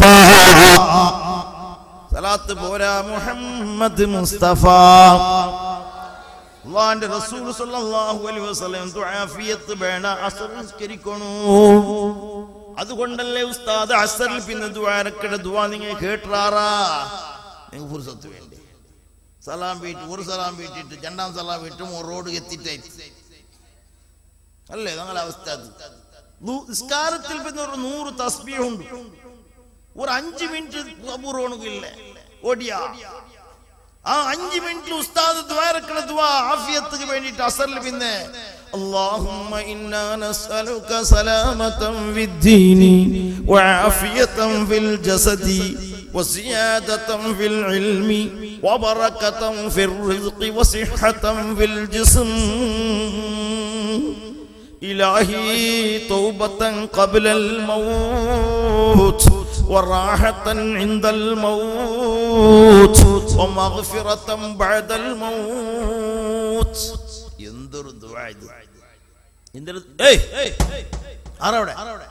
സലാത്ത് പോരാ മുഹമ്മദ് മുസ്തഫ അള്ളാന്റെ റസൂൽ സല്ലല്ലാഹു അലൈഹി വസല്ലം ദുആഫിയത്ത് വേണ അസർ നിസ്കരിക്കണു അതുകൊണ്ടല്ലേ ഉസ്താദ് അസറിൽ പിന്നെ ദുആരക്കടെ ദുആ നിങ്ങൾ കേട്ടാറാ നിങ്ങൾ ഫുർസത്ത് വേണ്ടി സലാം വീട്ട് ഒരു സലാം വീട്ടിട്ട് രണ്ടാം സലാം വീട്ടും ഒരു റോഡ് എത്തിട്ടായിട്ട് അല്ലേ ഞങ്ങളെ അവസ്ഥ അത് ലു- നിസ്കാരത്തിൽ പിന്നെ ഒരു നൂറ് തസ്ബീഹുണ്ട് ഒരു അഞ്ച് മിനിറ്റ് അപൂർവണില്ല ഓടിയാ ആ അഞ്ച് മിനിറ്റ് ഉസ്താദ് ദ്വാരക്കണ ദ്വാ ആഫിയത്തിന് വേണ്ടിയിട്ട് അസറിൽ പിന്നെ اللهم إنا نسألك سلامة في الدين وعافية في الجسد وزيادة في العلم وبركة في الرزق وصحة في الجسم إلهي توبة قبل الموت وراحة عند الموت ومغفرة بعد الموت എന്തൊരു ദുആ ഇത് എന്തൊരു ഏയ് ആരവിടെ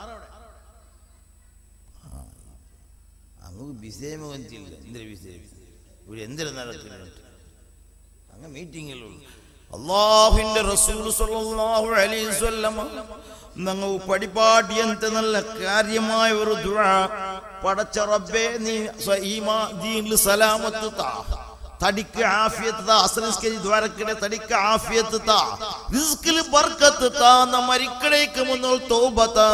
അങ്ങ് വിഷയം വന്നില്ല എന്തൊരു വിഷയം ഇവിടെ എന്തൊരു നടക്കുന്നുണ്ട് അങ്ങ് മീറ്റിങ്ങിലുള്ള അള്ളാഹുവിന്റെ റസൂൽ സല്ലല്ലാഹു അലൈഹി വസല്ലമ നിങ്ങൾ പടിപാടി എന്ത് നല്ല കാര്യമായ ഒരു ദുആ പടച്ച റബ്ബേ നീ സ- ഈമാ ദീനിൽ സലാമത്ത് താ തടിക്ക് ആഫിയത്ത് താ അസ്രസ്കരി ദ്വാരക്കിടെ തടിക്ക് ആഫിയത്ത് താ റിസ്കിൽ ബർക്കത്ത് താ ന മരിക്കടേക്ക് മുന്നോൾ തൗബ താ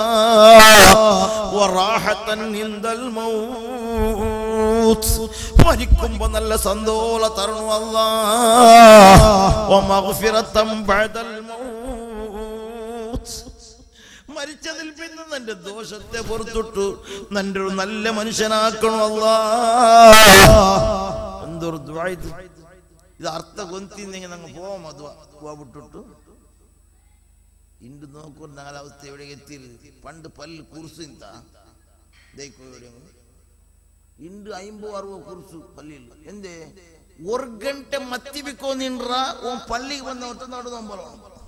വറാഹത്തൻ ഇൻദൽ മൗത്ത് മരിക്കുമ്പോ നല്ല സന്തോള തരണു അല്ലാ വമഗ്ഫിറത്തൻ ബഅദൽ മൗത്ത് മരിച്ചതിൽ പിന്നെ നിന്റെ ദോഷത്തെ പുറത്തിട്ടു നിന്റെ ഒരു നല്ല മനുഷ്യനാക്കണു അല്ലാ എന്തൊരു ദുആ ഇത് ഇത് അർത്ഥ ಗೊಂತಿಂದೆಂಗೆ ನಂಗೆ പോവാം അത് ദുആ വിട്ടിട്ടു ಇಂದು ನೋಡ್ಕೊಂಡು ನಾಳೆ ಅವಸ್ಥೆ ಎವಡೆಗೆ ಎತ್ತಿರಿ ಪಂಡು ಪಲ್ಲು ಕುರ್ಸು ಇಂತ ದೈಕೋ ಎವಡೆಗೆ ಇಂದು ಐಂಬು ಅರುವ ಕುರ್ಸು ಪಲ್ಲಿಲ್ಲ ಎಂದೆ ஒரு ಗಂಟೆ ಮತ್ತಿ ಬಿಕೋ ನಿನ್ರ ಉನ್ ಪಲ್ಲಿಗೆ ಬಂದ ಹೊತ್ತು ನೋಡು ನಂಬಲ್ಲ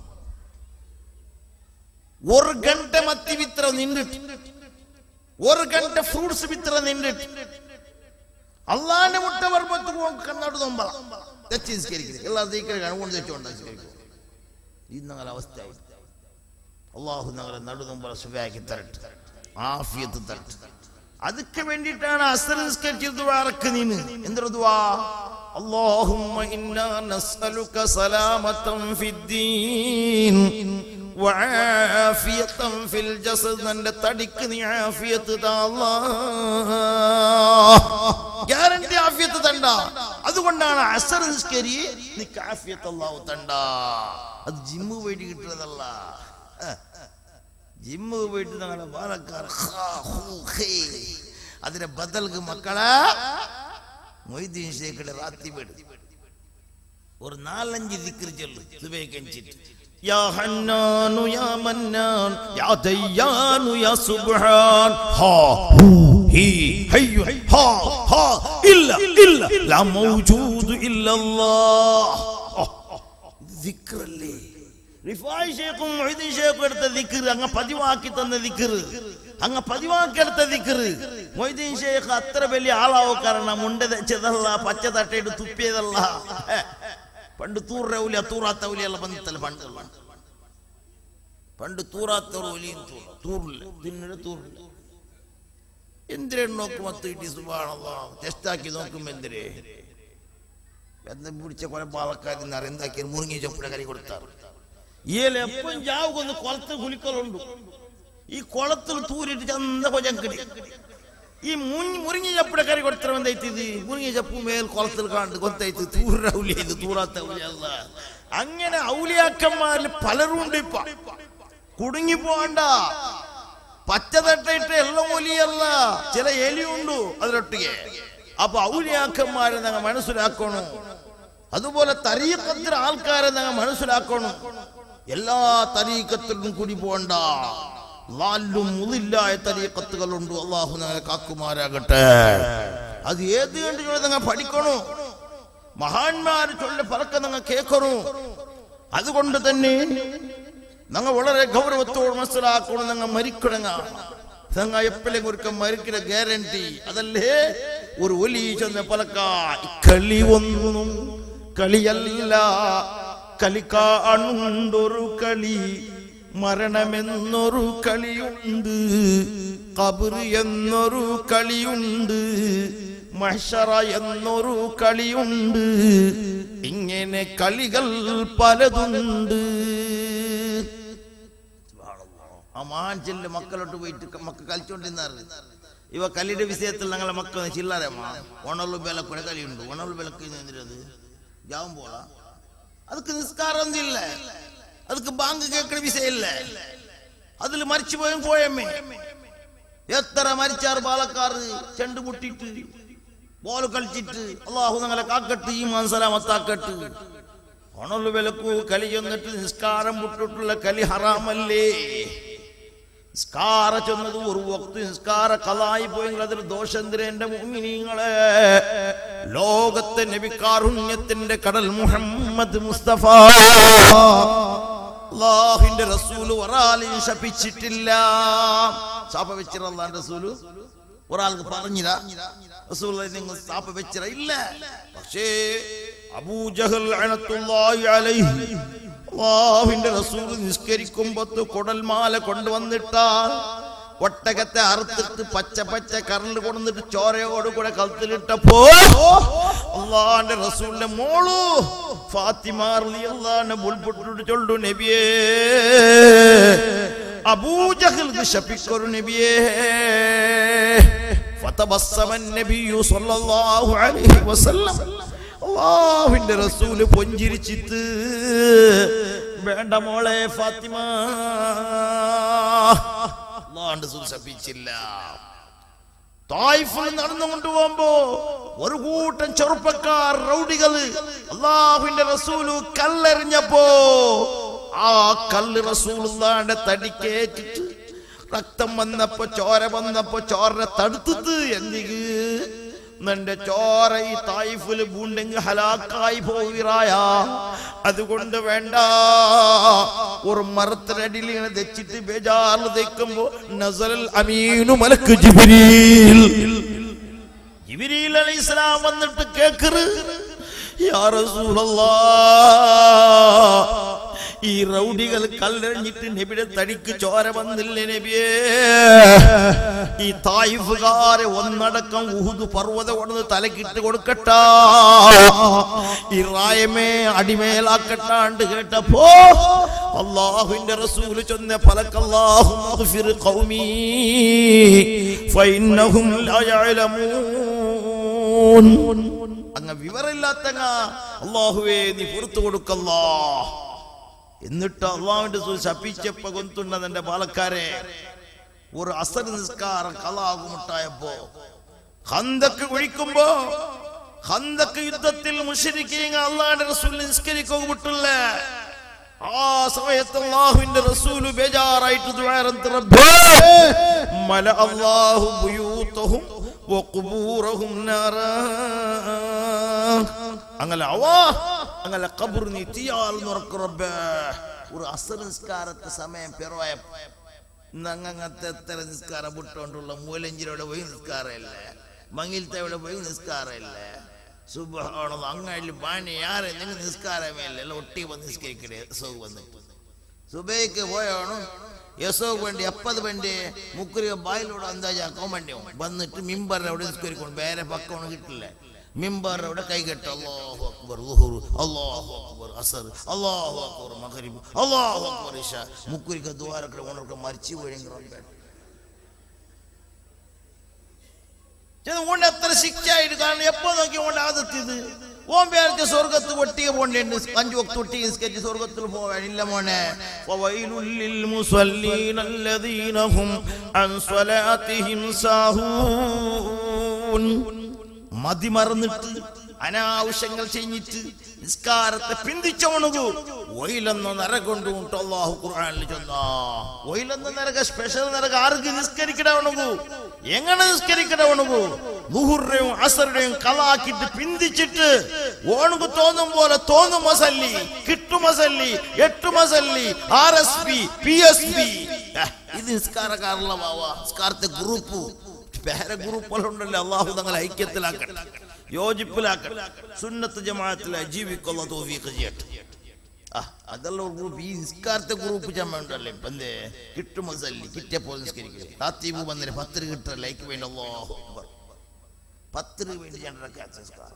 ஒரு ಗಂಟೆ ಮತ್ತಿ ಬಿತ್ತರ ನಿಂದಿಟ್ಟು ஒரு ಗಂಟೆ ಫ್ರೂಟ್ಸ್ ಬಿತ್ತರ ನಿಂದಿಟ್ಟು അള്ളാന്റെ മുട്ട വർമ്മത്ത് കണ്ണാട് നോമ്പള തെച്ച് നിസ്കരിക്കുന്നത് എല്ലാ തീക്കറി കണക്കൊണ്ട് തെച്ചുകൊണ്ട് ഇത് ഞങ്ങളുടെ അവസ്ഥയായി അള്ളാഹു ഞങ്ങളെ നടു നോമ്പള സുഖയാക്കി തരട്ടെ ആഫിയത്ത് തരട്ടെ അതൊക്കെ വേണ്ടിയിട്ടാണ് അസർ നിസ്കരിച്ചത് ദുആറക്ക് നീന് എന്തൊരു ദുആ اللهم إنا نسألك سلامة في الدين وعافية في الجسد നിന്റെ തടിക്ക് നീ ആഫിയത്ത് താ അല്ലാഹ് ഗ്യാരണ്ടി ആഫിയത്ത് തണ്ട അത് അതുകൊണ്ടാണ് അസർ നിസ്കരി നിക്ക് ആഫിയത്ത് അല്ലാഹു തണ്ട അത് ജിമ്മ് പോയിട്ട് കിട്ടുന്നതല്ല ആ. ജിമ്മ് പോയിട്ട് ഞങ്ങളുടെ പാലക്കാർ ഹാ, ഹൂ, ഹേ. അതിന്റെ ബദൽക്ക് മക്കളെ മൊയ്തീൻ ഷേഖിന്റെ റാത്തി വീട് ഒരു നാലഞ്ച് ദിക്ർ ചൊല്ലു സുബേക്കഞ്ചിട്ട് യാ ഹന്നാനു യാ മന്നാൻ യാ ദയ്യാനു യാ സുബ്ഹാൻ ഹാ ഹൂ ഹി ഹയ്യു ഹാ ഹാ ഇല്ല ഇല്ല ലാ മൗജൂദു ഇല്ലല്ലാഹ് ദിക്റല്ലേ റിഫായ് ഷേഖും മൊയ്തീൻ ഷേഖും എടുത്ത ദിക്ർ അങ്ങ് പതിവാക്കി തന്ന ദിക്ർ അങ്ങ് പതിവാക്കി എടുത്ത ദിക്ർ മൊയ്തീൻ ഷേഖ് അത്ര വലിയ ആളാവോ കാരണം മുണ്ട തെച്ചതല്ല പച്ച തട്ടയിട്ട് തുപ്പിയതല്ല ഹേ. പണ്ട് തൂറ ഔലിയ തൂറാത്ത ഔലിയല്ല ബന്ധത്തല്ല പണ്ട് പണ്ട് തൂറാത്ത ഒലിയും തൂറ തൂറില്ല പിന്നീട് തൂറില്ല എന്തിനെ നോക്കും അത്ത് കിട്ടി സുബാണല്ലോ ടെസ്റ്റാക്കി നോക്കും എന്തിരെ ബന്ധം പിടിച്ച കുറെ പാലക്കാരിൽ എന്താക്കിയ മുറിങ്ങി ചപ്പുഴ കരി കൊടുത്താറ് ഈയല എപ്പം ജാവുകൊന്ന് കുളത്ത് കുലിക്കലുണ്ട് ഈ കുളത്തിൽ തൂരിട്ട് ചന്ത കൊജങ്കിടി ഈ മുഞ്ഞി മുറിങ്ങി ചപ്പുഴ കറി കൊടുത്തരം എന്തായിത്തത് മുറിങ്ങി ചപ്പു മേൽ കുളത്തിൽ കാണ്ട് കൊത്തായിട്ട് തൂറ ഔലിയ ഇത് തൂറാത്ത ഔലിയ അല്ല അങ്ങനെ ഔലിയാക്കന്മാരിൽ പലരും ഉണ്ട് ഇപ്പൊ കുടുങ്ങി പോണ്ട പച്ച തട്ടയിട്ട് എല്ലാം ഒലിയല്ല ചില എലിയുണ്ട് അതിലൊട്ടിಗೆ അപ്പൊ ഔലിയാക്കന്മാരെ ഞങ്ങൾ മനസ്സിലാക്കണം അതുപോലെ തരീക്കത്തിൽ ആൾക്കാരെ ഞങ്ങൾ മനസ്സിലാക്കണം എല്ലാ തരീക്കത്തിലും കൂടി പോണ്ട ലാലും മുതില്ലായ തരീക്കത്തുകളുണ്ട് അള്ളാഹു ഞങ്ങളെ കാക്കുമാരാകട്ടെ അത് ഏത് കണ്ടു നിങ്ങൾ പഠിക്കണോ മഹാന്മാര് ചൊല്ല പറക്ക നിങ്ങൾ കേൾക്കണു അതുകൊണ്ട് തന്നെ ഞങ്ങൾ വളരെ ഗൗരവത്തോട് മനസ്സിലാക്കണം ഞങ്ങൾ മരിക്കണങ്ങ ഞങ്ങൾ എപ്പോഴും ഒരുക്ക മരിക്കുന്ന ഗ്യാരണ്ടി അതല്ലേ ഒരു ഒലി ചെന്ന പലക്ക കളി ഒന്നും കളിയല്ല കളി കാണുണ്ടൊരു കളി മരണമെന്നൊരു കളിയുണ്ട് കബർ എന്നൊരു കളിയുണ്ട് മഹ്ഷറ എന്നൊരു കളിയുണ്ട് ഇങ്ങനെ കളികൾ പലതുണ്ട് ആ മാഞ്ചല് മക്കളോട്ട് പോയിട്ട് മക്ക കളിച്ചോണ്ടിരുന്നാറ് ഇവ കല്ലിയുടെ വിഷയത്തിൽ ഞങ്ങളെ മക്കൾ ചില്ലറമ്മ ഉണർവ് ബലക്കുടെ കളിയുണ്ട് ഉണർവ് ബലക്ക് എന്തിനത് ജാവും പോള ಅದಕ್ಕೆ ನಿಸ್ಕಾರ ಅಂದಿಲ್ಲ ಅದಕ್ಕೆ ಬಾಂಗ್ ಕೇಳ್ಕಡೆ ವಿಷಯ ಇಲ್ಲ അതിൽ മരിച്ചു പോയും പോയമ്മേ എത്ര മരിച്ചാർ ബാലക്കാർ ചെണ്ട് മുട്ടിട്ട് ബോൾ കളിച്ചിട്ട് അള്ളാഹു ഞങ്ങളെ കാക്കട്ട് ഈ മനസ്സലാമത്താക്കട്ട് ഉണർവ് വിലക്കു കലി ചെന്നിട്ട് നിസ്കാരം വിട്ടിട്ടുള്ള കലി ഹറാമല്ലേ നിസ്കാര ചെന്നത് ഒരു വക്ത് നിസ്കാര കലായി പോയെങ്കിൽ അതിൽ ദോഷന്തിര എന്റെ മുങ്ങിനീങ്ങളെ ലോകത്തെ നബിക്കാരുണ്യത്തിന്റെ കടൽ മുഹമ്മദ് മുസ്തഫ അള്ളാഹുവിന്റെ റസൂല് ഒരാളെയും ശപിച്ചിട്ടില്ല ശാപ വെച്ചിര അള്ളാന്റെ റസൂല് ഒരാൾക്ക് പറഞ്ഞില്ല റസൂൽ നിങ്ങൾ ശാപ വെച്ചിര ഇല്ല പക്ഷേ അബൂജഹൽ അനത്തുള്ളാഹി അലൈഹി അള്ളാഹുവിന്റെ റസൂൽ നിസ്കരിക്കുമ്പത്ത് കുടൽമാല കൊണ്ടുവന്നിട്ടാ ഒട്ടകത്തെ അറുത്തിട്ട് പച്ച പച്ച കറണ്ട് കൊണ്ടുവന്നിട്ട് ചോരയോട് കൂടെ കഴുത്തിലിട്ടപ്പോ അള്ളാന്റെ റസൂലിന്റെ മോളു ഫാത്തിമാർലി അള്ളാന്റെ മുൾപൊട്ടിട്ട് ചൊല്ലു നബിയേ അബൂജഹൽക്ക് ശപിക്കൊരു നബിയേ فتبسم النبي صلى الله عليه وسلم അള്ളാഹുവിന്റെ റസൂല് പൊഞ്ചിരിച്ചിട്ട് വേണ്ട മോളെ ഫാത്തിമ അള്ളാഹുന്റെ റസൂൽ ശപിച്ചില്ല തായിഫിൽ നടന്നു കൊണ്ടുപോകുമ്പോ ഒരു കൂട്ടം ചെറുപ്പക്കാർ റൗഡികള് അള്ളാഹുവിന്റെ റസൂല് കല്ലെറിഞ്ഞപ്പോ ആ കല്ല് റസൂലുള്ളാന്റെ തടിക്കേറ്റിട്ട് രക്തം വന്നപ്പോ ചോര വന്നപ്പോ ചോരനെ തടുത്തത് എന്തിക്ക് നിന്റെ ചോര ഈ തായിഫില് പൂണ്ടെങ്കിൽ ഹലാക്കായി പോവിറായ അതുകൊണ്ട് വേണ്ട ഒരു മരത്തിനടിയിൽ ഇങ്ങനെ തെച്ചിട്ട് ബേജാറിൽ തെക്കുമ്പോ നസറൽ അമീനു മലക്ക് ജിബിരിൽ ജിബിരിൽ അലൈഹി ഇസ്ലാം വന്നിട്ട് കേക്കറ് യാ റസൂലല്ലാ ഈ റൗഡികൾ കല്ലെറിഞ്ഞിട്ട് നബിയുടെ തടിക്ക് ചോര വന്നില്ലേ നബിയേ ഈ തായിഫുകാരെ ഒന്നടക്കം ഉഹുദ് പർവ്വത കൊണ്ടത് തലക്കിട്ട് കൊടുക്കട്ട ഈ റായമേ അടിമേലാക്കട്ടാണ്ട് കേട്ടപ്പോ അള്ളാഹുവിന്റെ റസൂല് ചൊന്ന ഫലക്കല്ലാഹു മഗ്ഫിർ ഖൗമി ഫഇന്നഹും ലാ യഅലമൂൻ അങ്ങ് വിവരമില്ലാത്തങ്ങ അള്ളാഹുവേ നീ പുറത്തു കൊടുക്കല്ലോ എന്നിട്ട് അള്ളാഹുവിന്റെ ശപ്പിച്ചപ്പ കൊന്തുണ്ടതെന്റെ പാലക്കാരെ ഒരു അസർ നിസ്കാരം കലാകുമുട്ടായപ്പോ ഹന്തക്ക് കുഴിക്കുമ്പോ ഹന്തക്ക് യുദ്ധത്തിൽ മുഷരിക്കീങ്ങ അള്ളാന്റെ റസൂൽ നിസ്കരിക്കുക വിട്ടില്ല ആ സമയത്ത് അള്ളാഹുവിന്റെ റസൂല് ബേജാറായിട്ട് ദുആറന്ത് റബ്ബേ മല അല്ലാഹു ബുയൂതഹും വഖുബൂറഹും നാറാ അങ്ങനെ അവാ അങ്ങനെ ഖബർ നീ തീയാൽ നിറക്ക് റബ്ബേ ഒരു അസർ നിസ്കാരത്തെ സമയം പെറുവായ അങ്ങനത്തെ എത്ര നിസ്കാരം വിട്ടുകൊണ്ടുള്ള മൂലഞ്ചിരോടെ പോയി നിസ്കാരമല്ലേ മങ്ങിലത്തെ അവിടെ പോയി നിസ്കാരമല്ലേ സുബാണത് അങ്ങാടിൽ പാണി യാരെ നിങ്ങൾ നിസ്കാരമേ ഇല്ല എല്ലാം ഒട്ടി വന്ന് നിസ്കരിക്കണേ യസോഗ് വന്നിട്ട് സുബൈക്ക് പോയാണ് യസോഗ് വേണ്ടി എപ്പത് വേണ്ടി മുക്കുരി ബായിലൂടെ എന്താ ചാക്കാൻ വേണ്ടി വന്നിട്ട് മിമ്പറിന്റെ അവിടെ നിസ്കരിക്കണം വേറെ പക്കമാണ് കിട്ടില്ല മിമ്പറിന്റെ അവിടെ കൈകെട്ട് അല്ലാഹു അക്ബർ ളുഹുർ അല്ലാഹു അക്ബർ അസർ അല്ലാഹു അക്ബർ മഗ്രിബ് അല്ലാഹു അക്ബർ ഇശ മുക്കുരിക്ക് ദ്വാരക്കടെ ഉണർക്ക് മരിച്ചു പോയെങ്കിൽ ഓണ്ട് എത്ര ശിക്ഷയായിട്ട് കാരണം എപ്പോ നോക്കി ഓണ്ട് ആദത്തിയത് ഓൻ പേർക്ക് സ്വർഗത്ത് ഒട്ടിക പോണ്ടേണ്ട് അഞ്ചു വക്ത് ഒട്ടിക സ്കെച്ച് സ്വർഗത്തിൽ പോകാനില്ല മോനെ ഫവൈലുൽ ലിൽ മുസല്ലീന അല്ലദീന ഹും അൻ സ്വലാത്തിഹിം സാഹൂൻ മതി മറന്നിട്ട് അനാവശ്യങ്ങൾ ചെയ്ഞ്ഞിട്ട് നിസ്കാരത്തെ പിന്തിച്ചവണുകു ഒയിലെന്ന നര കൊണ്ടുകൊണ്ട് അള്ളാഹു ഖുർആനിൽ ചൊന്നാ ഒയിലെന്ന നരക സ്പെഷ്യൽ നരക ആർക്ക് നിസ്കരിക്കണവണുകു എങ്ങനെ നിസ്കരിക്കണവണുകു ലുഹുറിനെയും അസറിനെയും കളാക്കിട്ട് പിന്തിച്ചിട്ട് ഓണുക്ക് തോന്നും പോലെ തോന്നും മസല്ലി കിട്ടു മസല്ലി എട്ടു മസല്ലി R S P P S P ഇത് നിസ്കാരക്കാരുള്ള ബാവ നിസ്കാരത്തെ ഗ്രൂപ്പ് വേറെ ഗ്രൂപ്പുകളുണ്ടല്ലോ അള്ളാഹു തങ്ങളെ ഐക്യത്തിലാക്കട്ടെ യോജിപ്പിലാക്കട്ടെ സുന്നത്ത് ജമാഅത്തിലെ ജീവിക്കുള്ള തോഫീക്ക് ചെയ്യട്ടെ ആ അതല്ല ഒരു ഗ്രൂപ്പ് ഈ നിസ്കാരത്തെ ഗ്രൂപ്പ് ചമ്മ ഉണ്ടല്ലേ ഇപ്പൊ എന്തേ കിട്ടും മസല്ലി കിട്ടിയപ്പോൾ നിസ്കരിക്കുക താത്തീബ് വന്നിട്ട് പത്ത് രൂപ കിട്ടുക ലൈക്ക് വേണ്ടി അല്ലാഹു അക്ബർ പത്ത് രൂപ വേണ്ടി ജനറൊക്കെ നിസ്കാരം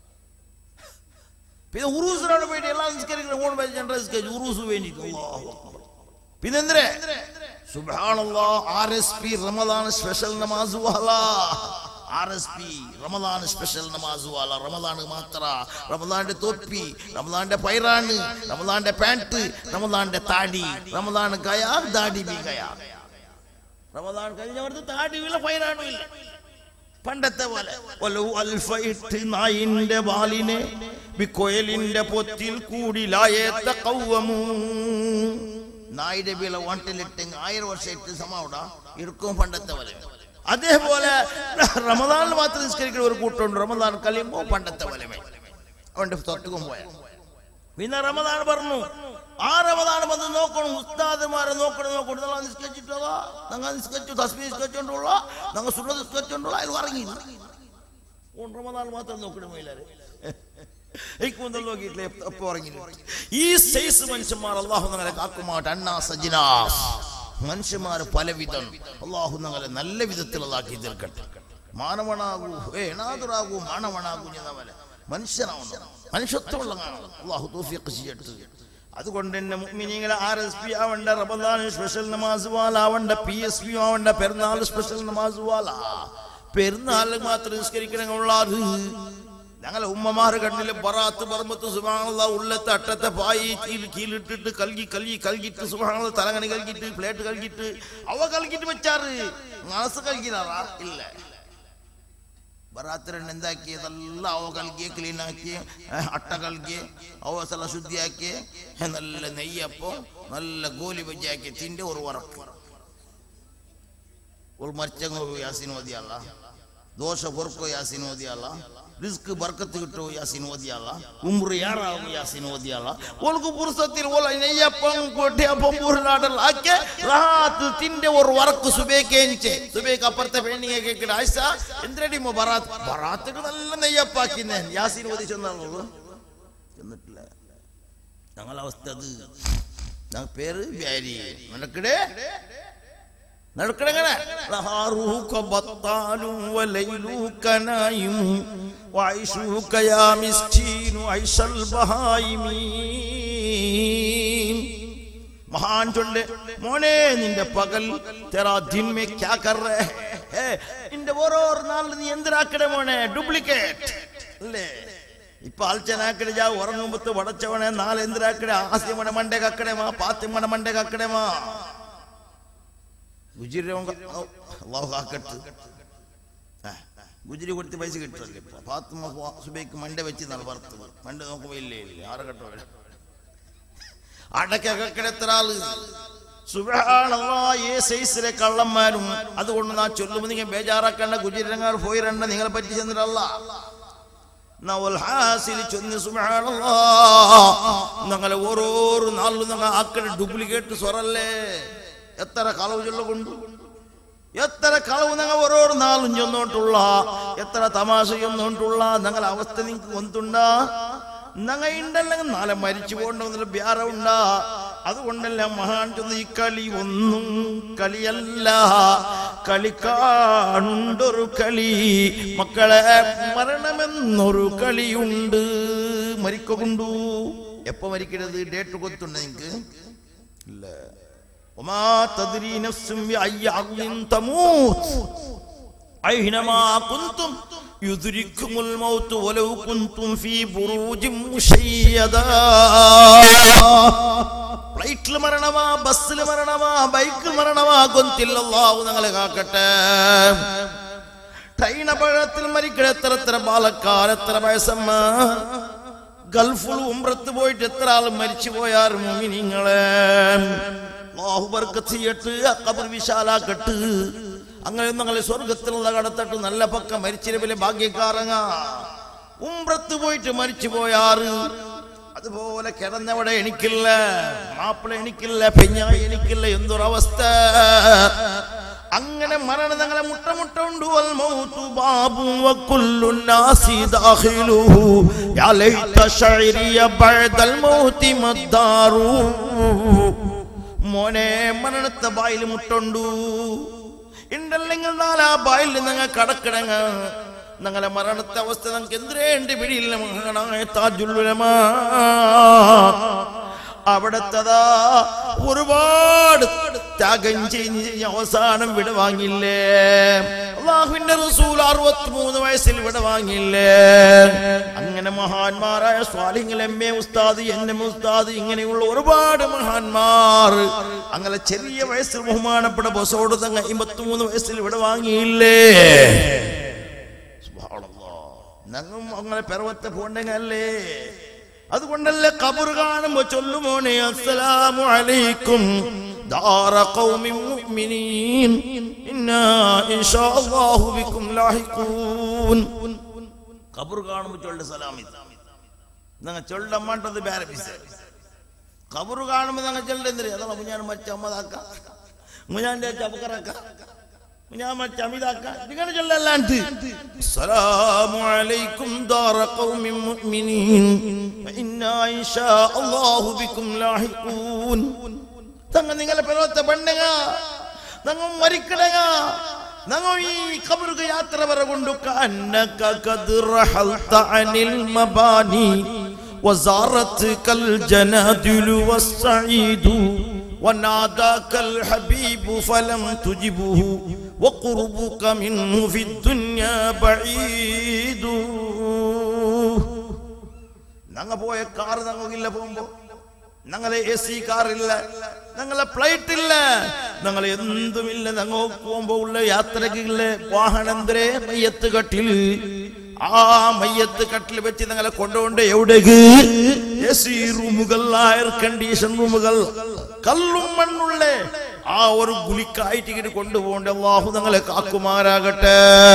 പിന്നെ ഉറൂസിനോട് വേണ്ടി എല്ലാം നിസ്കരിക്കുന്ന മൂന്ന് പേര് ജനറൽ നിസ്കരിച്ചു ഉറൂസ് വേണ്ടിയിട്ട് അല്ലാഹു അക്ബർ പിന്നെ എന്തിനെ സുബ്ഹാനല്ലാ R S P Ramadan special നമാസ് വാല R S P Ramadan special നമാസ് വാല റമദാൻ മാത്ര റമദാന്റെ തൊപ്പി റമദാന്റെ പൈറാണ് റമദാന്റെ പാന്റ് റമദാന്റെ താടി റമദാൻ ഗയാ ദാടി ബി ഗയാ റമദാൻ കഴിഞ്ഞവർക്ക് താടിയില്ല പൈറാണും ഇല്ല പണ്ടത്തെ പോലെ ഒലു അൽഫയിട്ട് നായിന്റെ വാലിനെ വിക്കൊയലിന്റെ പൊത്തിൽ കൂടി ലായേത്ത കൗവമൂ നായുടെ വില വണ്ടിലിട്ടെങ്കിൽ ആയിരം വർഷമായിട്ട് സമാവട ഇടുക്കും പണ്ടത്തെ പോലെ അതേപോലെ റമദാനിൽ മാത്രം നിസ്കരിക്കുന്ന ഒരു കൂട്ടമുണ്ട് റമദാൻ കഴിയുമ്പോൾ പണ്ടത്തെ പോലെ അവന്റെ തൊട്ടുക്കും പോയ പിന്നെ റമദാൻ പറഞ്ഞു ആ റമദാൻ വന്ന് നോക്കണം ഉസ്താദുമാരെ നോക്കണം നോക്കണം നിങ്ങൾ നിസ്കരിച്ചിട്ടുള്ള നിങ്ങൾ നിസ്കരിച്ചു തസ്മി നിസ്കരിച്ചോണ്ടുള്ള നിങ്ങൾ സുണ്ണ നിസ്കരിച്ചോണ്ടുള്ള അതിൽ ഇറങ്ങി റമദാൻ മാത്രം നോക്കണം എല്ലാവരും എനിക്കൊന്നും നോക്കിയിട്ടില്ല എപ്പോ ഇറങ്ങി ഈ സൈസ് മനുഷ്യന്മാർ അള്ളാഹു ഞങ്ങളെ കാക്കുമാട്ടെ അണ്ണാ സജിനാസ് മനുഷ്യന്മാർ പലവിധം അള്ളാഹു ഞങ്ങളെ നല്ല വിധത്തിലുള്ളതാക്കി തീർക്കട്ടെ മാനവനാകൂ ഏ എണാതുറാകൂ മാനവനാകൂ എന്നവരെ മനുഷ്യനാവണം മനുഷ്യത്വമുള്ള അള്ളാഹു തോഫിയൊക്കെ ചെയ്യട്ടെ അതുകൊണ്ട് തന്നെ മുഅ്മിനീങ്ങളെ ആർ എസ് പി ആവണ്ട റമദാൻ സ്പെഷ്യൽ നമാസ് വാല ആവണ്ട പി എസ് പി ആവണ്ട പെരുന്നാൾ സ്പെഷ്യൽ നമാസ് വാല പെരുന്നാൾ മാത്രം നിസ്കരിക്കണമെന്നുള്ളത് ഞങ്ങളെ ഉമ്മമാര് കണ്ണില് ബറാത്ത് പറമ്പത്ത് സുബാനുള്ള ഉള്ളത്തെ അട്ടത്തെ പായി കീൽ കീലിട്ടിട്ട് കൽകി കൽകി കൽകിട്ട് സുബാനുള്ള തലങ്ങണി കൽകിട്ട് പ്ലേറ്റ് കൽകിട്ട് അവ കൽകിട്ട് വെച്ചാറ് മനസ്സ് കൽകിനാറാ ഇല്ല ಬರಾತ್ರಿ ನೆಂದಾಕಿ ಅದೆಲ್ಲ ಅವ ಕಲ್ಗೆ ಕ್ಲೀನ್ ಹಾಕಿ ಅಟ್ಟ ಕಲ್ಗೆ ಅವ ಸಲ ಶುದ್ಧಿ ಹಾಕಿ നല്ല നെയ്യപ്പം നല്ല ഗോലി ബജ്ജി ആക്കി തിൻ്റെ ഒരു വറക്ക് ഒരു മരിച്ചങ്ങോ യാസിൻ ഓതിയല്ല ദോശ പൊറുക്കോ യാസിൻ ഓതിയല്ല ರಿಸ್ಕ್ ಬರ್ಕತ್ ಇಟ್ಟು ಯಾಸಿನ್ ಓದಿಯಲ್ಲ ಉಮ್ರು ಯಾರಾಗ ಯಾಸಿನ್ ಓದಿಯಲ್ಲ ಒಳಗು ಪುರುಸತ್ತಿಲ್ ಒಲ ನೆಯ್ಯಪ್ಪಂ ಕೊಟ್ಟೆ ಅಪ್ಪಂ ಊರಿನಾಡಲ್ಲ ಆಕೆ ರಾತ್ ತಿಂಡೆ ഒരു വറക്ക് സുബേക്കേഞ്ചെ സുബേക്ക് അപ്പുറത്തെ പെണ്ണിങ്ങെ കേക്കിട്ട് ആയിഷ എന്തിനടി മോ ബറാത്ത് ബറാത്തിട്ട് നല്ല നെയ്യപ്പാക്കിന്നെ യാസിൻ ഓതി ചെന്നുള്ളൂ ചെന്നിട്ടില്ല ഞങ്ങളെ അവസ്ഥ അത് ഞങ്ങൾ പേര് വ്യാരി നടക്കടേ നടക്കണങ്ങനെ നഹാറൂക ബത്താലും വലൈലൂക നായും വൈഷൂക യാ മിസ്കീനു ഐശൽ ബഹായിമീ മഹാൻ ചൊല്ല് മോനെ നിന്റെ പകൽ തെറാ ദിൻ മേ ക്യാ കർ രഹേ ഹേ നിന്റെ ഓരോ നാൾ നീ എന്തിനാക്കണേ മോനെ ഡ്യൂപ്ലിക്കേറ്റ് അല്ലേ ഇപ്പൊ ആൽച്ചനാക്കടെ ജാ ഉറങ്ങുമ്പത്ത് വടച്ചവനെ നാലെന്തിരാക്കടെ ആസ്യമണ മണ്ടേ കക്കടേമാ പാത്തിമണ മണ്ടേ കക്കടേമാ ഗുജിരി അള്ളാഹു കാക്കട്ട് ആ, ഗുജിരി കൊടുത്ത് പൈസ കിട്ടല്ലേ ഇപ്പൊ ഫാത്തിമ ഫ- സുബൈക്ക് മണ്ട വെച്ച് എന്നാണ് പുറത്ത് മണ്ട നോക്കുമ്പോ ഇല്ലേ ഇല്ല ആറ് കെട്ടോ അടക്ക കക്കട എത്ര ആള് സുബ്ഹാനല്ലാ, ഈ സൈസിലെ കള്ളന്മാരും അതുകൊണ്ട് നാ ചൊല്ലുമ്പോ നിങ്ങൾ ബേജാറാക്കണ്ട ഗുജിരങ്ങാർ പോയിരണ്ട നിങ്ങളെ പറ്റി ചെന്നിട്ടല്ല ഞങ്ങളെ ഓരോരോ നാളിലും ഞങ്ങൾ ആക്കടെ ഡ്യൂപ്ലിക്കേറ്റ് സ്വറല്ലേ എത്ര കളവ് ചൊല്ലുകൊണ്ടു എത്ര കളവ് ഞങ്ങൾ ഓരോരോ നാളും ചെന്നോട്ടുള്ള എത്ര തമാശ ചെന്നോട്ടുള്ള ഞങ്ങളെ അവസ്ഥ നിങ്ങൾക്ക് ഒന്നുണ്ടാ ഞങ്ങൾ ഉണ്ടല്ലെങ്കിൽ നാളെ മരിച്ചു പോകണമെന്നുള്ള വ്യാറ ഉണ്ടാ അതുകൊണ്ടല്ല മഹാൻ ചെന്ന് ഈ കളി ഒന്നും കളിയല്ല കളിക്കാണുണ്ടൊരു കളി മക്കളെ മരണമെന്നൊരു കളിയുണ്ട് മരിക്കൊണ്ടു എപ്പോ മരിക്കരുത് ഡേറ്റ് കൊടുത്തുണ്ട് നിങ്ങക്ക് ഇല്ല وما تدري نفس بأي أرض تموت أينما كنتم يدرككم الموت ولو كنتم في بروج مشيدة ഫ്ലൈറ്റിൽ മരണമാ ബസ്സിൽ മരണമാ ബൈക്കിൽ മരണമാ കൊന്തില്ലല്ലാഹു ഞങ്ങളെ കാക്കട്ടെ ട്രെയിൻ അപകടത്തിൽ മരിക്കണ എത്ര എത്ര ബാലക്കാർ എത്ര വയസ്സമ്മ ഗൾഫിൽ ഉമ്രത്ത് പോയിട്ട് എത്ര ആൾ മരിച്ചു പോയാർ നിങ്ങളെ അല്ലാഹു ബർക്കത്ത് ചെയ്യട്ട് അക്കബർ വിശാലാക്കട്ട് അങ്ങനെ ഞങ്ങളെ സ്വർഗത്തിലുള്ള കടത്തട്ട് നല്ല പക്ക മരിച്ചിരവിലെ ഭാഗ്യക്കാരങ്ങ ഉമ്രത്ത് പോയിട്ട് മരിച്ചു പോയാറ് അതുപോലെ കിടന്നവിടെ എനിക്കില്ല മാപ്പിള എനിക്കില്ല പെഞ്ഞായി എനിക്കില്ല എന്തൊരവസ്ഥ അങ്ങനെ മരണം ഞങ്ങളെ മുട്ട മുട്ട ഉണ്ട് വൽ മൗതു ബാബു വകുല്ലു നാസി ദാഖിലുഹു യാ ലൈത ശഅരിയ ബഅദൽ മൗതി മദ്ദാറു മോനെ മരണത്തെ ബായിൽ മുട്ടുണ്ടു ഉണ്ടല്ലെങ്കിൽ നാലാ ബായിൽ നിങ്ങൾ കടക്കിടങ്ങ ഞങ്ങളെ മരണത്തെ അവസ്ഥ ഞങ്ങൾക്ക് എന്തിനേണ്ടി പിടിയില്ല മഹാനായ താജുല്ലുലമാ അവിടത്തതാ ഒരുപാട് ത്യാഗം ചെയ്ത് അവസാനം വിട വാങ്ങില്ലേ അള്ളാഹുവിന്റെ റസൂൽ അറുപത്തിമൂന്ന് വയസ്സിൽ വിട വാങ്ങില്ലേ അങ്ങനെ മഹാന്മാരായ സ്വാലിങ്ങൾ എം എ ഉസ്താദ് എൻ എം ഉസ്താദ് ഇങ്ങനെയുള്ള ഒരുപാട് മഹാന്മാർ അങ്ങനെ ചെറിയ വയസ്സിൽ ബഹുമാനപ്പെട്ട ബസോട് തങ്ങ അമ്പത്തിമൂന്ന് വയസ്സിൽ വിട വാങ്ങിയില്ലേ ഞങ്ങും അങ്ങനെ പെറവത്തെ പോണ്ടെങ്കല്ലേ അതുകൊണ്ടല്ലേ കബർ കാണുമ്പോ ചൊല്ലുമോനെ അസ്സലാമു അലൈക്കും ദാറ ഖൗമിൻ മുഅ്മിനീൻ ഇന്നാ ഇൻഷാ അല്ലാഹു ബിക്കും ലാഹിഖൂൻ കബർ കാണുമ്പോ ചൊല്ല സലാം ഇത് ഞങ്ങൾ ചൊല്ലാൻ മാട്ടത് വേറെ പിസ കബർ കാണുമ്പോ ഞങ്ങൾ ചൊല്ലുന്നേ അതാണ് മുഞ്ഞാൻ മച്ചമ്മതാക്ക മുഞ്ഞാന്റെ ചബക്കറാക്ക ഞാൻ മറ്റമിതാക്ക ഇങ്ങനെ ചൊല്ലല്ലാണ്ട് അസ്സലാമു അലൈക്കും ദാറ ഖൗമിൻ മുഅ്മിനീൻ ഇന്നാ ഇൻഷാ അല്ലാഹു ബിക്കും ലാഹിഖൂൻ തങ്ങ നിങ്ങളെ പെരവത്തെ പെണ്ണുങ്ങ തങ്ങ മരിക്കണങ്ങ ഞങ്ങൾ ഈ കബറുക യാത്ര വരെ കൊണ്ടു കന്നക ഖദ് റഹൽത അനിൽ മബാനി وزارتك الجنادل والسعيد وناداك الحبيب فلم تجبه وقربك منه في الدنيا بعيد ഞങ്ങ പോയ കാർ ഞങ്ങൾക്കില്ല പോകുമ്പോ ഞങ്ങളെ എ സി കാറില്ല ഞങ്ങളെ ഫ്ലൈറ്റ് ഇല്ല ഞങ്ങൾ എന്തുമില്ല ഞങ്ങൾ പോകുമ്പോ ഉള്ള യാത്രക്കില്ല വാഹനന്തരെ മയ്യത്ത് കട്ടിൽ ആ മയ്യത്ത് കട്ടിൽ വെച്ച് ഞങ്ങളെ കൊണ്ടുകൊണ്ട് എവിടേക്ക് എ സി റൂമുകൾ എയർ കണ്ടീഷൻ റൂമുകൾ കല്ലും മണ്ണുള്ള ആ ഒരു ഗുലിക്കായിട്ട് ഇങ്ങനെ കൊണ്ടുപോകേണ്ട അള്ളാഹു ഞങ്ങളെ കാക്കുമാരാകട്ടെ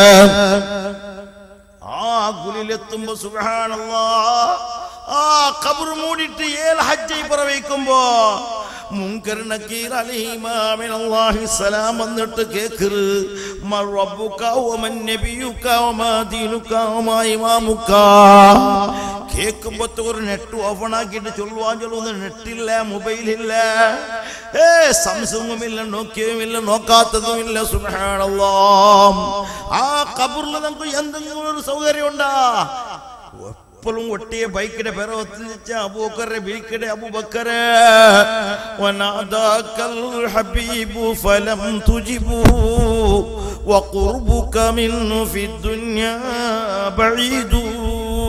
ആ ഗുലിലെത്തുമ്പോ സുബ്ഹാനല്ലാ ആ ഖബർ മൂടിയിട്ട് ഏൽ ഹജ്ജ് പുറവയ്ക്കുമ്പോ മുൻകർ നക്കീർ അലൈഹിമാമിൻ അല്ലാഹി സലാം വന്നിട്ട് കേക്കറ് മ റബ്ബുക വമൻ നബിയുക വമാ ദീനുക വമാ ഇമാമുക കേൾക്കുമ്പോ ഒരു നെറ്റ് ഓപ്പൺ ആക്കിയിട്ട് ചൊല്ലുവാൻ ചൊല്ലുന്ന നെറ്റില്ല മൊബൈലില്ല ഏ സംസങ്ങും ഇല്ല നോക്കിയും ഇല്ല നോക്കാത്തതും ഇല്ല സുബ്ഹാനല്ലാ ആ ഖബറിൽ നമുക്ക് എന്തെങ്കിലും ഒരു സൗകര്യം ഉണ്ടാ എപ്പോഴും ഒട്ടിയ ബൈക്കിന്റെ പിറവത്തിൽ വെച്ച അബൂക്കറെ ബിരിക്കടെ അബൂബക്കറെ വനാദാക്കൽ ഹബീബു ഫലം തുജിബു وقربك منه في الدنيا بعيد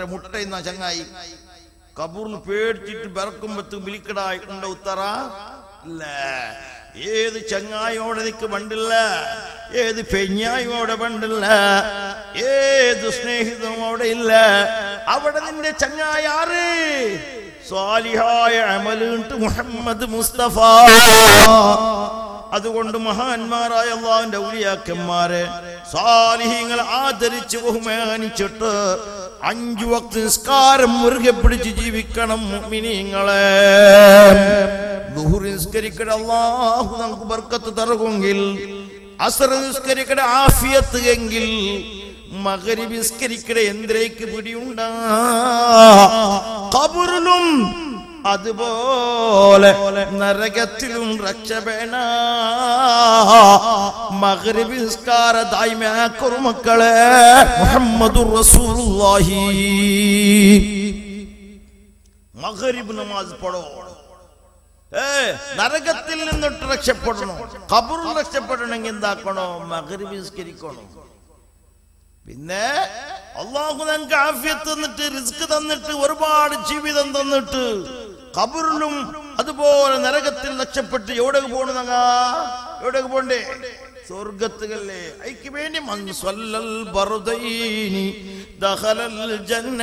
വളരെ മുട്ടയുന്ന ചങ്ങായി കബൂറിൽ പേടിച്ചിട്ട് ബറക്കുമ്പത്ത് വിളിക്കടായി ഉണ്ട ഉത്തറ ഇല്ല ഏത് ചങ്ങായോടെ നിക്ക് പണ്ടില്ല ഏത് പെഞ്ഞായോടെ പണ്ടില്ല ഏത് സ്നേഹിതവും അവിടെ ഇല്ല അവിടെ നിന്റെ ചങ്ങായി ആറ് സ്വാലിഹായ അമലുണ്ട് മുഹമ്മദ് മുസ്തഫ അതുകൊണ്ട് മഹാന്മാരായ അള്ളാഹിന്റെ ഔലിയാക്കന്മാരെ സാലിഹ്യങ്ങൾ ആദരിച്ച് ബഹുമാനിച്ചിട്ട് അഞ്ചു വക്ത നിസ്കാരം മുറുകെ പിടിച്ച് ജീവിക്കണം മുഅ്മിനീങ്ങളെ ദുഹുർ നിസ്കരിക്കട അള്ളാഹു നമുക്ക് ബർക്കത്ത് തരുമെങ്കിൽ അസർ നിസ്കരിക്കട ആഫിയത്ത് എങ്കിൽ മകരി നിസ്കരിക്കട എന്തരേക്ക് പിടിയുണ്ടാ കബറിലും അതുപോലെ നരകത്തിലും രക്ഷപേണ മഗ്രിബ് നിസ്കാര ദായ്മയാക്കൊരു മക്കളെ മുഹമ്മദുർ റസൂലുള്ളാഹി മഗ്രിബ് നമാസ് പടോ ഏ നരകത്തിൽ നിന്നിട്ട് രക്ഷപ്പെടണം കബറിൽ രക്ഷപ്പെടണമെങ്കിൽ എന്താക്കണോ മഗ്രിബ് നിസ്കരിക്കണം പിന്നെ അള്ളാഹു ഞങ്ങൾക്ക് ആഫിയത്ത് തന്നിട്ട് റിസ്ക് തന്നിട്ട് ഒരുപാട് ജീവിതം തന്നിട്ട് കബറിലും അതുപോലെ നരകത്തിൽ രക്ഷപ്പെട്ട് എവിടേക്ക് പോണു നങ്ങ എവിടേക്ക് പോണ്ടേ സ്വർഗത്തുകല്ലേ അയക്ക് വേണ്ടി മൻസല്ലൽ ബറുദൈനി ദഖലൽ ജന്ന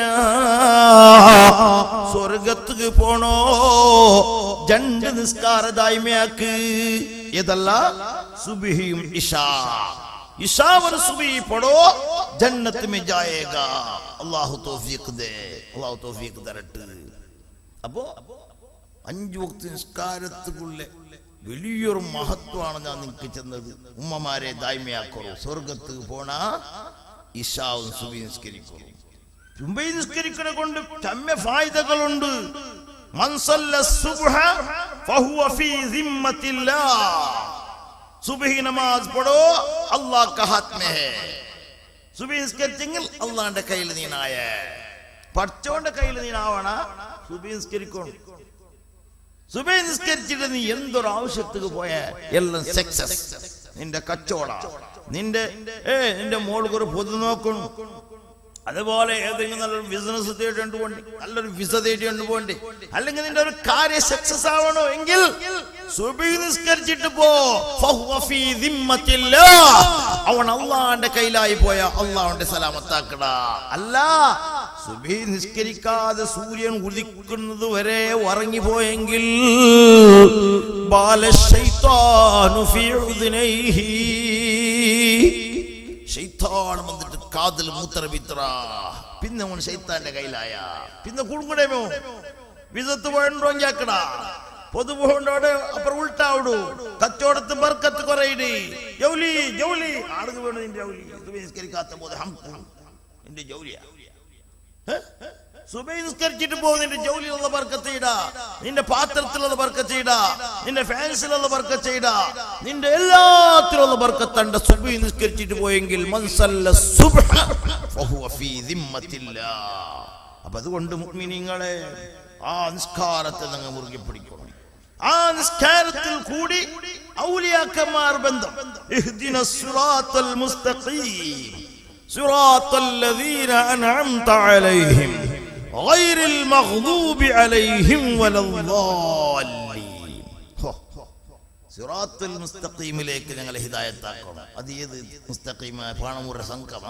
സ്വർഗത്തുക്ക് പോണോ രണ്ട് നിസ്കാര ദായ്മയാക്ക് ഇതല്ല സുബിഹിയും ഇഷാ इशा और सुबह पढ़ो जन्नत में जाएगा അള്ളാഹു തൗഫീഖ് ദേ അള്ളാഹു തൗഫീഖ് തരട്ടെ അപ്പോ അഞ്ചു വക്ത നിസ്കാരത്തുക്കുള്ള വലിയൊരു മഹത്വമാണ് ഞാൻ നിങ്ങൾക്ക് ചെന്നത് ഉമ്മമാരെ ദായ്മയാക്കറു സ്വർഗത്ത് പോണ ഇഷാവും സുബി നിസ്കരിക്കറു ചുംബൈ നിസ്കരിക്കണ കൊണ്ട് ചമ്മ ഫായിദകളുണ്ട് മൻസല്ല സുബ്ഹ ഫഹുവ ഫീ സിമ്മത്തില്ലാഹ് സുബഹി നമാസ് പടോ അള്ളാഹ് का हाथ में है സുബഹി നിസ്കരിച്ചെങ്കിൽ അള്ളാന്റെ കയ്യിൽ നീനായ പഠിച്ചോന്റെ കയ്യിൽ നീനാവണ സുബഹി നിസ്കരിക്കണം സുബഹി നിസ്കരിച്ചിട്ട് നീ എന്തൊരു ആവശ്യത്തിന് പോയ എല്ലാം സക്സസ് നിന്റെ കച്ചവട നിന്റെ ഏ നിന്റെ മോൾക്ക് ഒരു പൊതു നോക്കണം അതുപോലെ ഏതെങ്കിലും നല്ലൊരു ബിസിനസ് തേടിണ്ട് പോണ്ടി നല്ലൊരു വിസ തേടിണ്ട് പോണ്ടി അല്ലെങ്കിൽ നിന്റെ ഒരു കാര്യം സക്സസ് ആവണോ എങ്കിൽ സുബഹി നിസ്കരിച്ചിട്ട് പോ ഫഹുവ ഫീ ദിമ്മത്തില്ലാ. അവൻ അള്ളാന്റെ കയ്യിലായി പോയ അള്ളാഹുന്റെ സലാമത്താക്കടാ അല്ല സുബഹി നിസ്കരിക്കാതെ സൂര്യൻ ഉദിക്കുന്നത് വരെ ഉറങ്ങിപ്പോയെങ്കിൽ ബാലശൈത്താനു ഫീ ഉദ്നൈഹി ഷെയ്ത്താൻ വന്നിട്ട് കാതിൽ മൂത്രമിത്ര പിന്നെ അവൻ ഷെയ്ത്താന്റെ കയ്യിലായ പിന്നെ കുടുങ്ങടേമോ വിസത്ത് വേണ്ടോണ്ടാക്കടാ പൊതുപോണ്ടോട് അപ്പുറം ഉൾട്ടാവിടു കച്ചവടത്ത് ബർക്കത്ത് കുറയിട് ജൗലി ജൗലി ആളുകൾ വേണം നിന്റെ ജൗലി ഇത് നിസ്കരിക്കാത്ത പോലെ ഹംകു നിന്റെ ജൗലിയാ ഏ? സുബൈ നിസ്കരിച്ചിട്ട് പോകും നിന്റെ ജോലിയിലുള്ള ബർക്കത്ത് ചെയ്ടാ നിന്റെ പാത്രത്തിലുള്ള ബർക്കത്ത് ചെയ്ടാ നിന്റെ ഫാൻസിലുള്ള ബർക്കത്ത് ചെയ്ടാ നിന്റെ എല്ലാത്തിലുള്ള ബർക്കത്തണ്ട സുബൈ നിസ്കരിച്ചിട്ട് പോയെങ്കിൽ മൻസല്ല സുബ്ഹ ഫഹുവ ഫീ ദിമ്മത്തില്ലാ അപ്പൊ അതുകൊണ്ട് മുഅ്മിനീങ്ങളെ ആ നിസ്കാരത്തെ നിങ്ങൾ മുറുകെ പിടിക്കണം ആ നിസ്കാരത്തിൽ കൂടി ഔലിയാക്കന്മാർ ബന്ധം ഇഹ്ദിന സിറാത്തൽ മുസ്തഖീം صراط الذين أنعمت عليهم غير المغضوب عليهم ولا الضالين ഹോ. സിറാത്തുൽ മുസ്തഖീമിലേക്ക് ഞങ്ങളെ ഹിദായത്താക്കണം അത് ഏത് മുസ്തഖീമായ പാണമുറ സംഘമ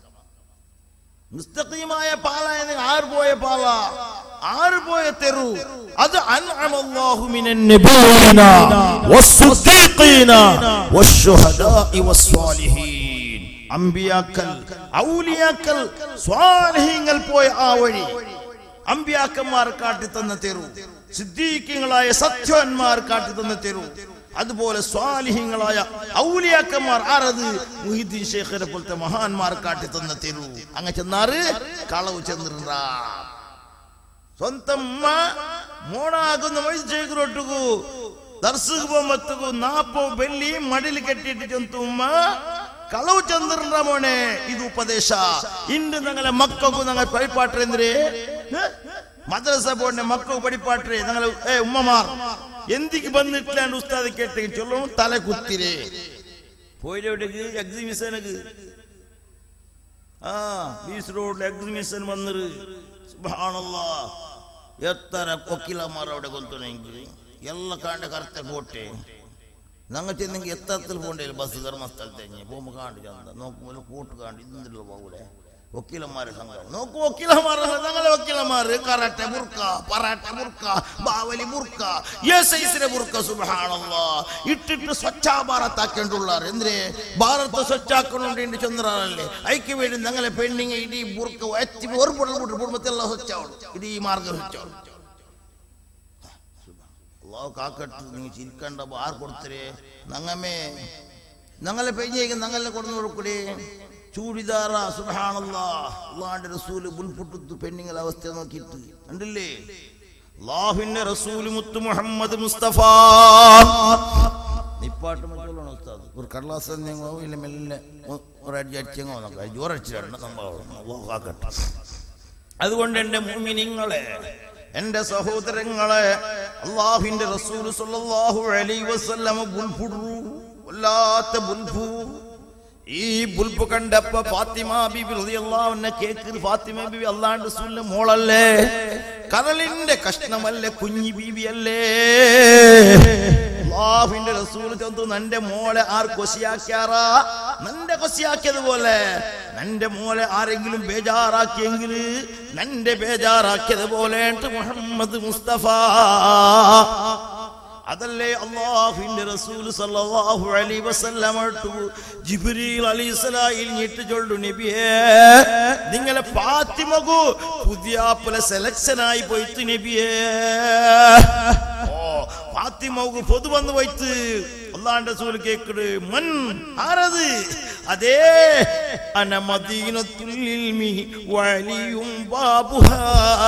മുസ്തഖീമായ പാലായത് ആറ് പോയ പാല ആറ് പോയ തെരു അത് അൻഅമല്ലാഹു മിനൻ നബിയ്യിന വസ്സുദ്ദീഖീന വശുഹദാഇ വസ്സാലിഹീൻ അമ്പിയാക്കൽ ഔലിയാക്കൽ സ്വാലിഹീങ്ങൾ പോയ ആ വഴി അമ്പിയാക്കന്മാർ കാട്ടിത്തന്ന തെരു സിദ്ദീഖ്യങ്ങളായ സത്യവന്മാർ കാട്ടിത്തന്ന തെരു അതുപോലെ സ്വാലിഹ്യങ്ങളായ ഔലിയാക്കന്മാർ ആരത് മുഹിദ്ദീൻ ശേഖരെ പോലത്തെ മഹാന്മാർ കാട്ടിത്തന്ന തെരു അങ്ങ് ചെന്നാറ് കളവ് ചെന്നിരുന്ന സ്വന്തം ഉമ്മ മോണാകുന്ന മൈസേക്കറൊട്ടുകു ദർശക പോകുമ്പത്തുകു നാപ്പോ ಬೆಳ್ಳಿ ಮಡಿಲಿ ಕಟ್ಟಿಟ್ಟು ಚಂತುಮ್ಮ കളവ് ചന്ദ്രന്റെ മോനെ ഇത് ഉപദേശ ഇന്ന് ഞങ്ങളെ മക്കൾക്കു ഞങ്ങൾ പഠിപ്പാട്ടെ എന്തിരേ മദ്രസ പോണ്ടെ മക്കൾക്ക് പഠിപ്പാട്ടെ ഞങ്ങൾ ഏ ഉമ്മമാർ എന്തിക്ക് വന്നിട്ടില്ലാണ്ട് ഉസ്താദ് കേട്ടെങ്കിൽ ചൊല്ലണം തല കുത്തിരേ പോയിട്ടെവിടേക്ക് എക്സിബിഷനക്ക് ആ ബീച്ച് റോഡിൽ എക്സിബിഷൻ വന്നിട്ട് സുബ്ഹാനല്ലാ എത്ര കൊക്കിലമാർ അവിടെ കൊത്തുണെങ്കിൽ ಎಲ್ಲ ಕಾಂಡ ಕರ್ತೆ ಕೋಟೆ ನಂಗೆ ಚೆನ್ನಂಗೆ ಎತ್ತത്തിൽ പോണ്ടേ ബസ് ധർമ്മസ്ഥലത്തെ പോകുമ്പോൾ കാണ്ട് ചന്ത നോക്കുമ്പോൾ കൂട്ട് കാണ്ട് ഇന്നില്ല പോകൂടെ വക്കീലന്മാരെ സംഘം നോക്കൂ വക്കീലന്മാർ ഞങ്ങളെ വക്കീലന്മാർ കറാട്ടെ ബുർക്ക പറാട്ടെ ബുർക്ക ബാവലി ബുർക്ക ഏ സൈസിലെ ബുർക്ക സുബഹാനല്ലാ ഇട്ടിട്ട് സ്വച്ഛ ഭാരത്താക്കേണ്ടുള്ളാർ എന്തിനെ ഭാരത സ്വച്ഛാക്കണുണ്ട് ചന്ദ്രല്ലേ ഐക്യ വേണ്ടി ഞങ്ങളെ പെണ്ണിങ് ഇടീ ബുർക്ക എത്തി ഒരു പൊടൽ കൂട്ടി കുടുംബത്തെല്ലാം സ്വച്ഛാവണം ഇടീ മാർഗം സ്വച്ഛാവണം അള്ളാഹു കാക്കട്ട് നിങ്ങൾ ചിരിക്കണ്ട ആർ കൊടുത്തരേ നങ്ങമേ ഞങ്ങളെ പെയ്യേക്ക് ഞങ്ങളെ കൊടുന്നു കൊടുക്കൂടേ ചൂടിദാറ സുബഹാനല്ലാ അള്ളാന്റെ റസൂല് മുൻപുട്ടു പെണ്ണുങ്ങളെ അവസ്ഥ നോക്കിയിട്ട് കണ്ടില്ലേ അള്ളാഹുവിന്റെ റസൂല് മുത്തു മുഹമ്മദ് മുസ്തഫ നിപ്പാട്ട് മറ്റുള്ളതാണ് ഉസ്താദ് ഒരു കടലാസ് തന്നെയോ ഇല്ല മെല്ലെ ഒരടി അടിച്ചെങ്ങോ നോക്കാം ജോറടിച്ചിട്ടുണ്ട് സംഭവം അള്ളാഹു കാക്കട്ടെ അതുകൊണ്ട് എന്റെ മുഅ്മിനീങ്ങളെ എന്റെ സഹോദരങ്ങളെ അള്ളാഹുവിന്റെ റസൂൽ സല്ലല്ലാഹു അലൈഹി വസല്ലമ ബുൽഫുഡു വല്ലാത്ത ബുൽഫു ഈ ബുൽബ് കണ്ടപ്പോ ഫാത്തിമ ബിബി റളിയല്ലാഹു അൻഹ കേക്ക് ഫാത്തിമ ബിബി അള്ളാഹുവിന്റെ റസൂലിന്റെ മോളല്ലേ കരളിന്റെ കഷ്ണമല്ലേ കുഞ്ഞി ബീബിയല്ലേ അള്ളാഹുവിന്റെ റസൂൽ ചന്തു നന്റെ മോളെ ആർ കൊശിയാക്കാറാ നന്റെ കൊശിയാക്കിയതുപോലെ നന്റെ മോളെ ആരെങ്കിലും ബേജാറാക്കിയെങ്കിൽ നന്റെ ബേജാറാക്കിയതുപോലെ മുഹമ്മദ് മുസ്തഫ അതല്ലേ അള്ളാഹുവിന്റെ റസൂൽ സല്ലല്ലാഹു അലൈഹി വസല്ലമ ജിബ്രീൽ അലൈഹിസ്സലായിൽ ഞെട്ട് ചൊല്ലു നബിയേ നിങ്ങളെ ഫാത്തിമകു പുതിയാപ്പുല സെലക്ഷൻ ആയി പോയിട്ട് നബിയേ ഓ ഫാത്തിമകു പൊതു വന്ന് പോയിട്ട് അള്ളാന്റെ റസൂൽ കേക്കട് മൻ ആരത് അതേ അന മദീനത്തുൽ ഇൽമി വലിയും ബാബുഹാ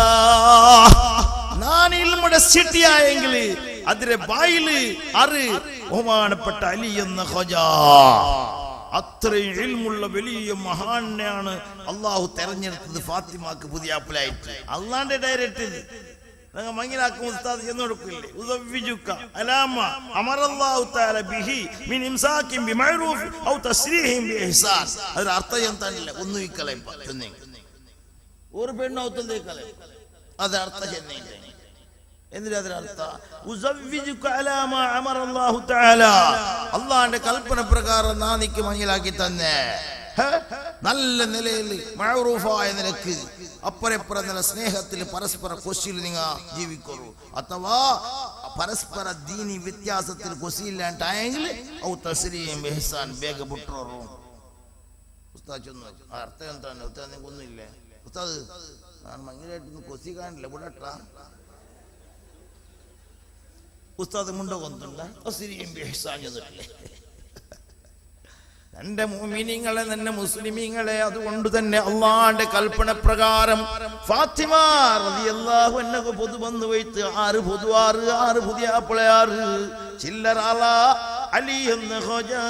ഞാൻ ഇൽമുടെ സിറ്റിയായെങ്കിൽ അതിലെ ബായില് അറ് ബഹുമാനപ്പെട്ട അലി എന്ന ഖജാ അത്രയും ഇൽമുള്ള വലിയ മഹാനെയാണ് അള്ളാഹു തെരഞ്ഞെടുത്തത് ഫാത്തിമാക്ക് പുതിയ അപ്പലായിട്ട് അള്ളാന്റെ ഡയറക്റ്റ് ഞങ്ങൾ മങ്ങിലാക്കും ഉസ്താദ് എന്ന് കൊടുക്കില്ലേ ഉദവ്വിജുക അലാമ അമറല്ലാഹു തആല ബിഹി മിൻ ഇംസാകിൻ ബിമഅറൂഫ് ഔ തസ്രീഹിൻ ബിഇഹ്സാൻ അതിന്റെ അർത്ഥം എന്താണില്ല ഒന്നും ഇക്കളെ ഒരു പെണ്ണൗത്തൽ കളെ അത് അർത്ഥം ചെന്നൈ എന്തിനാ അതിനർത്ഥ ഉസവ്വിജുക അലാ മാ അമറല്ലാഹു തആല അള്ളാന്റെ കൽപ്പന പ്രകാരം നാനിക്ക് മങ്ങിലാക്കി തന്നെ ഹേ? നല്ല നിലയിൽ മഴറൂഫായ നിലക്ക് അപ്പരപ്പുറ നില സ്നേഹത്തിൽ പരസ്പര കൊശിയിൽ നിങ്ങൾ ജീവിക്കൊള്ളൂ അഥവാ പരസ്പര ദീനി വ്യത്യാസത്തിൽ കൊശിയില്ലാണ്ടായെങ്കിൽ ഔ തസ്രീം ബെഹ്സാൻ വേഗ ബുട്ടറോ ഉസ്താദ് ചെന്നു ആ അർത്ഥം എന്താണ് ഉസ്താദ് നിങ്ങൾക്ക് ഒന്നുമില്ലേ ഉസ്താദ് ഞാൻ ഭയങ്കരമായിട്ടൊന്നും കൊസി കാണില്ല വിടട്ടാ ഉസ്താദ് മുണ്ട കൊന്നുണ്ട് തസ്രീം ബെഹ്സാൻ ചെന്നിട്ടില്ലേ എന്റെ മുഅ്മിനീങ്ങളെ തന്നെ മുസ്ലിമീങ്ങളെ അതുകൊണ്ട് തന്നെ അള്ളാന്റെ കൽപ്പന പ്രകാരം ഫാത്തിമ റളിയല്ലാഹു അൻഹു പൊതു വന്നു വൈത്ത് ആറ് പൊതു ആറ് ആറ് പുതിയ ആപ്പിളെ ആറ് ചില്ലറാള അലി എന്ന ഖജാ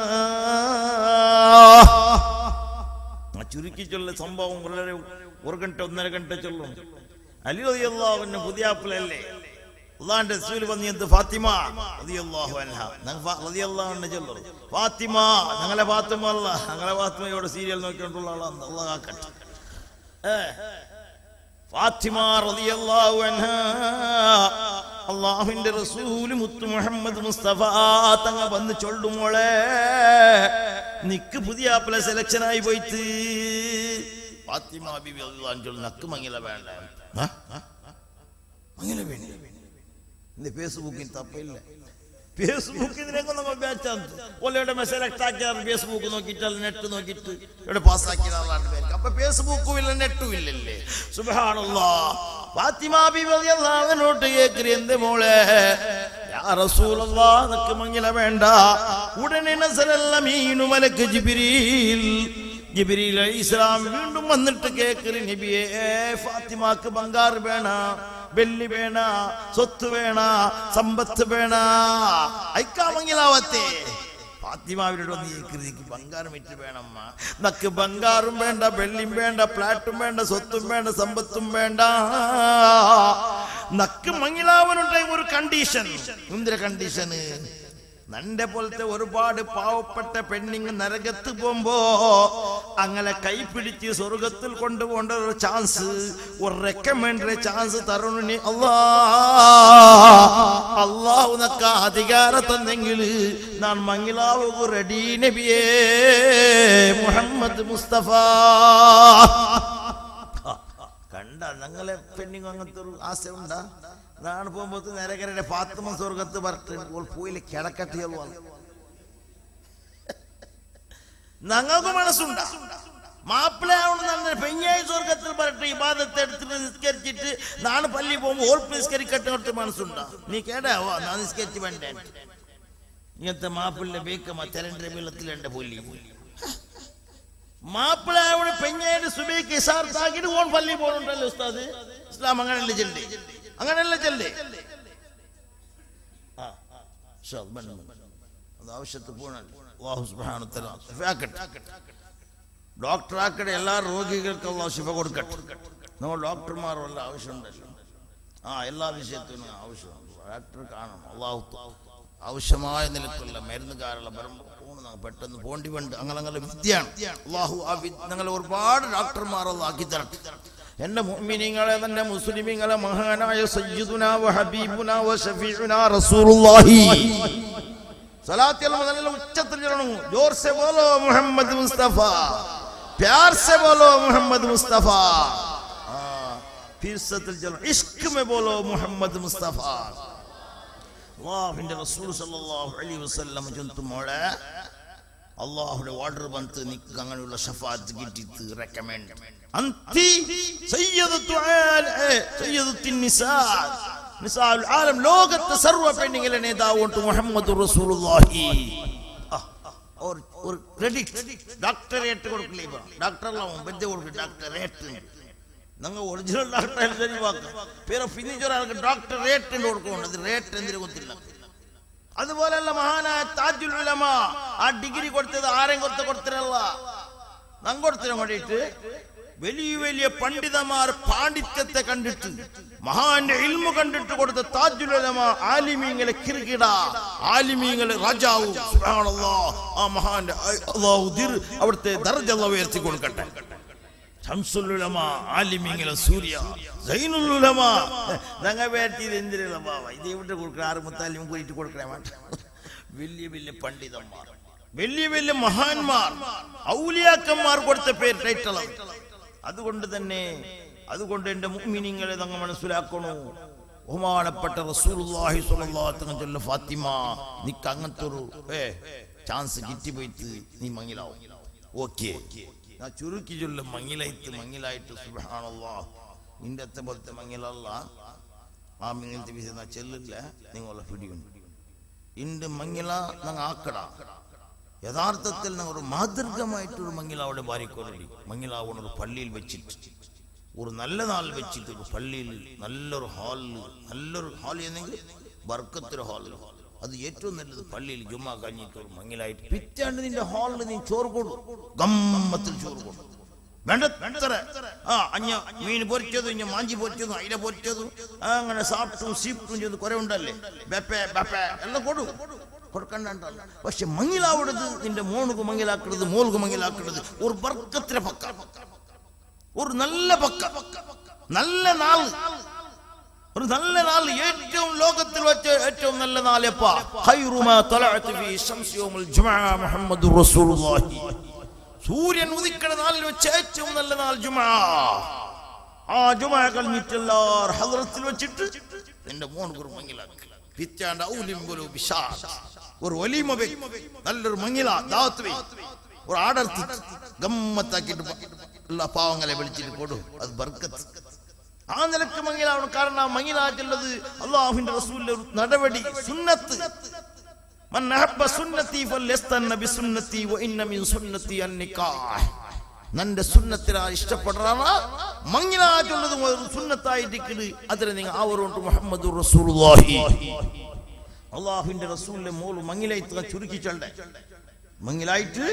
ആ ചുരുക്കി ചൊല്ല സംഭവം വളരെ ഒരു ഗಂಟ ഒന്നര ഗಂಟ ചൊല്ലും അലി റളിയല്ലാഹു അൻഹു പുതിയ ആപ്പിളല്ലേ അള്ളാന്റെ റസൂൽ വന്ന് എന്ത് ഫാത്തിമ റളിയല്ലാഹു അൻഹ ഞങ്ങൾ ഫാ- റളിയല്ലാഹു അൻഹ ചൊല്ലു ഫാത്തിമ ഞങ്ങളെ ഫാത്തിമ അല്ല ഞങ്ങളെ ഫാത്തിമയോട് സീരിയൽ നോക്കിക്കൊണ്ടുള്ള ആളാണ് അള്ളാഹ് കാക്കട്ടെ ഏ, ഫാത്തിമ റളിയല്ലാഹു അൻഹ അള്ളാഹുവിന്റെ റസൂൽ മുത്തു മുഹമ്മദ് മുസ്തഫ തങ്ങ വന്ന് ചൊല്ലുമോളെ നിക്ക് പുതിയ ആപ്പിളെ സെലക്ഷൻ ആയി പോയിട്ട് ഫാത്തിമ ബിബി റളിയല്ലാഹു അൻഹ ചൊല്ലുന്നു, നക്ക് മങ്ങില വേണ്ട ആ? ആ? മങ്ങില വേണ്ട ഇന്ന് ഫേസ്ബുക്കിൽ തപ്പില്ല ഫേസ്ബുക്കിൽ ഇതിനൊക്കെ നമ്മൾ ബാച്ചാണ് ഒല്ലയുടെ മെസ്സേജ് ആക്കിയാൽ ഫേസ്ബുക്ക് നോക്കിയിട്ട് നെറ്റ് നോക്കിയിട്ട് ഇവിടെ പാസ്സാക്കിയ ആളാണ് പേർക്ക് അപ്പൊ ഫേസ്ബുക്കും ഇല്ല നെറ്റും ഇല്ലല്ലേ സുബഹാനല്ലാ ഫാത്തിമ ബിബി റളിയല്ലാഹു അൻഹോട്ട് കേക്കരി എന്റെ മോളെ യാ റസൂലല്ലാഹ് നിനക്ക് മങ്ങില വേണ്ട ഉടനെ നസലല്ല മീനു മലക്ക് ജിബ്രീൽ ജിബ്രീൽ അലൈഹിസ്സലാം വീണ്ടും വന്നിട്ട് കേക്കറി നബിയെ ഫാത്തിമാക്ക് ബംഗാർ വേണ വെള്ളി വേണ സ്വത്ത് വേണ സമ്പത്ത് വേണ അയക്കാമെങ്കിലാവത്തെ ഫാത്തിമാവിനോട് വന്ന് കേക്കറി എനിക്ക് ബംഗാറും ഇറ്റ് വേണമ്മ നക്ക് ബംഗാറും വേണ്ട വെള്ളിയും വേണ്ട ഫ്ലാറ്റും വേണ്ട സ്വത്തും വേണ്ട സമ്പത്തും വേണ്ട നക്ക് മങ്ങിലാവനുണ്ട് ഒരു കണ്ടീഷൻ എന്തൊരു കണ്ടീഷന് നന്റെ പോലത്തെ ഒരുപാട് പാവപ്പെട്ട പെണ്ണിങ് നരകത്ത് പോകുമ്പോ അങ്ങനെ കൈപിടിച്ച് സ്വർഗത്തിൽ കൊണ്ടുപോകേണ്ട ഒരു ചാൻസ് ഒരു റെക്കമെൻഡ് ചാൻസ് തരണി അല്ലാ അള്ളാഹു നക്ക അധികാരം തന്നെങ്കിൽ ഞാൻ മംഗലാവ് റെഡി നബിയേ മുഹമ്മദ് മുസ്തഫ കണ്ട ഞങ്ങളെ പെണ്ണിങ് അങ്ങനത്തെ ഒരു ആശ ഉണ്ടാ നാണ് പോകുമ്പോൾ നേരക്കരയുടെ പാത്തുമ സ്വർഗത്ത് പറഞ്ഞിട്ട് പോയില്ല കിടക്കട്ടിയുള്ള ഞങ്ങൾക്ക് മനസ്സുണ്ട മാപ്പിളയാവണം പെഞ്ഞായി സ്വർഗത്തിൽ പറഞ്ഞിട്ട് ഇബാദത്ത് എടുത്തിട്ട് നിസ്കരിച്ചിട്ട് നാളെ പള്ളി പോകുമ്പോൾ ഓൾ നിസ്കരിക്കട്ടെ കൊടുത്ത് മനസ്സുണ്ടാ നീ കേടാവോ ഞാൻ നിസ്കരിച്ച് വേണ്ടേ ഇങ്ങനത്തെ മാപ്പിളിന്റെ ബേക്കമ്മ തെരണ്ട വെള്ളത്തിൽ എന്റെ പുല്ലി മാപ്പിളയാവണ് പെഞ്ഞായിട്ട് സുബൈക്ക് ഇസാർത്താക്കിട്ട് ഓൺ പള്ളി പോകുന്നുണ്ടല്ലോ ഉസ്താദ് ഇസ്ലാം അങ്ങനെയല്ലേ ചെല്ലേ അങ്ങനെയല്ലേ ചെല്ലേ ആ ശോ, അത് വേണ്ട, വേണ്ട. അത് ആവശ്യത്തിൽ പോകണല്ലോ അള്ളാഹു സുബ്ഹാനഹു വ തആല ശിഫയാക്കട്ടെ ഡോക്ടർ ആക്കട്ടെ എല്ലാ രോഗികൾക്കും അള്ളാഹു ശിഫ കൊടുക്കട്ടെ നമ്മൾ ഡോക്ടർമാർ വല്ല ആവശ്യമുണ്ടല്ലോ ആ എല്ലാ വിഷയത്തിനും ആവശ്യമുണ്ട് ഡോക്ടർ കാണണം അള്ളാഹു ആവശ്യമായ നിലക്കുള്ള മരുന്നുകാരുള്ള വരുമ്പോൾ പെട്ടെന്ന് പോണ്ടി വേണ്ട അങ്ങനെ അങ്ങനെ വിദ്യയാണ് അള്ളാഹു ആ വിദ്യ ഞങ്ങളെ ഒരുപാട് ഡോക്ടർമാർ ആക്കി തരട്ടെ എന്റെ മുഅ്മിനീങ്ങളെ തന്നെ മുസ്ലിമീങ്ങളെ മഹാനായ സയ്യിദുന വ ഹബീബുന വ ഷഫീഉന റസൂലുള്ളാഹി സലാത്തിൽ നല്ല ഉച്ചത്തിൽ ചൊല്ലണം ജോർ സെ ബോലോ മുഹമ്മദ് മുസ്തഫ प्यार से बोलो मोहम्मद मुस्तफा हाँ, फिर सतल चलो इश्क में बोलो मोहम्मद मुस्तफा അള്ളാഹുവിന്റെ റസൂൽ സല്ലല്ലാഹു അലൈഹി വസല്ലം ചൊന്തു മോളെ അള്ളാഹുടെ ഓർഡർ വന്ന് നിക്ക് അങ്ങനെയുള്ള ഷഫാത്ത് കിട്ടിത്ത് റെക്കമെൻഡ് അന്തി സയ്യിദത്തു ആല- ഏ, സയ്യിദത്തുൻ നിസാ നിസാഉൽ ആലം ലോകത്തെ സർവ്വ പെണ്ണുങ്ങളെ നേതാവുണ്ട് മുഹമ്മദ് റസൂലുള്ളാഹി ആ, ഒരു ഒരു ക്രെഡിറ്റ് ഡോക്ടറേറ്റ് കൊടുക്കില്ലേ ഇപ്പൊ ഡോക്ടറെല്ലാം ബന്ധ കൊടുക്കും ഡോക്ടറേറ്റ് നിങ്ങൾ ഒറിജിനൽ ഡോക്ടറെ ശരിവാക്കാം പേര് ഫിനിഷ് ഒരാൾക്ക് ഡോക്ടറേറ്റ് കൊടുക്കുന്നുണ്ട് അത് റേറ്റ് എന്തിനു ಗೊತ್ತಿಲ್ಲ അതുപോലെയുള്ള മഹാനായ താജുൽ ഉലമ ആ ഡിഗ്രി കൊടുത്തത് ആരെയും കൊടുത്ത് കൊടുത്തിരല്ല നം കൊടുത്തിനും കൊണ്ടിട്ട് വലിയ വലിയ പണ്ഡിതന്മാർ പാണ്ഡിത്യത്തെ കണ്ടിട്ട് മഹാന്റെ ഇൽമു കണ്ടിട്ട് കൊടുത്ത താജുൽ ഉലമ ആലിമീങ്ങളെ കിറുകിട ആലിമീങ്ങളെ രാജാവ് സുബ്ഹാനല്ലാഹ് ആ മഹാന്റെ അള്ളാഹു ദിർ അവിടുത്തെ ദർജ അല്ലാഹു ഉയർത്തി കൊടുക്കട്ടെ ശംസുലുലമ ആലിമിങ്ങളെ സൂര്യ സൈനുലുലമ ഞങ്ങൾ വേട്ടിയത് എന്തിനുള്ള ബാവ ഇത് എവിടെ കൊടുക്കണം ആറ് മുത്താലിയും കൂടിയിട്ട് കൊടുക്കണേ വേണ്ട വലിയ വലിയ പണ്ഡിതന്മാർ വലിയ വലിയ മഹാന്മാർ ഔലിയാക്കന്മാർ കൊടുത്ത പേര് ടൈറ്റൾ അതുകൊണ്ട് തന്നെ അതുകൊണ്ട് എന്റെ മുഅ്മിനീങ്ങളെ തങ്ങൾ മനസ്സിലാക്കണു ബഹുമാനപ്പെട്ട റസൂലുള്ളാഹി സ്വല്ലല്ലാഹു അലൈഹി വസല്ലം ചൊല്ല ഫാത്തിമ നിക്ക് അങ്ങനത്തെ ഒരു ഏ ചാൻസ് കിട്ടി പോയിട്ട് നീ മങ്ങിലാവും ഓക്കേ ഞാൻ ചുരുക്കി ചൊല്ലും മങ്ങിലായിട്ട് മങ്ങിലായിട്ട് സുബ്ഹാനല്ലാ നിന്റെ അത്തെ പോലത്തെ മങ്ങിലല്ല ആ മിങ്ങനത്തെ വിഷയം ഞാൻ ചെല്ലില്ല നിങ്ങളെ പിടിയുണ്ട് ഇണ്ട് മങ്ങില ഞങ്ങൾ ആക്കട യഥാർത്ഥത്തിൽ ഞങ്ങൾ ഒരു മാതൃകമായിട്ടൊരു മങ്ങില അവിടെ ഭാര്യക്കൊരടി മങ്ങിലാവണ ഒരു പള്ളിയിൽ വെച്ചിട്ട് ഒരു നല്ല നാൾ വെച്ചിട്ട് ഒരു പള്ളിയിൽ നല്ലൊരു ഹാളിൽ നല്ലൊരു ഹാൾ എന്നെങ്കിൽ ബർക്കത്തൊരു ഹാളിൽ അത് ഏറ്റവും നല്ലത് പള്ളിയിൽ ജുമ്മ കഴിഞ്ഞിട്ട് ഒരു മങ്ങിലായിട്ട് പിറ്റാണ്ട് നിന്റെ ഹാളിൽ നീ ചോറ് കൊടു ഗമ്മത്തിൽ ചോറ് കൊടു വേണ്ട എത്ര ആ അഞ്ഞ മീൻ പൊരിച്ചതും ഇഞ്ഞ മാഞ്ചി പൊരിച്ചതും അയില പൊരിച്ചതും അങ്ങനെ സാപ്പിട്ടും സീപ്പിട്ടും ചെയ്ത് കുറെ ഉണ്ടല്ലേ ബെപ്പെ ബെപ്പെ എല്ലാം കൊടു കൊടുക്കണ്ടല്ല പക്ഷെ മങ്ങിലാവിടത് നിന്റെ മോണുക്ക് മങ്ങിലാക്കുന്നത് മോൾക്ക് മങ്ങിലാക്കുന്നത് ഒരു ബർക്കത്തിലെ പക്ക ഒരു നല്ല പക്ക നല്ല നാൾ ഒരു നല്ല നാൾ ഏറ്റവും ലോകത്തിൽ വെച്ച ഏറ്റവും നല്ല നാൾ എപ്പാ ഖൈറുമാ തലഅത്ത് ഫീ ശംസി യൗമുൽ ജുമുഅ മുഹമ്മദുർ റസൂലുള്ളാഹി സൂര്യൻ ഉദിക്കണ നാളിൽ വെച്ച് ഏറ്റവും നല്ല നാൾ ജുമാ ആ ജുമാ കഴിഞ്ഞിട്ടെല്ലാർ ഹദ്റത്തിൽ വെച്ചിട്ട് നിന്റെ മോൻ ഒരു മങ്ങിലാക്കി പിറ്റാണ്ട് ഔലിംബുലു ബിശാദ് ഒരു ഒലിമ വെ നല്ലൊരു മങ്ങില ദാവത്ത് വെ ഒരു ആടർത്തി ഗമ്മത്താക്കിയിട്ട് പ- എല്ലാ പാവങ്ങളെ വിളിച്ചിട്ട് കൊടു അത് ബർക്കത്ത് ആ നിലക്ക് മങ്ങിലാവണം കാരണം ആ മങ്ങിലാറ്റുള്ളത് അള്ളാഹുവിന്റെ റസൂലിന്റെ ഒരു നടപടി സുന്നത്ത് من أحب سنتي فليستن بسنتي وإن من سنتي النكاح നന്റെ സുന്നത്തിനാ ഇഷ്ടപ്പെടുന്ന മങ്ങിലാറ്റുള്ളത് ഒരു സുന്നത്തായിട്ട് അതിന് നിങ്ങൾ ആവറുണ്ട് മുഹമ്മദ് റസൂലുള്ളാഹി അള്ളാഹുവിന്റെ റസൂലിന്റെ മോള് മങ്ങിലായിട്ട് ചുരുക്കിച്ചണ്ടേ മങ്ങിലായിട്ട്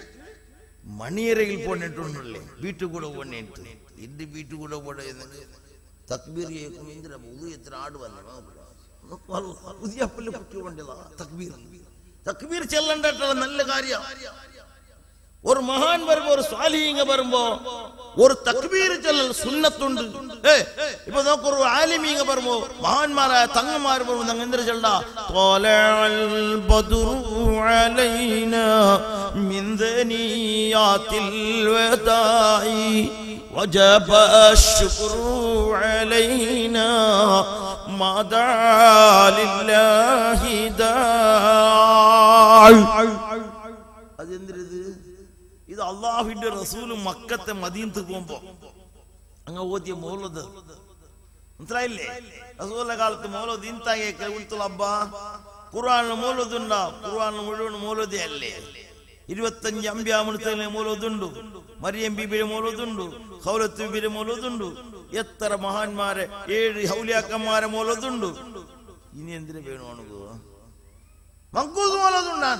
മണിയറയിൽ പോന്നിട്ടുണ്ടല്ലേ വീട്ടിൽ കൂടെ പോന്നിട്ട് എന്റെ വീട്ടിൽ കൂടെ പോടെ തക്ബീർ കേൾക്കും എന്തിനാ ഉദയത്തിന് ആട് വന്നു പുതിയ പല്ല് കുട്ടി കൊണ്ടതാ തക്ബീർ തക്ബീർ ചെല്ലണ്ടിട്ടുള്ള നല്ല കാര്യം ഒരു മഹാൻ വരുമ്പോ ഒരു സ്വാലിഹിങ്ങ വരുമ്പോ ഒരു തക്ബീർ ചെല്ലൽ സുന്നത്തുണ്ട് ഏ ഇപ്പൊ നോക്ക് ഒരു ആലിമീങ്ങ വരുമ്പോ മഹാന്മാരായ തങ്ങന്മാർ വരുമ്പോ ഞങ്ങൾ എന്തിനു ചെല്ലണ്ട ത്വലഅൽ ബദ്റു അലൈനാ മിൻ ദനിയാത്തിൽ വദാഇ وجب الشكر علينا ما دعا لله داع അതെന്തിരത് ഇത് അള്ളാഹുവിന്റെ റസൂല് മക്കത്തെ മദീനത്ത് പോകുമ്പോ അങ്ങ് ഓതിയ മൗലത് മനസ്സിലായില്ലേ റസൂലിന്റെ കാലത്ത് മൗലത് ഇന്താകെ കേൾത്തുള്ള ഖുർആാനിന് മൗലതുണ്ടാ ഖുർആാനിന് മുഴുവൻ മൗലതി അല്ലേ ഇരുപത്തഞ്ച് അമ്പ്യാമൃത്തത്തിലെ മൗലതുണ്ട് മറിയം ബീബിയുടെ മൗലതുണ്ട് ഹൗലത്ത് ബീബിയുടെ മൗലതുണ്ട് എത്ര മഹാന്മാരെ ഏഴ് ഹൗലിയാക്കന്മാരെ മൗലതുണ്ട് ഇനി എന്തിനു വേണമാണ് മങ്കൂസ് മൗലതുണ്ടാണ്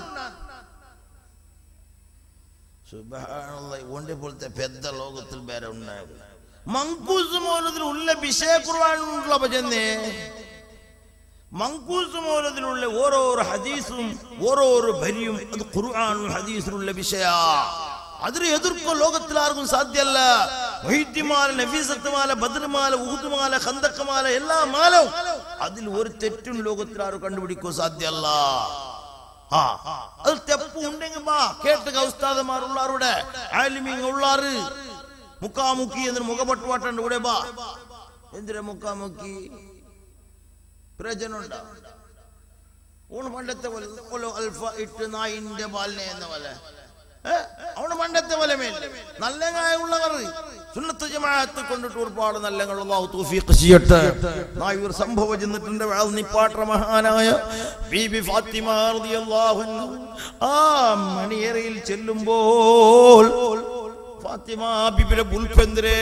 സുബ്ഹാനല്ലാഹ് ഒണ്ടേ പോലത്തെ പെద్ద ലോകത്തിൽ വേറെ ഉണ്ടായത് മങ്കൂസ് മൗലത്തിൽ ഉള്ള വിഷയ ഖുർആാനുള്ള ഭജന്നെ മങ്കൂസ് മൗലത്തിലുള്ള ഓരോരോ ഹദീസും ഓരോരോ ഭരിയും അത് ഖുർആാനും ഹദീസിലുള്ള വിഷയ അതിന് എതിർക്കോ ലോകത്തിൽ ആർക്കും സാധ്യമല്ല മൊഹിദ്യമാല നഫീസത്തുമാല ബദ്രമാല ഉഹുദുമാല ഖന്തക്കമാല എല്ലാ മാലവും അതിൽ ഒരു തെറ്റും ലോകത്തിൽ ആരും കണ്ടുപിടിക്കോ സാധ്യമല്ല ആ അത് തെപ്പ് ഉണ്ടെങ്കിൽ വാ കേട്ടുക ഉസ്താദന്മാർ ഉള്ളാറുടെ ആലിമീങ് ഉള്ളാറ് മുക്കാമുക്കി എന്നൊരു മുഖപട്ടുവാട്ടുണ്ട് ഇവിടെ വാ എന്തിനാ മുക്കാമുക്കി പ്രയോജനം ഉണ്ടാ ഊണ് പണ്ടത്തെ പോലെ പോലെ അൽഫ ഇട്ട് നായിന്റെ പാലിനെ എന്ന പോലെ ഏ? അവണ് പണ്ടത്തെ പോലെ മേൽ നല്ല ന്യായമുള്ളവർ സുന്നത്ത് ജമാഅത്ത് കൊണ്ടിട്ട് ഒരുപാട് നല്ല അള്ളാഹു തൗഫീഖ് ചെയ്യട്ടെ നായൂർ സംഭവം ചെന്നിട്ടുണ്ട് വേൾ നിപ്പാട്ട മഹാനായ ബീബി ഫാത്തിമ റളിയല്ലാഹു അൻഹ ആ മണിയറയിൽ ചെല്ലുമ്പോൾ ഫാത്തിമ ബീബിയുടെ ബുൽപ്പെന്തരേ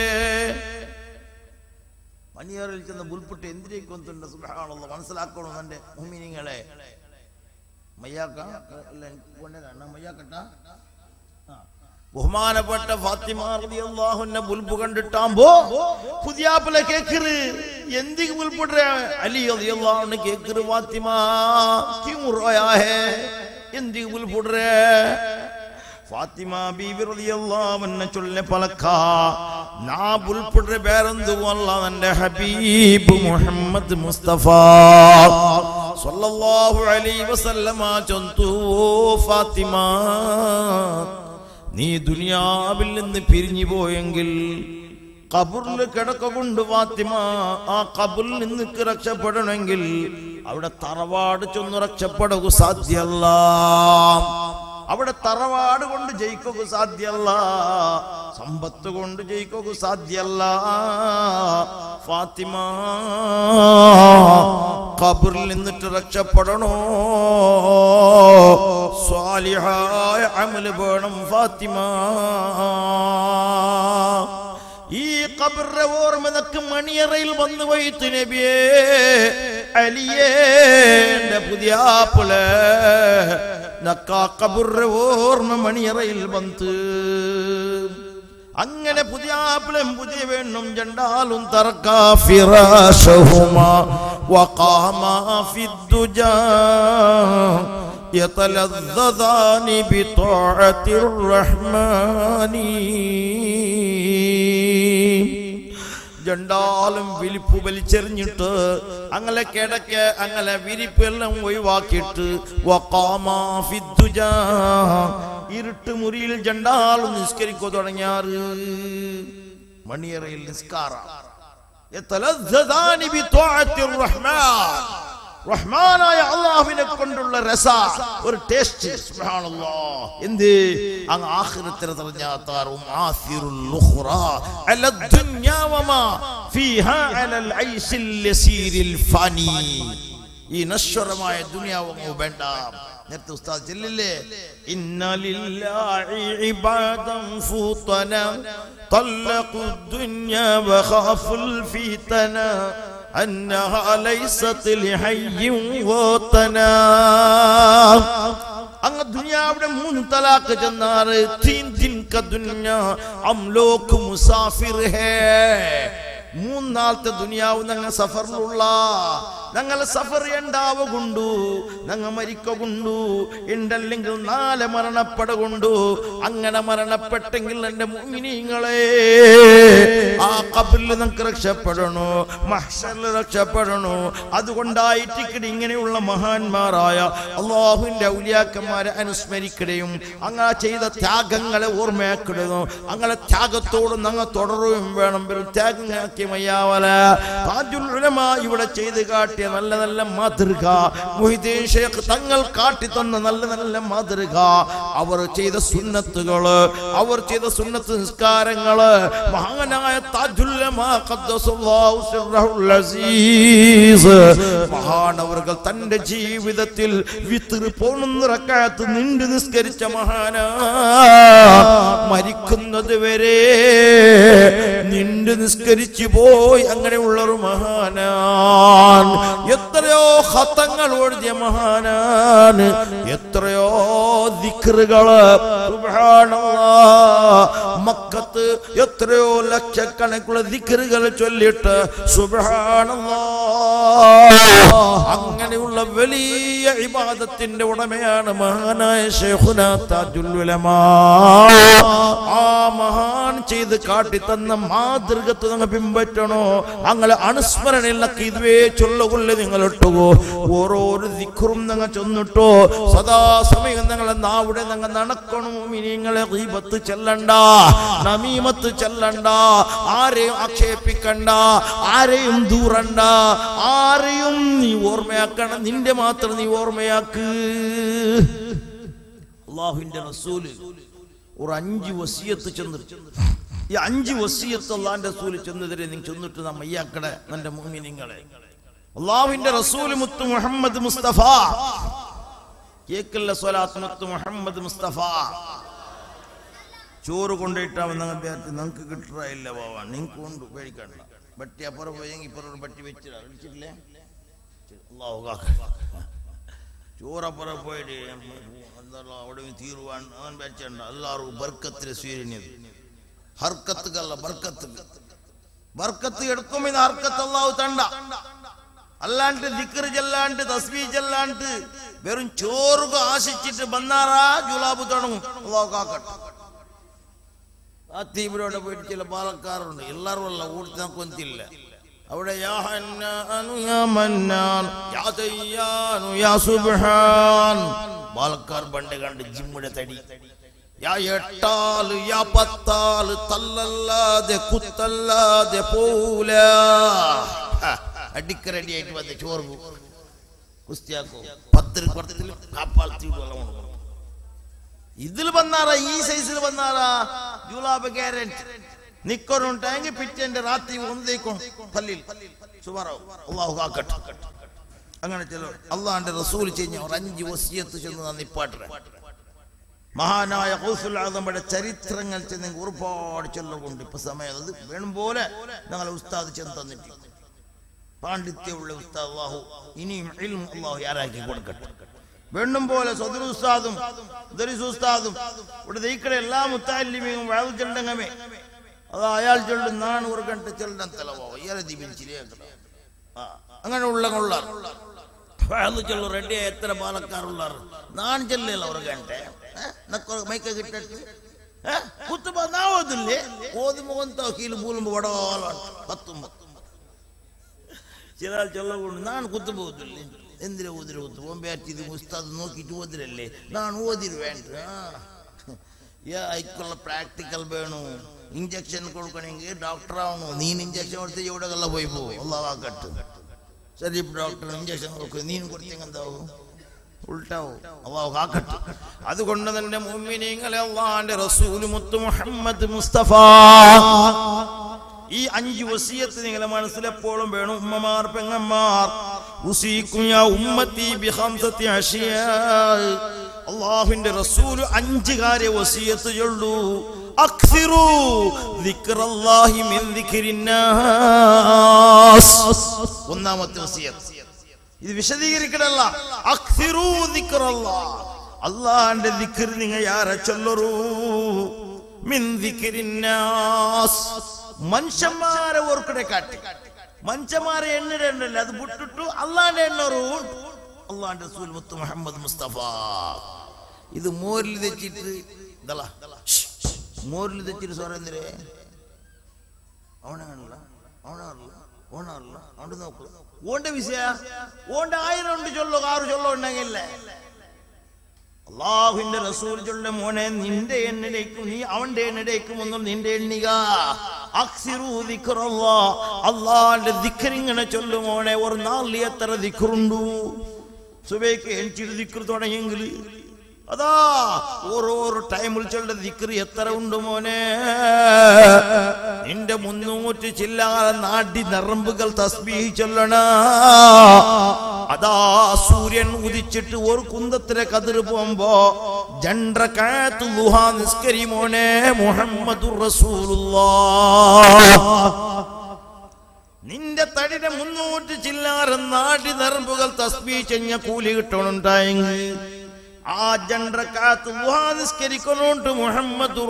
മണിയറയിൽ ചെന്ന ബുൽപ്പിട്ട് എന്തിനേക്ക് വന്നിട്ടുണ്ട് സുബ്ഹാനല്ലാഹ് മനസ്സിലാക്കണം എന്റെ മുഅ്മിനീങ്ങളെ മയ്യാക്ക അല്ല എനിക്ക് കൊണ്ടേതാണ് മയ്യാക്കട്ട ആ. ബഹുമാനപ്പെട്ട ഫാത്തിമ റളിയല്ലാഹുവിന്റെ ബുൽബ് കണ്ടിട്ടാകുമ്പോ പുതിയാപ്പിള കേക്കറ് എന്തിക്ക് ബുൽപ്പിട്ര അലി റളിയല്ലാഹുവിന് കേക്കറ് ഫാത്തിമ ക്യൂ റോയാ ഹേ എന്തിക്ക് ബുൽപ്പിട്ര ഫാത്തിമ ബീബി റളിയല്ലാഹു അൻഹ ചൊല്ലെ പലക്ക നാ ബുൽപ്പിട്ര പേരെന്തു അല്ല എൻ്റെ ഹബീബ് മുഹമ്മദ് മുസ്തഫ സല്ലല്ലാഹു അലൈഹി വസല്ലമ ചൊന്തു ഫാത്തിമ നീ ദുനിയാവിൽ നിന്ന് പിരിഞ്ഞു പോയെങ്കിൽ കബറിൽ കിടക്കൊണ്ട് ഫാത്തിമ ആ കബറിൽ നിന്ന് രക്ഷപ്പെടണമെങ്കിൽ അവിടെ തറവാട് ചെന്ന് രക്ഷപ്പെടുക സാധ്യല്ല അവിടെ തറവാട് കൊണ്ട് ജയിക്കുക സാധ്യല്ല സമ്പത്ത് കൊണ്ട് ജയിക്കുക സാധ്യല്ല ഫാത്തിമ കബറിൽ നിന്നിട്ട് രക്ഷപ്പെടണോ സ്വാലിഹായ അമല് വേണം ഫാത്തിമ ഈ കബറിന്റെ ഓർമ്മ നിനക്ക് മണിയറയിൽ വന്നു വൈത്തു നബിയേ അലിയേ എന്റെ പുതിയാപ്പിള നക്കാ കബറിന്റെ ഓർമ്മ മണിയറയിൽ വന്ന് അങ്ങനെ പുതിയാപ്പിളും പുതിയ വേണ്ണും ജണ്ടാലും തറക്കാ ഫിറാശഹുമാ വഖാമാ ഫിദ്ദുജാ يتلذذان بطاعة الرحمن ജണ്ടാലും വിരിപ്പ് വലിച്ചെറിഞ്ഞിട്ട് അങ്ങനെ കിടക്ക് അങ്ങനെ വിരിപ്പെല്ലാം ഒഴിവാക്കിയിട്ട് വഖാമാ ഫിദ്ദുജാ. ഇരുട്ട് മുറിയിൽ ജണ്ടാലും നിസ്കരിക്കോ തുടങ്ങിയാറ് മണിയറയിൽ നിസ്കാര യതലദ്ദദാനി ബിത്വാഅത്തിർ റഹ്മാൻ റഹ്മാനായ അള്ളാഹുവിനെ കൊണ്ടുള്ള രസ ഒരു ടേസ്റ്റ് സുബ്ഹാനല്ലാഹ് എന്ത് അങ്ങ് ആഖിറത്തിനെ തെരഞ്ഞാത്താറും ആസിറുൽ ഉഖ്റ അല ദുനിയാ വമാ ഫീഹാ അലൽ ഐസിൽ യസീരിൽ ഫാനി ഈ നശ്വരമായ ദുനിയാവങ്ങ് വേണ്ട നേരത്തെ ഉസ്താദ് ചെല്ലില്ലേ ഇന്ന ലില്ലാഹി ഇബാദൻ ഫൂതന طلقوا الدنيا وخافوا الفتنة أنها ليست لحي وطنا അങ്ങ് ദുനിയാവിടെ മൂന്ന് തലാക്ക് ചെന്നാറ് തീൻ ദിൻ ക ദുനിയ അം ലോക് മുസാഫിർ ഹേ മൂന്നാളത്തെ ദുനിയാവ് ഞങ്ങൾ സഫറിലുള്ള ഞങ്ങൾ സഫർ ഉണ്ടാവുകൊണ്ടു ഞങ്ങൾ മരിക്കുകൊണ്ടു ഉണ്ടല്ലെങ്കിൽ നാളെ മരണപ്പെടുകൊണ്ടു അങ്ങനെ മരണപ്പെട്ടെങ്കിൽ എന്റെ മുങ്ങിനീങ്ങളെ ആ കബിൽ നമുക്ക് രക്ഷപ്പെടണോ മഹ്ഷറിൽ രക്ഷപ്പെടണോ അതുകൊണ്ടായിട്ട് ഇങ്ങനെയുള്ള മഹാന്മാരായ അള്ളാഹുവിന്റെ ഔലിയാക്കന്മാരെ അനുസ്മരിക്കുകയും അങ്ങനെ ചെയ്ത ത്യാഗങ്ങളെ ഓർമ്മയാക്കിടുന്നു അങ്ങനെ ത്യാഗത്തോട് ഞങ്ങൾ തുടരുകയും വേണം വെറും ത്യാഗമാക്കി മയ്യാവല താജുൽ ഉലമ ഇവിടെ ചെയ്ത് കാട്ടിയ നല്ല നല്ല മാതൃക മുഹിദ്ദീൻ ഷേഖ് തങ്ങൾ കാട്ടി തന്ന നല്ല നല്ല മാതൃക അവർ ചെയ്ത സുന്നത്തുകള് അവർ ചെയ്ത സുന്നത്ത് നിസ്കാരങ്ങള് മഹാനായ താജുൽ ഉലമ ഖദ്ദസല്ലാഹു സിർറഹുൽ അസീസ് മഹാനവർകൾ തന്റെ ജീവിതത്തിൽ വിത്തിറ് പോണുന്ന റക്കാത്ത് നിണ്ട് നിസ്കരിച്ച മഹാനാ മരിക്കുന്നത് വരെ നിണ്ട് നിസ്കരിച്ചു പോയി അങ്ങനെയുള്ള ഒരു മഹാനാൻ എത്രയോ ഹത്തങ്ങൾ ഓടിയ മഹാനാൻ എത്രയോ ദിക്റുകള് മക്കത്ത് എത്രയോ ലക്ഷക്കണക്കുള്ള ദിക്റുകൾ ചൊല്ലിട്ട് സുബ്ഹാനല്ലാ അങ്ങനെയുള്ള വലിയ ഇബാദത്തിന്റെ ഉടമയാണ് മഹാനായ ശൈഖുന താജുൽ ഉലമാ ആ മഹാൻ ചെയ്ത് കാട്ടി തന്ന മാതൃകത്ത് നിങ്ങൾ പിൻപറ്റണോ അങ്ങനെ അനുസ്മരണയിലൊക്കെ ഇതുവേ ചൊല്ലുകൊള്ളു നിങ്ങൾ ഇട്ടുകോ ഓരോരോ ദിഖറും നിങ്ങൾ ചൊന്നിട്ടോ സദാസമയം നിങ്ങളെ നാവിടെ നിങ്ങൾ നടക്കണോ നിങ്ങളെ ഗീബത്ത് ചെല്ലണ്ട നമീമത്ത് ചെല്ലണ്ട ആരെയും ആക്ഷേപിക്കണ്ട ആരെയും ദൂരണ്ട ആരെയും നീ ഓർമ്മയാക്കണം നിന്റെ മാത്രം നീ ഓർമ്മയാക്ക് അള്ളാഹുവിന്റെ റസൂല് ഒരു അഞ്ച് വസീയത്ത് ചെന്നിട്ട് ഈ അഞ്ച് വസീയത്ത് അള്ളാന്റെ റസൂല് ചെന്നതിരെ നിങ്ങൾ ചെന്നിട്ട് നാം മയ്യാക്കടെ എന്റെ മോമിനിങ്ങളെ അള്ളാഹുവിന്റെ റസൂല് മുത്ത് മുഹമ്മദ് മുസ്തഫ കേക്കല്ല സ്വലാത്ത് മുത്ത് മുഹമ്മദ് മുസ്തഫ ചോറ് കൊണ്ടിട്ടാവും നിങ്ങൾ വിചാരിച്ചു നിങ്ങൾക്ക് കിട്ടുകയില്ല പോവാൻ നിങ്ങൾക്ക് കൊണ്ട് പേടിക്കണ്ട ബട്ടി അപ്പുറം പോയെങ്കിൽ ഇപ്പുറം ബട്ടി വെച്ചില്ല അടിച്ചിട്ടില്ലേ അള്ളാഹു കാക്ക ചോറപ്പുറം പോയിട്ട് എന്താ അവിടെ തീരുവാൻ അവൻ വെച്ചണ്ട എല്ലാവർക്കും ബർക്കത്തിന് സ്വീകരിഞ്ഞത് ഹർക്കത്തുകല്ല ബർക്കത്ത് ബർക്കത്ത് എടുക്കും ഇത് ഹർക്കത്ത് അള്ളാഹു തണ്ട അല്ലാണ്ട് ദിക്കറ് ചെല്ലാണ്ട് തസ്ബീ ചെല്ലാണ്ട് വെറും ചോറുക ആശിച്ചിട്ട് ബന്നാറാ ജുലാബ് തുടങ്ങും അള്ളാഹു കാക്കട്ടെ ആ തീവ്രോടെ പോയിട്ട് ചില പാലക്കാരുണ്ട് എല്ലാവരും അല്ല ഊട്ടി കൊന്തില്ല അവിടെ യാ ഹന്നാനു യാ മന്നാൻ യാ ദയ്യാനു യാ സുബ്ഹാൻ പാലക്കാർ പണ്ട് കണ്ട് ജിമ്മുടെ തടി യാ എട്ടാല് യാ പത്താല് തല്ലല്ലാതെ കുത്തല്ലാതെ പോല അടിക്കരടിയായിട്ട് വന്ന് ചോറ് കുസ്തിയാക്കോ പത്തിൽ പത്തിൽ കാപ്പാൽ തീവ് വെള്ളം കൊടുക്കണം ഇതിൽ വന്നാറാ ഈ സൈസിൽ വന്നാറാ ജൂലാബ് ഗ്യാരന്റ് നിക്കൊരുണ്ടെങ്കിൽ പിറ്റേന്റെ രാത്രി ഒന്നേക്കും പല്ലിൽ സുബാറോ അള്ളാഹു കാക്കട്ടെ അങ്ങനെ ചില അള്ളാന്റെ റസൂൽ ചെയ്യുന്ന ഒരു അഞ്ച് വസിയത്ത് ചെന്ന് നിപ്പാട്ടെ മഹാനായ ഹൗസുൽ ആദമ്മയുടെ ചരിത്രങ്ങൾ ചെന്ന് ഒരുപാട് ചൊല്ലുകൊണ്ട് ഇപ്പൊ സമയം അത് വേണം പോലെ ഞങ്ങളെ ഉസ്താദ് ചെന്ന് തന്നിട്ട് പാണ്ഡിത്യമുള്ള ഉസ്താദ് അള്ളാഹു ഇനിയും ഇൽമ അള്ളാഹു ആരാക്കി കൊടുക്കട്ടെ വേണ്ടും പോലെ സദുർ ഉസ്താദും ദരിസ് ഉസ്താദും ഇവിടെ ദൈക്കടെ എല്ലാ മുത്താലിമയും വാഴ ചെല്ലങ്ങമേ അത് അയാൾ ചൊല്ലും നാണ് ഒരു ഗಂಟೆ ചെല്ലം തലവോ ഇയാളെ ദിപിച്ചിരിക്കട്ടെ അങ്ങനെ ഉള്ള കൊള്ളാർ വാഴ ചൊല്ലു റെഡി എത്ര പാലക്കാറുള്ളാർ നാൻ ചെല്ലല്ല ഒരു ഗಂಟೆ മൈക്ക കിട്ടിട്ട് കുത്തുമ്പോ നാ ഓതില്ലേ ഓതുമ്പോ ഒന്ന് കീല് പൂലുമ്പോ വടോലാണ് കത്തുമ്പോ ചില ചൊല്ലുകൊണ്ട് നാൻ കുത്തുമ്പോ ഓതില്ലേ എന്തിനാ ഓതിര കുത്തു ഓമ്പേറ്റി ഇത് ഉസ്താദ് നോക്കിയിട്ട് ഓതിരല്ലേ നാൻ ഓതിര് വേണ്ട യാ അതിക്കുള്ള പ്രാക്ടിക്കൽ വേണു ഇഞ്ചക്ഷൻ കൊടുക്കണമെങ്കിൽ ഡോക്ടർ ആവണു നീൻ ഇഞ്ചക്ഷൻ കൊടുത്ത് എവിടെയെല്ലാം പോയി പോകും അള്ളാവാക്കട്ട് ശരി ഡോക്ടർ ഇഞ്ചക്ഷൻ കൊടുക്കും നീൻ കൊടുത്തെങ്കിൽ എന്താവും ഉൾട്ടാവും അള്ളാഹു കാക്കട്ടെ അതുകൊണ്ട് തന്നെ മുമ്മിനിങ്ങളെ അള്ളാന്റെ റസൂൽ മുത്ത് മുഹമ്മദ് മുസ്തഫ ഈ അഞ്ച് വസിയത്ത് നിങ്ങളെ മനസ്സിലെപ്പോഴും വേണം ഉമ്മമാർ പെങ്ങന്മാർ ഉസീക്കും യാ ഉമ്മത്തി ബിഖംസത്തി അഷിയാ അള്ളാഹുവിന്റെ റസൂൽ അഞ്ച് കാര്യ വസിയത്ത് ചൊല്ലു അക്സിറു ദിക്റല്ലാഹി മിൻ ദിക്രിന്നാസ് ഒന്നാമത്തെ വസിയത്ത് ഇത് വിശദീകരിക്കണല്ല അക്സിറു ദിക്റല്ലാഹ് അള്ളാഹിന്റെ ദിക്ർ നിങ്ങൾ യാരെ ചൊല്ലറൂ മിൻ ദിക്രിന്നാസ് മനുഷ്യന്മാരെ ഓർക്കടെ കാട്ടി മനുഷ്യന്മാരെ എണ്ണിടണ്ടല്ലേ അത് വിട്ടിട്ടു അള്ളാന്റെ എണ്ണറു അള്ളാന്റെ റസൂൽ മുത്ത് മുഹമ്മദ് മുസ്തഫ ഇത് മോരിൽ തെച്ചിട്ട് ഇതല്ല മോരിൽ തെച്ചിട്ട് സ്വരേന്ദ്രേ അവനാണല്ല അവനാണല്ല ഓണല്ല അവിടെ നോക്കൂ ഓന്റെ വിഷയ ഓന്റെ ആയിരം ഉണ്ട് ചൊല്ലോ ആറ് ചൊല്ലോ ഉണ്ടെങ്കിലേ അള്ളാഹുവിന്റെ റസൂൽ ചൊല്ല മോനെ നിന്റെ എണ്ണിലേക്കും നീ അവന്റെ എണ്ണിലേക്കും ഒന്നും നിന്റെ എണ്ണിക അക്സിറു ദിക്റല്ലാ. അള്ളാന്റെ ദിക്കറിങ്ങനെ ചൊല്ലു മോനെ ഒരു നാളിൽ എത്ര ദിക്കറുണ്ടു സുബേക്ക് എണിച്ചിട്ട് ദിക്കർ തുടങ്ങിയെങ്കിൽ അതാ ഓരോരോ ടൈമിൽ ചൊല്ല ദിക്കർ എത്ര ഉണ്ട് മോനെ നിന്റെ മുന്നൂറ്റി ചില്ലാതെ നാടി നറമ്പുകൾ തസ്ബീഹ് ചൊല്ലണ അതാ സൂര്യൻ ഉദിച്ചിട്ട് ഒരു കുന്തത്തിലെ കതിർ പോകുമ്പോ ജണ്ടക്കാത്ത് ലുഹ നിസ്കരി മോനെ മുഹമ്മദ് നിന്റെ തടിയുടെ മുന്നൂറ്റി ചില്ലാറ് നാടി നറമ്പുകൾ തസ്ബീ ചെഞ്ഞ കൂലി കിട്ടണുണ്ടായെങ്കിൽ ആ ജണ്ടക്കാത്ത് ലുഹ നിസ്കരിക്കണോണ്ട് മുഹമ്മദ്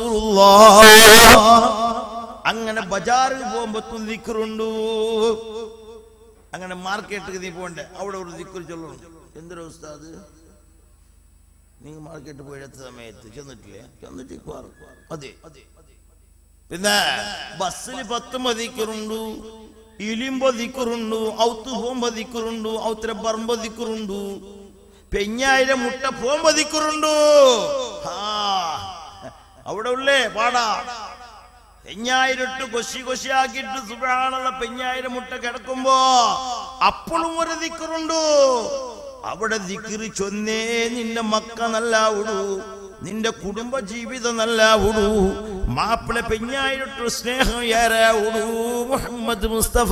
അങ്ങനെ ബജാറിൽ പോകുമ്പോ ദിക്കറുണ്ടു അങ്ങനെ മാർക്കറ്റിൽ നീ പോണ്ടേ അവിടെ ഒരു ദിക്കർ ചൊല്ലണം എന്തൊരു ഉസ്താദ് നിങ്ങൾ മാർക്കറ്റ് പോയെടുത്ത സമയത്ത് ചെന്നിട്ടില്ലേ ചെന്നിട്ട് ഇപ്പാറ്. അതെ പിന്നെ ബസ്സിൽ പത്ത് മതിക്കറുണ്ടു ഇലിമ്പോ ദിക്കറുണ്ടു ഔത്ത് പോകുമ്പോ ദിക്കറുണ്ടു ഔത്തര പറമ്പോ ദിക്കറുണ്ടു പെഞ്ഞായിരം മുട്ട പോകുമ്പോ ദിക്കറുണ്ടു ആ അവിടെ ഉള്ളേ പാടാ പെഞ്ഞായിരം ഇട്ട് കൊശി കൊശി ആക്കിയിട്ട് സുഖാണുള്ള പെഞ്ഞായിരം മുട്ട കിടക്കുമ്പോ അപ്പോഴും ഒരു ദിക്കറുണ്ടു അവിടെ ദിക്കറ് ചൊന്നേ നിന്റെ മക്ക നല്ല ഉടു നിന്റെ കുടുംബ ജീവിതം നല്ല ഉടു മാപ്പിള പെഞ്ഞായിരട്ടു സ്നേഹം ഏറെ ഉടു മുഹമ്മദ് മുസ്തഫ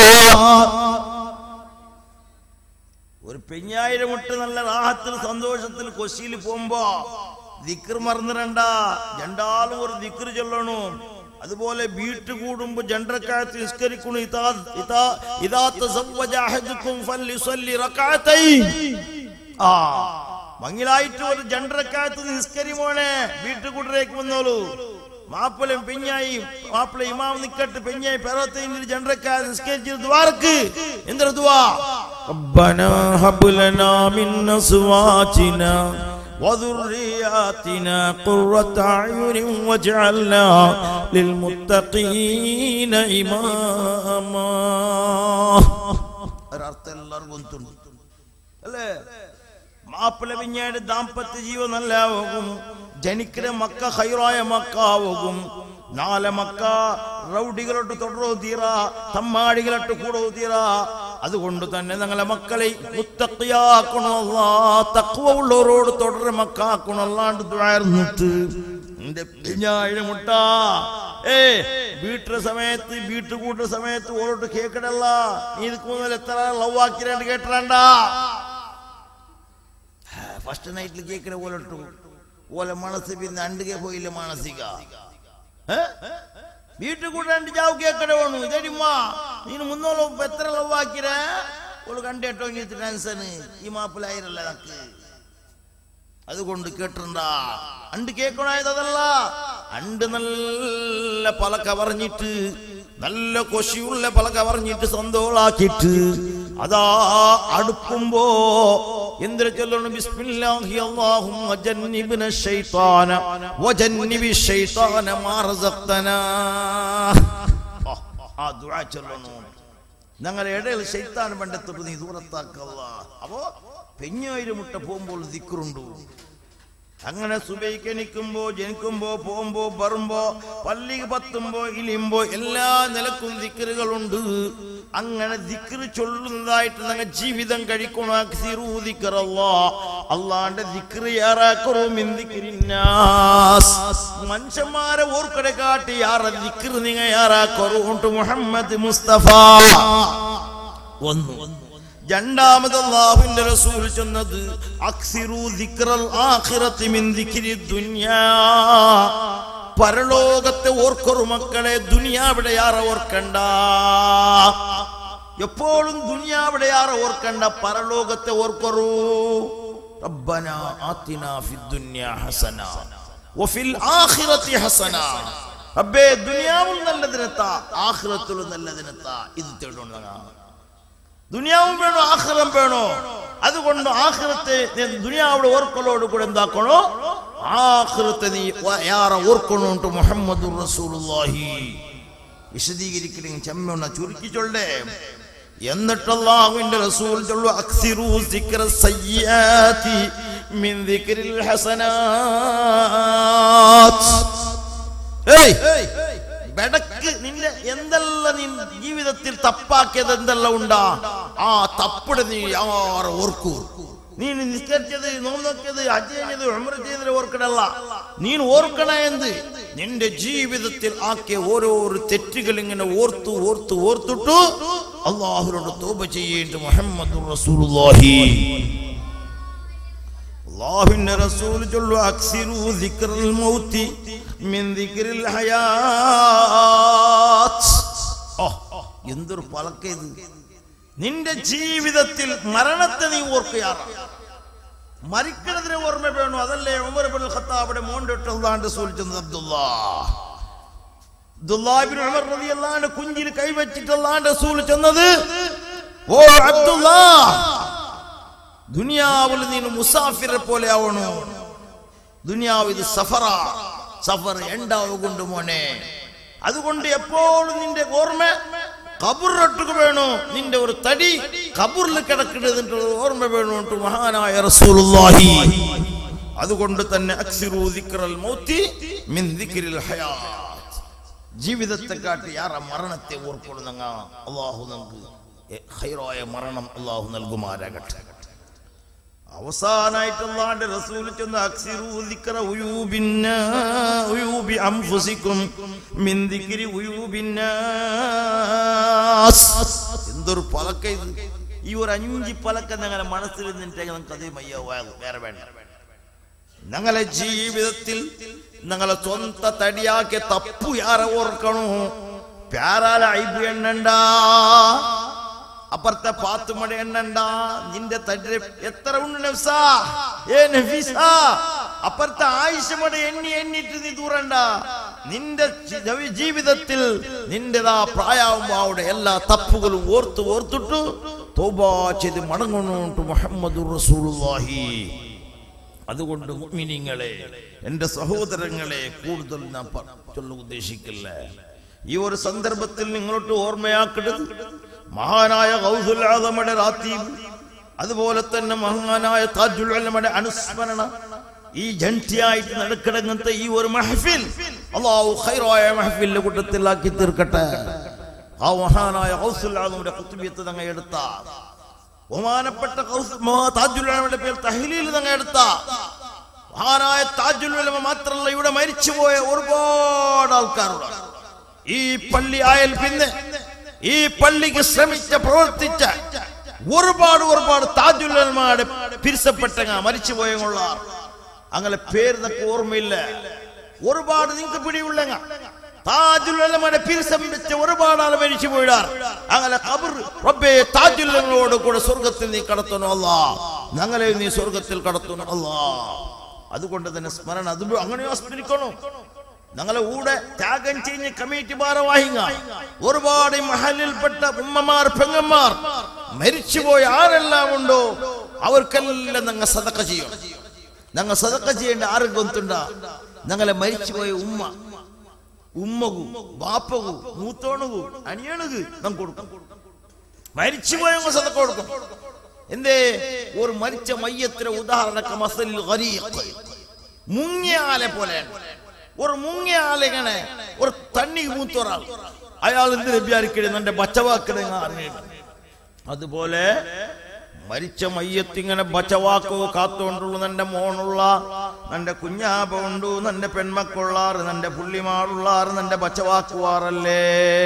ഒരു പെഞ്ഞായിരം മുട്ട നല്ല റാഹത്തിൽ സന്തോഷത്തിൽ കൊച്ചിയിൽ പോകുമ്പോ ദിക്കർ മറന്നിരണ്ട രണ്ടാളും ഒരു ദിക്കർ ചൊല്ലണു അതുപോലെ വീട്ട് കൂടുമ്പോ ജണ്ടക്കാലത്ത് നിസ്കരിക്കണു ഇതാ ഇതാ ഇതാ തസവ്വജ അഹദുക്കും ഫല്യുസല്ലി റകഅത്തൈൻ ആ മങ്ങിലായിട്ട് ഒരു ജണ്ടക്കാലത്ത് നിസ്കരി മോനെ വീട്ടു കൂട്ടരേക്ക് വന്നോളൂ മാപ്പിളയും പെഞ്ഞായി മാപ്പിള ഇമാം നിക്കട്ട് പെഞ്ഞായി പെറത്തേങ്കിൽ ജണ്ടക്കാലത്ത് നിസ്കരിച്ചിട്ട് ദ്വാരക്ക് എന്തൊരു ദ്വാ ربنا هب لنا من أزواجنا وذرياتنا قرة أعين واجعلنا للمتقين إماما ഒരർത്ഥം എല്ലാവർക്കും ഗൊന്തുണ്ട് അല്ലേ മാപ്പിള പിന്നീട് ദാമ്പത്യ ജീവൻ നല്ലതാകും ജനിക്കുന്ന മക്ക ഹൈറായ മക്കാവും നാലെ മക്ക റൗഡികളോട്ട് തുടരോ തീറ തമ്മാടികളോട്ട് കൂടോ തീറ അതുകൊണ്ട് തന്നെ ഞങ്ങളെ മക്കളെ മുത്തക്കിയാക്കണമല്ല തക്കുവ ഉള്ളവരോട് തുടരെ മക്കാക്കണല്ലാണ്ട് ദ്വാർന്നിട്ട് എന്റെ പിഞ്ഞായിരം മുട്ട ഏ വീട്ടിലെ സമയത്ത് വീട്ടു കൂട്ടുന്ന സമയത്ത് ഓരോട്ട് കേക്കടല്ല നീ ഇത് കൂടുതൽ എത്ര ലവ് ആക്കിരാണ്ട് കേട്ടണ്ട ഫസ്റ്റ് നൈറ്റിൽ കേക്കിന പോലിട്ടു ഓലെ മനസ്സ് പിന്നെ അണ്ടുകെ പോയില്ല മാനസിക ഏ? വീട്ടിൽ കൂടെ രണ്ട് ജാവ് കേക്കട വേണു ഇതടിമ്മ നീನು മുന്നോളം എത്ര ലവ് ആക്കിര ഓള് കണ്ടേട്ടോ ഇങ്ങനത്തെ ടെൻഷന് ഈ മാപ്പിലായിരല്ല നക്ക് അതുകൊണ്ട് കേട്ടിണ്ട അണ്ട് കേക്കണായത് അതല്ല അണ്ട് നല്ല പലക പറഞ്ഞിട്ട് നല്ല കൊശിയുള്ള പലക പറഞ്ഞിട്ട് സന്തോളാക്കിയിട്ട് അതാ അടുക്കുമ്പോ എന്തിനു ചൊല്ലണം ബിസ്മില്ലാഹി അല്ലാഹുമ്മ ജന്നിബ്ന ശൈത്താന വജന്നിബി ശൈത്താന മാ റസഖ്തനാ ആ, ആ ദുആ ചൊല്ലണം ഞങ്ങളുടെ ഇടയിൽ ശൈത്താൻ പണ്ടത്തൊട്ട് നീ ദൂരത്താക്കല്ല അപ്പോ പെഞ്ഞായിരം മുട്ട പോകുമ്പോൾ ദിക്കറുണ്ടു അങ്ങനെ സുബൈക്ക് എണിക്കുമ്പോ ജനിക്കുമ്പോ പോകുമ്പോ വരുമ്പോ പള്ളി പത്തുമ്പോ ഇലിയുമ്പോ എല്ലാ നിലക്കും ദിക്കറുകളുണ്ട് അങ്ങനെ ദിക്കറ് ചൊല്ലുന്നതായിട്ട് ഞങ്ങൾ ജീവിതം കഴിക്കണം അക്സിറൂ ദിക്റല്ലാ. അള്ളാന്റെ ദിക്കറ് മനുഷ്യന്മാരെ ഓർക്കടെ കാട്ടി യാറ ദിക്കറ് നിങ്ങ യാറാക്കൊറൂണ്ട് മുഹമ്മദ് മുസ്തഫ ഒന്ന് രണ്ടാമത് അള്ളാഹുവിന്റെ റസൂൽ ചെന്നത് അക്സിറു ദിക്റൽ ആഖിറത്തി മിൻ ദിക്രി ദുനിയാ പരലോകത്തെ ഓർക്കൊരു മക്കളെ ദുനിയാവിടെ ആറ ഓർക്കണ്ട എപ്പോഴും ദുനിയാവിടെ ആറ ഓർക്കണ്ട പരലോകത്തെ ഓർക്കൊരു റബ്ബന ആതിന ഫിദ്ദുനിയ ഹസന വഫിൽ ആഖിറത്തി ഹസന റബ്ബേ ദുനിയാവും നല്ലതിനെത്താ ആഖിറത്തിലും നല്ലതിനെത്താ ഇത് തേടുന്ന ദുനിയാവും വേണോ ആഖിറം വേണോ അതുകൊണ്ട് ആഖിറത്തെ നീ ദുനിയാവിടെ ഓർക്കലോട് കൂടെ എന്താക്കണോ ആഖിറത്തെ നീ യാറെ ഓർക്കണോണ്ട് മുഹമ്മദ് റസൂലുള്ളാഹി വിശദീകരിക്കണെങ്കിൽ ചെമ്മ ചുരുക്കി ചൊല്ലേ എന്നിട്ട് അല്ലാഹുവിന്റെ റസൂൽ ചൊല്ലു അക്സിറു സിക്ര സയ്യാതി മിൻ ദിക്രിൽ ഹസനാത്ത് ഏയ് ബെടക്ക് നിന്റെ എന്തെല്ലാം നീ ജീവിതത്തിൽ തപ്പാക്കിയത് എന്തെല്ലാം ഉണ്ടാ ആ തപ്പിട് നീ ആറ് ഓർക്കൂ നീ നിസ്കരിച്ചത് നോക്കിയത് അജയത് ഉമ്ര ചെയ്തത് ഓർക്കണല്ല നീ ഓർക്കണ എന്ത് നിന്റെ ജീവിതത്തിൽ ആക്കിയ ഓരോരോ തെറ്റുകൾ ഇങ്ങനെ ഓർത്തു ഓർത്തു ഓർത്തിട്ടു അള്ളാഹുരോട് തോപ ചെയ്യേണ്ട മുഹമ്മദ് റസൂലുള്ളാഹി അള്ളാഹുവിന്റെ റസൂൽ ചൊല്ലു അക്സിറു ദിക്റൽ മൗതി മിൻ ദിക്റിൽ ഹയാത്ത് ഓ എന്തൊരു പലക്ക ഇത് നിന്റെ ജീവിതത്തിൽ മരണത്തെ നീ ഓർക്കുകയാണ് മരിക്കുന്നതിനെ ഓർമ്മ വേണു അതല്ലേ ഉമർ ബിൻ ഖത്താബിന്റെ മോണ്ടിട്ടുള്ളതാണ്ട് സൂചിച്ചത് അബ്ദുല്ലാ അബ്ദുല്ലാഹിബ്നു ഉമർ റളിയല്ലാഹു അൻഹു കുഞ്ചിൽ കൈവച്ചിട്ടുള്ളതാണ്ട് റസൂൽ ചെന്നത് ഓ അബ്ദുല്ലാ ദുനിയാവിൽ നീ മുസാഫിറെ പോലെ ആവണു ദുനിയാവ് ഇത് സഫറ സഫർ ഉണ്ടാവുകൊണ്ട് മോനെ അതുകൊണ്ട് എപ്പോഴും നിന്റെ ഓർമ്മ കബുറൊട്ടുക വേണോ നിന്റെ ഒരു തടി കബുറിൽ കിടക്കുന്നത് ഓർമ്മ വേണോട്ട് മഹാനായ റസൂലുള്ളാഹി അതുകൊണ്ട് തന്നെ അക്സിറു ദിക്റൽ മൗത്തി മിൻ ദിക്രിൽ ഹയാത്ത് ജീവിതത്തെ കാട്ടി ആറ മരണത്തെ ഓർക്കൊള്ളുന്നങ്ങ അള്ളാഹു നമുക്ക് ഹൈറായ മരണം അള്ളാഹു നൽകുമാരാകട്ടെ അവസാനായിട്ടുള്ളാണ്ട് റസൂൽ ചെന്ന് അക്സിറു ദിക്ര ഉയൂബിന്ന ഉയൂബി അംഫുസിക്കും മിൻ ദിക്രി ഉയൂബിന്നാസ് എന്തൊരു പലക്ക ഇത് ഈ ഒരു അഞ്ച് പലക്ക ഞങ്ങളെ മനസ്സിൽ നിന്നിട്ട് നമുക്ക് അതേ മയ്യ വേറെ വേണ്ട ഞങ്ങളെ ജീവിതത്തിൽ ഞങ്ങളെ സ്വന്ത തടിയാക്കി തപ്പു യാരെ ഓർക്കണു പ്യാരാല ഐബ് എണ്ണണ്ട അപ്പുറത്തെ പാത്തുമട എണ്ണണ്ട നിന്റെ തടി എത്ര ഉണ്ട് നഫ്സാ ഏ നഫീസ അപ്പുറത്തെ ആയിഷമട എണ്ണി എണ്ണിട്ട് നീ ദൂരണ്ട നിന്റെ ജി- ജീവിതത്തിൽ നിന്റെതാ പ്രായാവുമ്പോ അവിടെ എല്ലാ തപ്പുകളും ഓർത്ത് ഓർത്തിട്ട് തോബാ ചെയ്ത് മടങ്ങണോട്ട് മുഹമ്മദ് റസൂലുള്ളാഹി അതുകൊണ്ട് മുഅ്മിനീങ്ങളെ എൻ്റെ സഹോദരങ്ങളെ കൂടുതൽ ഞാൻ പ- ചൊല്ലാൻ ഉദ്ദേശിക്കില്ല ഈ ഒരു സന്ദർഭത്തിൽ നിങ്ങളോട്ട് ഓർമ്മയാക്കരുത് മഹാനായ ഗൗസുൽ ആദമയുടെ റാത്തീബ് അതുപോലെ തന്നെ മഹാനായ താജുൽ ഉലമയുടെ അനുസ്മരണ ഈ ജൻറ്റിയായിട്ട് നടക്കിടങ്ങത്തെ ഈ ഒരു മഹഫിൽ അള്ളാഹു ഖൈറായ മഹഫിലിന്റെ കൂട്ടത്തിലാക്കി തീർക്കട്ടെ ആ മഹാനായ ഗൗസുൽ ആദമയുടെ കുത്തുബിയത്ത് തങ്ങ എടുത്ത ബഹുമാനപ്പെട്ട ഗൗസ്- മഹാ താജുൽ ഉലമയുടെ പേര് തഹ്ലീൽ തങ്ങ എടുത്ത മഹാനായ താജുൽ ഉലമ മാത്രമല്ല ഇവിടെ മരിച്ചുപോയ ഒരുപാട് ആൾക്കാരുണ്ട് ഈ പള്ളി ആയാൽ പിന്നെ ഈ പള്ളിക്ക് ശ്രമിച്ച പ്രവർത്തിച്ച ഒരുപാട് ഒരുപാട് താജുൽ ഉലമയുടെ പിരിസപ്പെട്ടങ്ങ മരിച്ചുപോയ കൊള്ള അങ്ങനെ പേര് നമുക്ക് ഓർമ്മയില്ല ഒരുപാട് നിങ്ങൾക്ക് പിടിയുള്ളങ്ങ താജുൽ ഉലമയുടെ പിരിസം വെച്ച ഒരുപാട് ആൾ മരിച്ചു പോയിടാർ അങ്ങനെ ഖബർ റബ്ബേ താജുൽ ഉലമയോട് കൂടെ സ്വർഗത്തിൽ നീ കടത്തണോ അല്ലാ ഞങ്ങളെ നീ സ്വർഗത്തിൽ കടത്തണോ അല്ലാ അതുകൊണ്ട് തന്നെ സ്മരണ അത് അങ്ങനെയോ സ്മരിക്കണോ ഞങ്ങളെ കൂടെ ത്യാഗം ചെയ്യുന്ന കമ്മിറ്റി ഭാരവാഹിങ്ങ ഒരുപാട് ഈ മഹലിൽപ്പെട്ട ഉമ്മമാർ പെങ്ങന്മാർ മരിച്ചുപോയ ആരെല്ലാം ഉണ്ടോ അവർക്കെല്ലാം ഞങ്ങൾ സതക്ക ചെയ്യും ഞങ്ങൾ സതക്ക ചെയ്യേണ്ട ആരും ഗൊന്തുണ്ട ഞങ്ങളെ മരിച്ചുപോയ ഉമ്മ ഉമ്മകു ബാപ്പകു മൂത്തോണകു അനിയണകു നമുക്ക് കൊടുക്കും മരിച്ചുപോയ സതക്ക കൊടുക്കും എന്തേ ഒരു മരിച്ച മയ്യത്തിന് ഉദാഹരണക്ക് മസലിൽ ഗരീഖ് മുങ്ങിയ ആലെ പോലെയാണ് ഒരു മുങ്ങിയ ആലിങ്ങനെ ഒരു തണ്ണി മൂത്തൊരാൾ അയാൾ എന്ത് ലഭ്യാരിക്കണേ എന്റെ ബച്ചവാക്കണേ അറിഞ്ഞിട്ട് അതുപോലെ മരിച്ച മയ്യത്തിങ്ങനെ ബച്ചവാക്കോ കാത്തോണ്ടുള്ളു നിന്റെ മോണുള്ള നിന്റെ കുഞ്ഞാപ ഉണ്ടു നിന്റെ പെൺമക്കുള്ളാറ് നിന്റെ പുള്ളിമാറുള്ളാറ് നിന്റെ ബച്ചവാക്കുവാറല്ലേ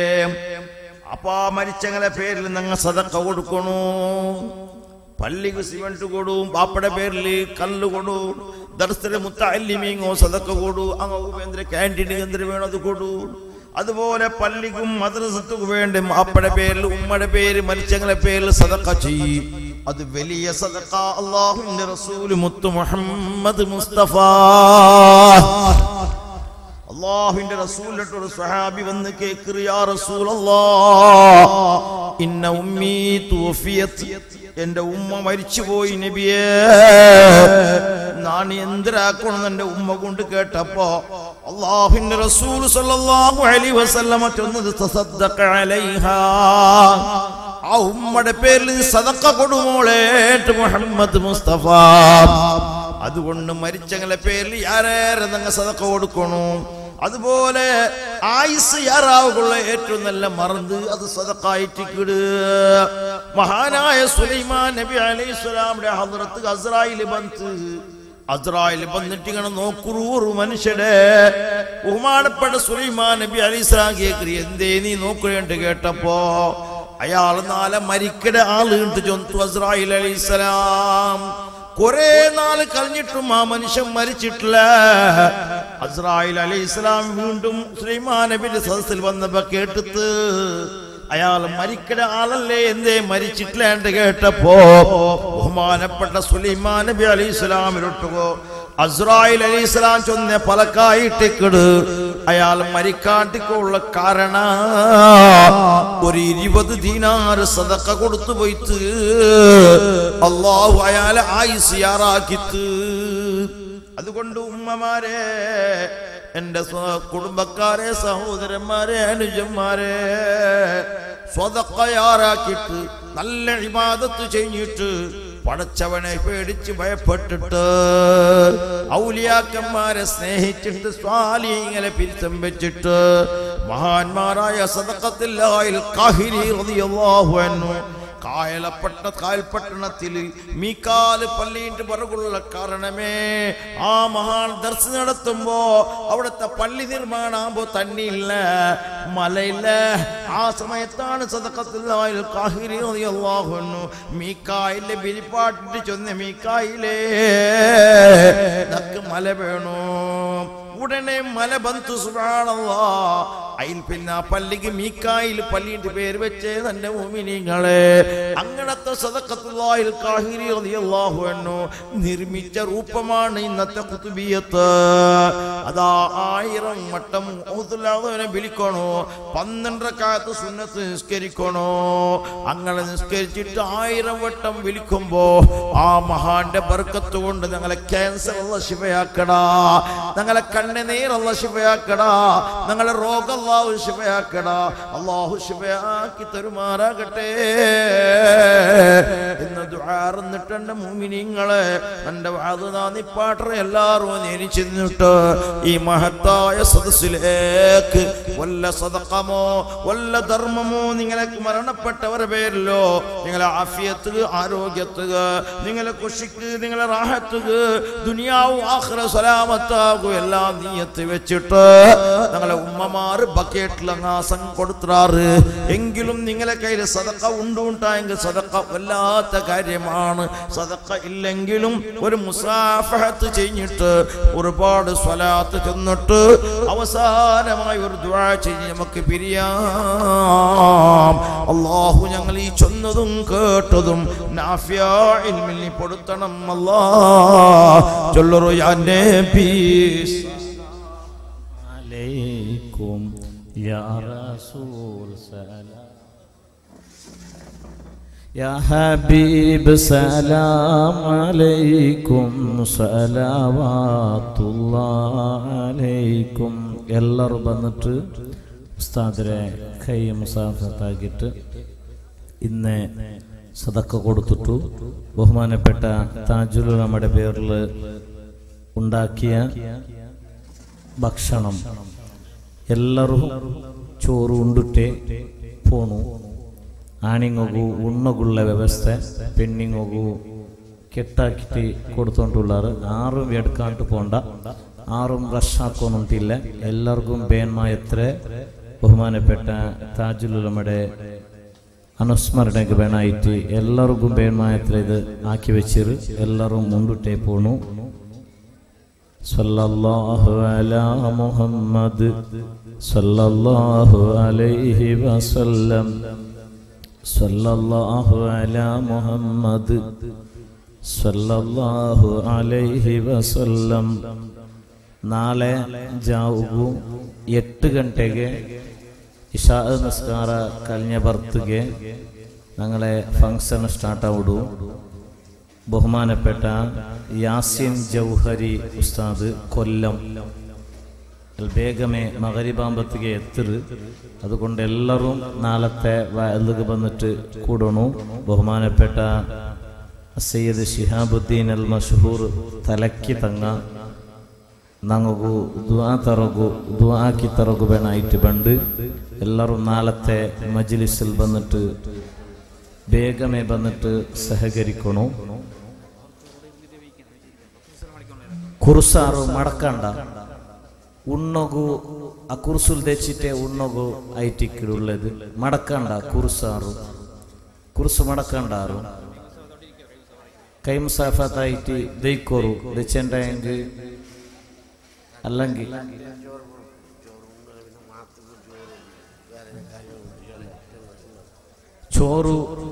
അപ്പൊ ആ മരിച്ചങ്ങനെ പേരിൽ നിങ്ങൾ സതക്ക കൊടുക്കണു പള്ളിക്ക് സിമെന്റ് കൊടും പാപ്പയുടെ പേരിൽ കല്ല് കൊടു ദർശന മുത്തല്ലിമീങ്ങോ സതക്ക കൊടു അങ്ങ് ഉപേന്ദ്ര ക്യാൻറ്റീൻ എന്തിനു വേണം അത് കൊടു അതുപോലെ പള്ളിക്കും മദ്രസത്തുക്ക് വേണ്ടി മാപ്പയുടെ പേരിൽ ഉമ്മയുടെ പേര് മരിച്ചങ്ങളെ പേരിൽ സദക്ക ചെയ്യും അത് വലിയ സദക്ക അള്ളാഹുവിന്റെ റസൂൽ മുത്തു മുഹമ്മദ് മുസ്തഫ അള്ളാഹുവിന്റെ റസൂലിട്ട് ഒരു സ്വഹാബി വന്ന് കേക്കുറി യാ റസൂലല്ലാ ഇന്ന ഉമ്മീ തൂഫിയത് എന്റെ ഉമ്മ മരിച്ചുപോയി നബിയേ ഞാൻ എന്തിനാക്കണം എന്റെ ഉമ്മ കൊണ്ട് കേട്ടപ്പോ അള്ളാഹുവിന്റെ റസൂൽ സല്ലല്ലാഹു അലൈഹി വസല്ലമ ചൊന്നത് തസദ്ദഖ അലൈഹാ ആ ഉമ്മയുടെ പേരിൽ സദക്ക കൊടുമോളേട്ട് മുഹമ്മദ് മുസ്തഫ അതുകൊണ്ട് മരിച്ചങ്ങളെ പേരിൽ ആരേറെ നിങ്ങൾ സദക്ക കൊടുക്കണു അതുപോലെ ആയുസ് യാറാവുള്ള ഏറ്റവും നല്ല മറന്ന് അത് സദക്കായിട്ട് കിട് മഹാനായ സുലൈമാൻ നബി അലൈഹി സ്വലാമിന്റെ ഹദ്റത്ത് അസ്രായിൽ ബന്ത് അസ്രായിൽ വന്നിട്ട് ഇങ്ങനെ നോക്കുറൂറു മനുഷ്യരെ ബഹുമാനപ്പെട്ട സുലൈമാൻ നബി അലൈഹി സ്വലാം കേക്കറി എന്തേ നീ നോക്കുകയുണ്ട് കേട്ടപ്പോ അയാൾ നാളെ മരിക്കട ആള് ഉണ്ട് ചൊന്തു അസ്രായിൽ അലൈഹിസ്സലാം കുറെ നാൾ കഴിഞ്ഞിട്ടും ആ മനുഷ്യൻ മരിച്ചിട്ടില്ല അസ്രായിൽ അലൈഹി ഇസ്ലാം വീണ്ടും ശ്രീമാൻ നബിന്റെ സദസ്സിൽ വന്നപ്പോ കേട്ടിട്ട് അയാൾ മരിക്കട ആളല്ലേ എന്തേ മരിച്ചിട്ടില്ല എന്ന് കേട്ടപ്പോ ബഹുമാനപ്പെട്ട സുലൈമാൻ നബി അലൈഹി ഇസ്ലാമിലൊട്ടുകോ അസ്രായിൽ അലൈഹി ഇസ്ലാം ചൊന്ന പലക്കായിട്ടിക്കട് അയാൾ മരിക്കാട്ടിക്കുള്ള കാരണ ഒരു ഇരുപത് ദീനാറ് സദക്ക കൊടുത്തു പോയിട്ട് അള്ളാഹു അയാളെ ആയുസ് യാറാക്കിത്ത് അതുകൊണ്ട് ഉമ്മമാരെ എന്റെ സ്വ- കുടുംബക്കാരെ സഹോദരന്മാരെ അനുജന്മാരെ സ്വതക്കയാറാക്കിയിട്ട് നല്ല ഇബാദത്ത് കഴിഞ്ഞിട്ട് പടച്ചവനെ പേടിച്ച് ഭയപ്പെട്ടിട്ട് ഔലിയാക്കന്മാരെ സ്നേഹിച്ചിട്ട് സ്വാലിങ്ങളെ പിരിച്ചം വെച്ചിട്ട് മഹാന്മാരായ സദക്കത്തില്ലായിൽ കാഹിരി റളിയല്ലാഹു അൻഹു കായലപ്പെട്ട കായൽപട്ടണത്തിൽ മീക്കാല് പള്ളിന്റെ പിറകുള്ള കാരണമേ ആ മഹാൻ ദർശനം നടത്തുമ്പോ അവിടുത്തെ പള്ളി നിർമ്മാണാകുമ്പോ തണ്ണിയില്ല മലയില്ല ആ സമയത്താണ് സദക്കത്തിൽ കാഹിരി അള്ളാഹുന്നു മീക്കായിലെ ബിരിപ്പാട്ടിട്ട് ചൊന്ന മീക്കായിലേ നക്ക് മല വേണോ ഉടനെ മല ബന്തു സുബ്ഹാനല്ലാ അയിൽ പിന്നെ ആ പള്ളിക്ക് മീക്കായിൽ പള്ളിന്റെ പേര് വെച്ചേ തന്റെ മോമിനിങ്ങളെ അങ്ങനത്തെ സദക്കത്തുള്ളാഹിൽ കാഹിരി റളിയല്ലാഹു അൻഹു നിർമ്മിച്ച രൂപമാണ് ഇന്നത്തെ കുത്തുബിയത്ത് അതാ ആയിരം വട്ടം ഔദുല്ലാഹുവിനെ വിളിക്കണോ പന്ത്രണ്ടരക്കാലത്ത് സുന്നത്ത് നിസ്കരിക്കണോ അങ്ങനെ നിസ്കരിച്ചിട്ട് ആയിരം വട്ടം വിളിക്കുമ്പോ ആ മഹാന്റെ ബർക്കത്ത് കൊണ്ട് ഞങ്ങളെ ക്യാൻസർ ഉള്ള ശിവയാക്കടാ ഞങ്ങളെ കണ്ണുനീറുള്ള ശിവയാക്കടാ ഞങ്ങളെ രോഗം അള്ളാഹു ശിവയാക്കടാ അള്ളാഹു ശിവയാക്കി തരുമാറാകട്ടെ എന്ന് ദുആർന്നിട്ട് എന്റെ മുമിനിങ്ങളെ എന്റെ വാദനാനിപ്പാട്ടറ എല്ലാവരും നേരിച്ചു നിന്നിട്ട് ഈ മഹത്തായ സദസ്സിലേക്ക് വല്ല സദക്കമോ വല്ല ധർമ്മമോ നിങ്ങളെ മരണപ്പെട്ടവരുടെ പേരിലോ നിങ്ങളെ ആഫിയത്ത് ആരോഗ്യത്തുക നിങ്ങളെ കുഷിക്ക് നിങ്ങളെ റാഹത്തുക ദുനിയാവും ആഖിറ സലാമത്താകും എല്ലാം നീയത്ത് വെച്ചിട്ട് ഞങ്ങളെ ഉമ്മമാര് ബക്കറ്റിൽ അങ്ങാസം കൊടുത്താറ് എങ്കിലും നിങ്ങളെ കയ്യിൽ സദക്ക ഉണ്ടുണ്ടായെങ്കിൽ സദക്ക വല്ലാത്ത കാര്യമാണ് സദക്ക ഇല്ലെങ്കിലും ഒരു മുസാഫഹത്ത് കഴിഞ്ഞിട്ട് ഒരുപാട് സ്വലാത്ത് ചെന്നിട്ട് അവസാനമായി ഒരു ദുആ ചെയ്ത് നമുക്ക് പിരിയാം അള്ളാഹു ഞങ്ങൾ ഈ ചൊന്നതും കേട്ടതും നാഫിയ ഇൽമിൽ നീ പൊടുത്തണം അല്ലാ ചൊല്ലറു യാ നബി عليكم يا رسول سلام يا حبيب سلام عليكم صلوات الله عليكم എല്ലാവരും വന്നിട്ട് ഉസ്താദിനെ കൈ മുസാഫത്താക്കിയിട്ട് ഇന്ന് സദക്ക കൊടുത്തിട്ടു ബഹുമാനപ്പെട്ട താജുൽ നമ്മുടെ പേരിൽ ഉണ്ടാക്കിയ ഭക്ഷണം ಎಲ್ಲರೂ ಚೋರು ಉಂಡುಟ್ಟೆ ಪೋಣು ಆಣಿಂಗೊಗು ಉಣ್ಣಗುಳ್ಳ ವ್ಯವಸ್ಥೆ പെണ്ണിങ്ങൊകു കെട്ടാക്കിട്ട് കൊടുത്തോണ്ടുള്ളാറ് ആറും എടുക്കാണ്ട് പോണ്ട ആറും റഷാക്കൊന്നുണ്ടില്ല എല്ലാവർക്കും ബേന്മ എത്ര ബഹുമാനപ്പെട്ട താജുലുലമയുടെ അനുസ്മരണക്ക് വേണമായിട്ട് എല്ലാവർക്കും ബേന്മ എത്ര ഇത് ആക്കി വെച്ചിര് എല്ലാവരും മുണ്ടിട്ടേ പോണു صلى الله على محمد صلى الله عليه وسلم صلى الله على محمد صلى الله عليه وسلم ನಾಳೆ ಜಾವು ಎಟ್ಟು ಗಂಟೆಗೆ ಇಶಾ ನಮಸ್ಕಾರ കഴിഞ്ഞ ಬರ್ತ್ಗೆ ഞങ്ങളെ ഫങ്ഷൻ സ്റ്റാർട്ട് ആവുടു ബഹുമാനപ്പെട്ട യാസിൻ ജൗഹരി ഉസ്താദ് കൊല്ലം ಬೇಗಮೇ ಮಗರಿಬಾಂಬತ್ತಿಗೆ ಎತ್ತರು അതുകൊണ്ട് ಎಲ್ಲರೂ നാളത്തെ വയലുക വന്നിട്ട് കൂടണു ബഹുമാനപ്പെട്ട സയ്യദ് ഷിഹാബുദ്ദീൻ അൽ മഷഹൂർ തലക്കി തങ്ങ നങ്ങു ദ്വാ തറകു ദ്വാക്കി തറകു വേണായിട്ട് ബണ്ട് എല്ലാവരും നാളത്തെ മജ്ലിസിൽ വന്നിട്ട് ಬೇಗಮೇ ಬಂದಿಟ್ಟು ಸಹಕರಿಕೊಣು ಕುರುಸಾರು ಮಡಕಂಡ ಉಣ್ಣಗು ಆ ಕುರುಸುಲ್ ತೆಚ್ಚಿಟ್ಟೆ ಉಣ್ಣಗು ಐಟಿಕ್ಕಿಡುಳ್ಳದು ಮಡಕಂಡ ಕುರುಸಾರು ಕುರುಸು ಮಡಕಂಡಾರು ಕೈ ಮುಸಾಫತ್ ಐಟಿ ದೈಕೋರು ದೆಚ್ಚೆಂಡ ಹೆಂಗ್ ಅಲ್ಲಂಗಿ ചോറ്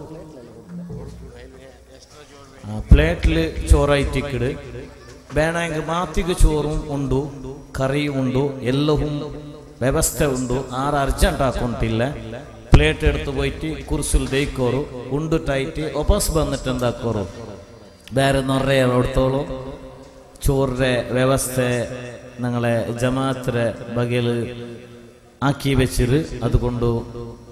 പ്ലേറ്റില് ചോറായിട്ടിക്കിട് വേണമെങ്കിൽ മാത്തിക്ക് ചോറും ഉണ്ടു കറിയും ഉണ്ടു എല്ലവും വ്യവസ്ഥ ഉണ്ടു ആറ് അർജന്റ് ആക്കൊണ്ടില്ല പ്ലേറ്റ് എടുത്ത് പോയിട്ട് കുർസിൽ ദയിക്കോറു ഉണ്ടിട്ടായിട്ട് ഒപ്പസ് വന്നിട്ട് എന്താക്കോറു ಬೇರೆ ನೊರೆ ಹೊಡ್ತೋಳು ചോറിന്റെ വ്യവസ്ഥ ഞങ്ങളെ ജമാഅത്തിലെ ബഗല് ആക്കി വെച്ചിട്ട് അതുകൊണ്ട്